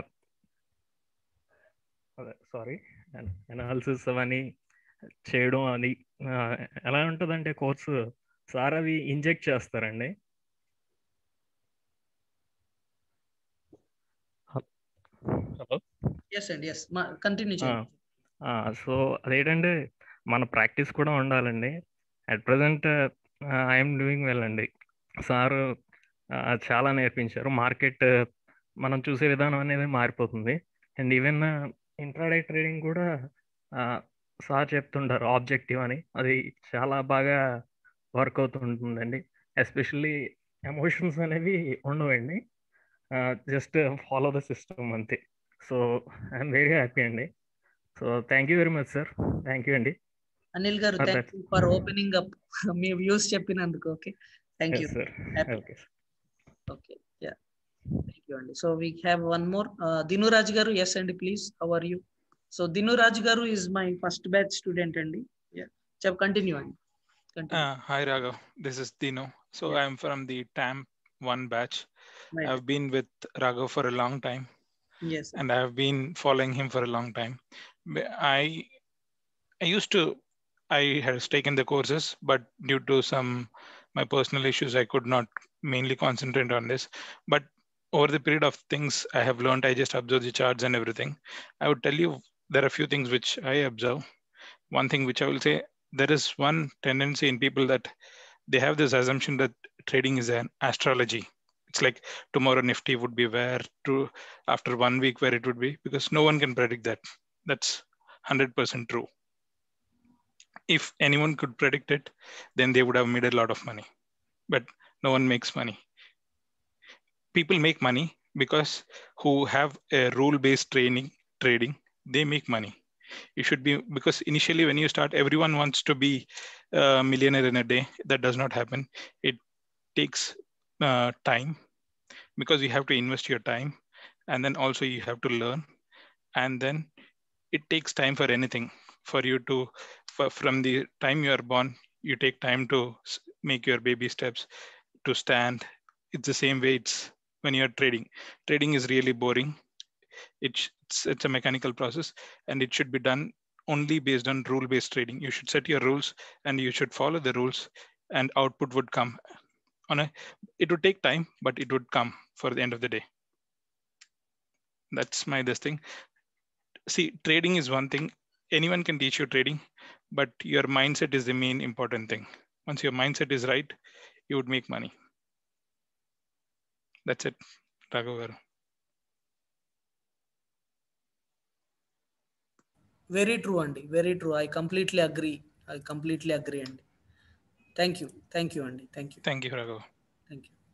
అదే సారీ అనాలిసిస్ అవన్నీ చేయడం అది ఆ, ఎలా ఉంటుందంటే కోర్సు సార్ అవి ఇంజెక్ట్ చేస్తారండి హలో ఎస్ అండి ఎస్ కంటిన్యూ చేయండి సో అదేంటంటే మన ప్రాక్టీస్ కూడా ఉండాలండి at present I'm doing well అండి సారు చాలా నేర్పించారు మార్కెట్ మనం చూసే విధానం అనేది మారిపోతుంది అండ్ ఈవెన్ ఇంట్రాడే ట్రేడింగ్ కూడా సార్ చెప్తుంటారు ఆబ్జెక్టివ్ అని అది చాలా బాగా వర్క్ అవుతుంటుందండి ఎస్పెషల్లీ ఎమోషన్స్ అనేవి ఉండవండి జస్ట్ ఫాలో ద సిస్టమ్ అంతే సో ఐఎమ్ వెరీ హ్యాపీ అండి so thank you very much sir thank you అండి Anil garu For thank that. You for opening up మీ వ్యూస్ చెప్పినందుకు okay thank you Yes, sir. Happy Okay. Okay yeah thank you అండి so we have one more Dinuraj garu yes అండి please how are you so Dinuraj garu is my first batch student అండి yeah చెప్ continue అండి continue Uh, hi Raghav, this is Dino. So I'm from the TAMP one batch. Right. I've been with Raghav for a long time, yes and I've been following him for a long time. B- I I used to I had taken the courses, but due to some my personal issues, I could not mainly concentrate on this. But over the period of things I have learned, I just observe the charts and everything. I would tell you there are a few things which I observe. One thing which I will say there is one tendency in people that they have this assumption that trading is an astrology. It's like tomorrow Nifty would be where to after one week where it would be because no one can predict that. That's 100% true. If anyone could predict it, then they would have made a lot of money. But no one makes money. People make money because who have a rule-based training trading, they make money you should be because initially when you start everyone wants to be a millionaire in a day that does not happen it takes uh, time because you have to invest your time and then also you have to learn and then it takes time for anything for you to for, from the time you are born you take time to s- make your baby steps to stand it's the same way it's when you're trading trading is really boring it's, it's it's a mechanical process and it should be done only based on rule based trading you should set your rules and you should follow the rules and output would come on a it would take time but it would come for the end of the day that's my this thing see trading is one thing anyone can teach you trading but your mindset is the main important thing once your mindset is right you would make money that's it Raghav garu. Very true అండి very true I completely agree I completely agree అండి thank you thank you అండి thank you thank you Raghav. Thank you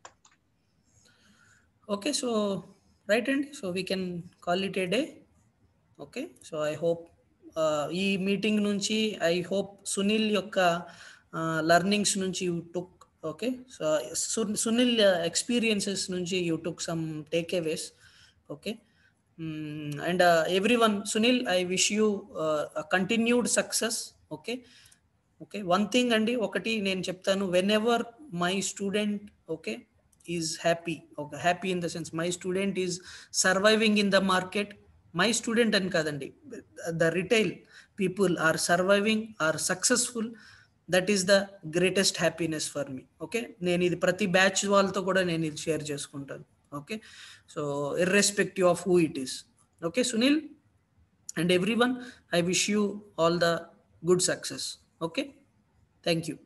okay so right అండి so we can call it a day okay so I hope ఈ meeting నుంచి I hope Sunil యొక్క learnings నుంచి you took okay so Sunil experiences నుంచి you took some takeaways okay and everyone Sunil I wish you continued success okay okay one thing అండి ఒకటి నేను చెప్తాను whenever my student okay is happy okay happy in the sense my student is surviving in the market my student అని కాదండి the retail people are surviving or successful that is the greatest happiness for me okay నేను ఇది ప్రతి batch వాళ్ళతో కూడా నేను ఇది share చేసుకుంటాను okay so irrespective of who it is okay Sunil and everyone I wish you all the good success okay thank you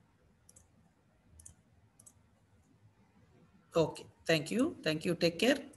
Okay. Thank you. Thank you. Take care.